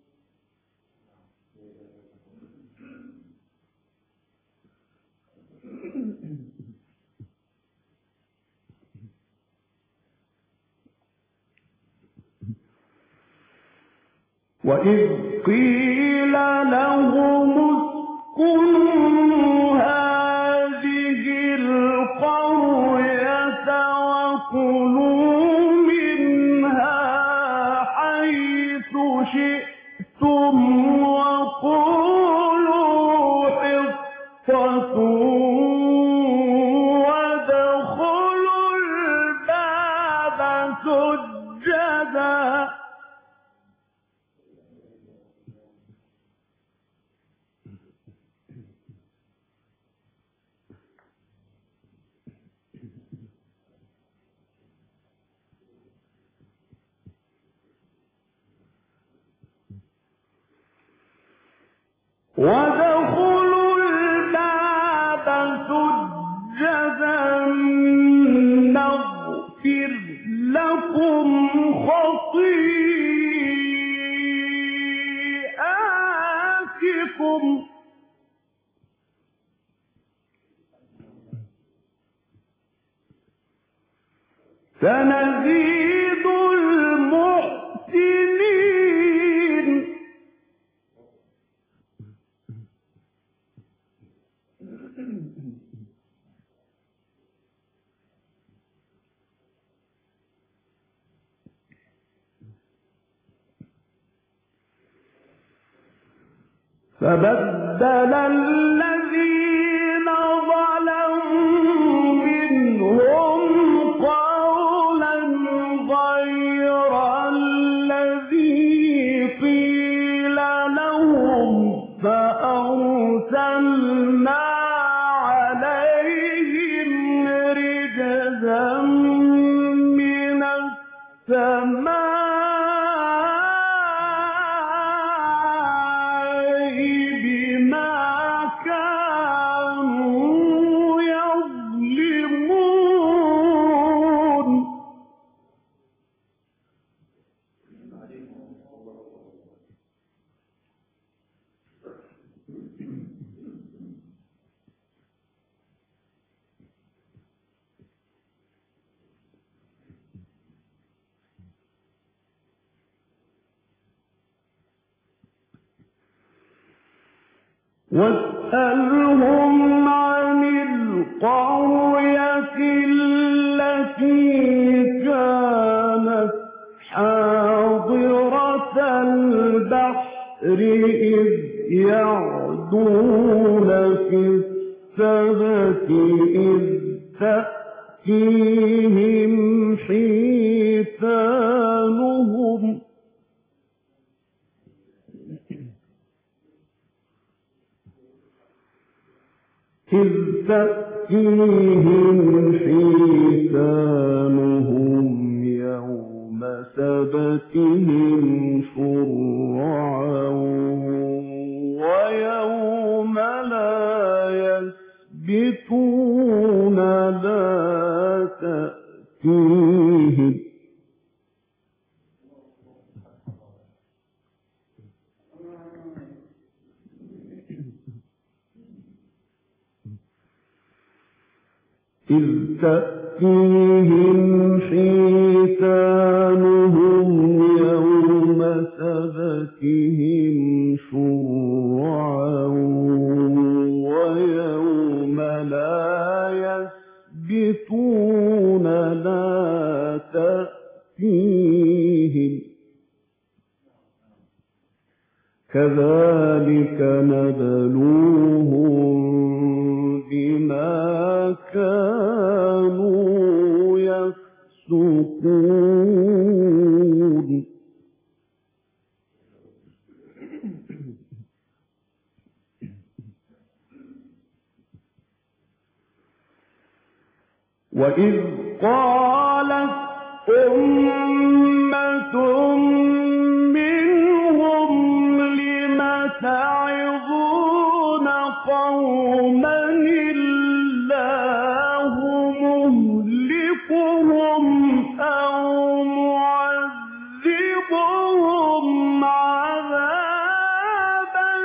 وإذ قيل لهم اسكنوا هذه القرية وكلوا منها حيث شئتم وقولوا حطة وادخلوا الباب سجدا وادخلوا الباب سجدا نغفر لكم خطيئاتكم سنزيد المحسنين فبدل الذين ظلموا منهم قولا غير الذي قيل لهم فأرسلنا عليهم رجزا من السماء بما كانوا يظلمون واسألهم عن القرية التي كانت حاضرة البحر إذ يعدون في السبت إذ تأتيهم حيتانهم إذ تأتيهم حيتانهم يوم سبتهم شرعا ويوم لا يسبتون لا تأتيهم إذ تأتيهم حيتانهم يوم سبتهم شرعا ويوم لا يسبتون لا تأتيهم كذلك نبلوهم بما كانوا يفسقون وإذ قالت أمة منهم لم تعظون قوما الله مهلكهم أو معذبهم عذابا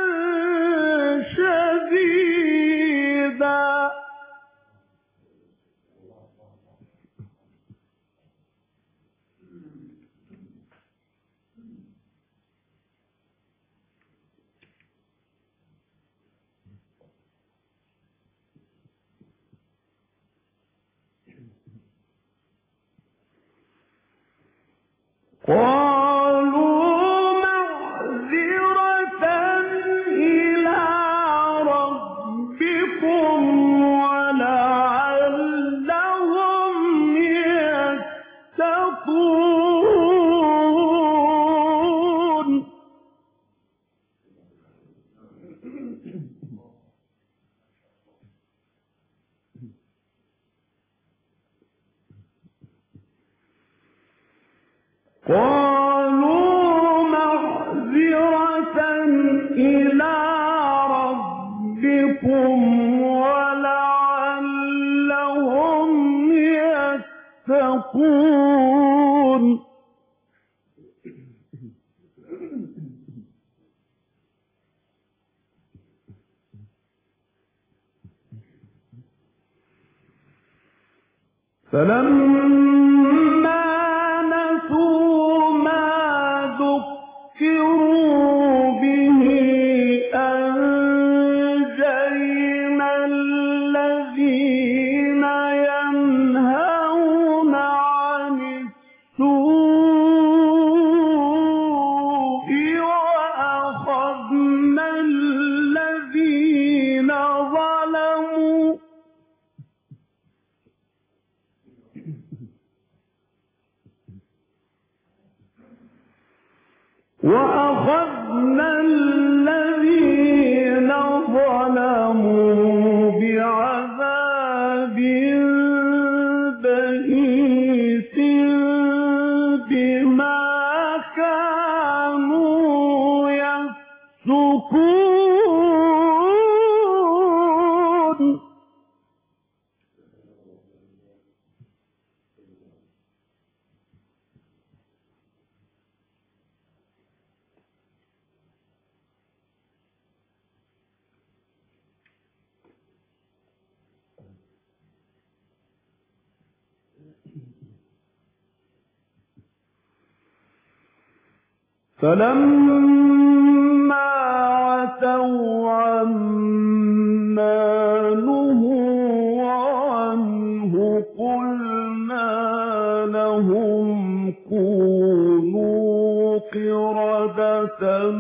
شديدا قالوا معذرة إلى ربكم ولعلهم يتقون قالوا معذرة إلى ربكم ولعلهم يتقون فلما نسوا ما ذكروا به أنجينا الذين ينهون عن السوء وأخذنا الذين ظلموا وأخذنا الذين ظلموا بعذاب بئيس بما كانوا يفسقون فلما عتوا عما نهوا عنه قلنا لهم كونوا قردة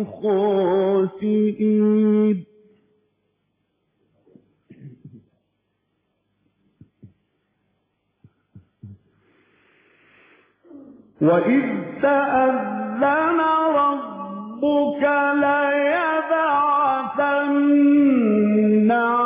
خاسئين وإذ تأذن ربك ليبعثن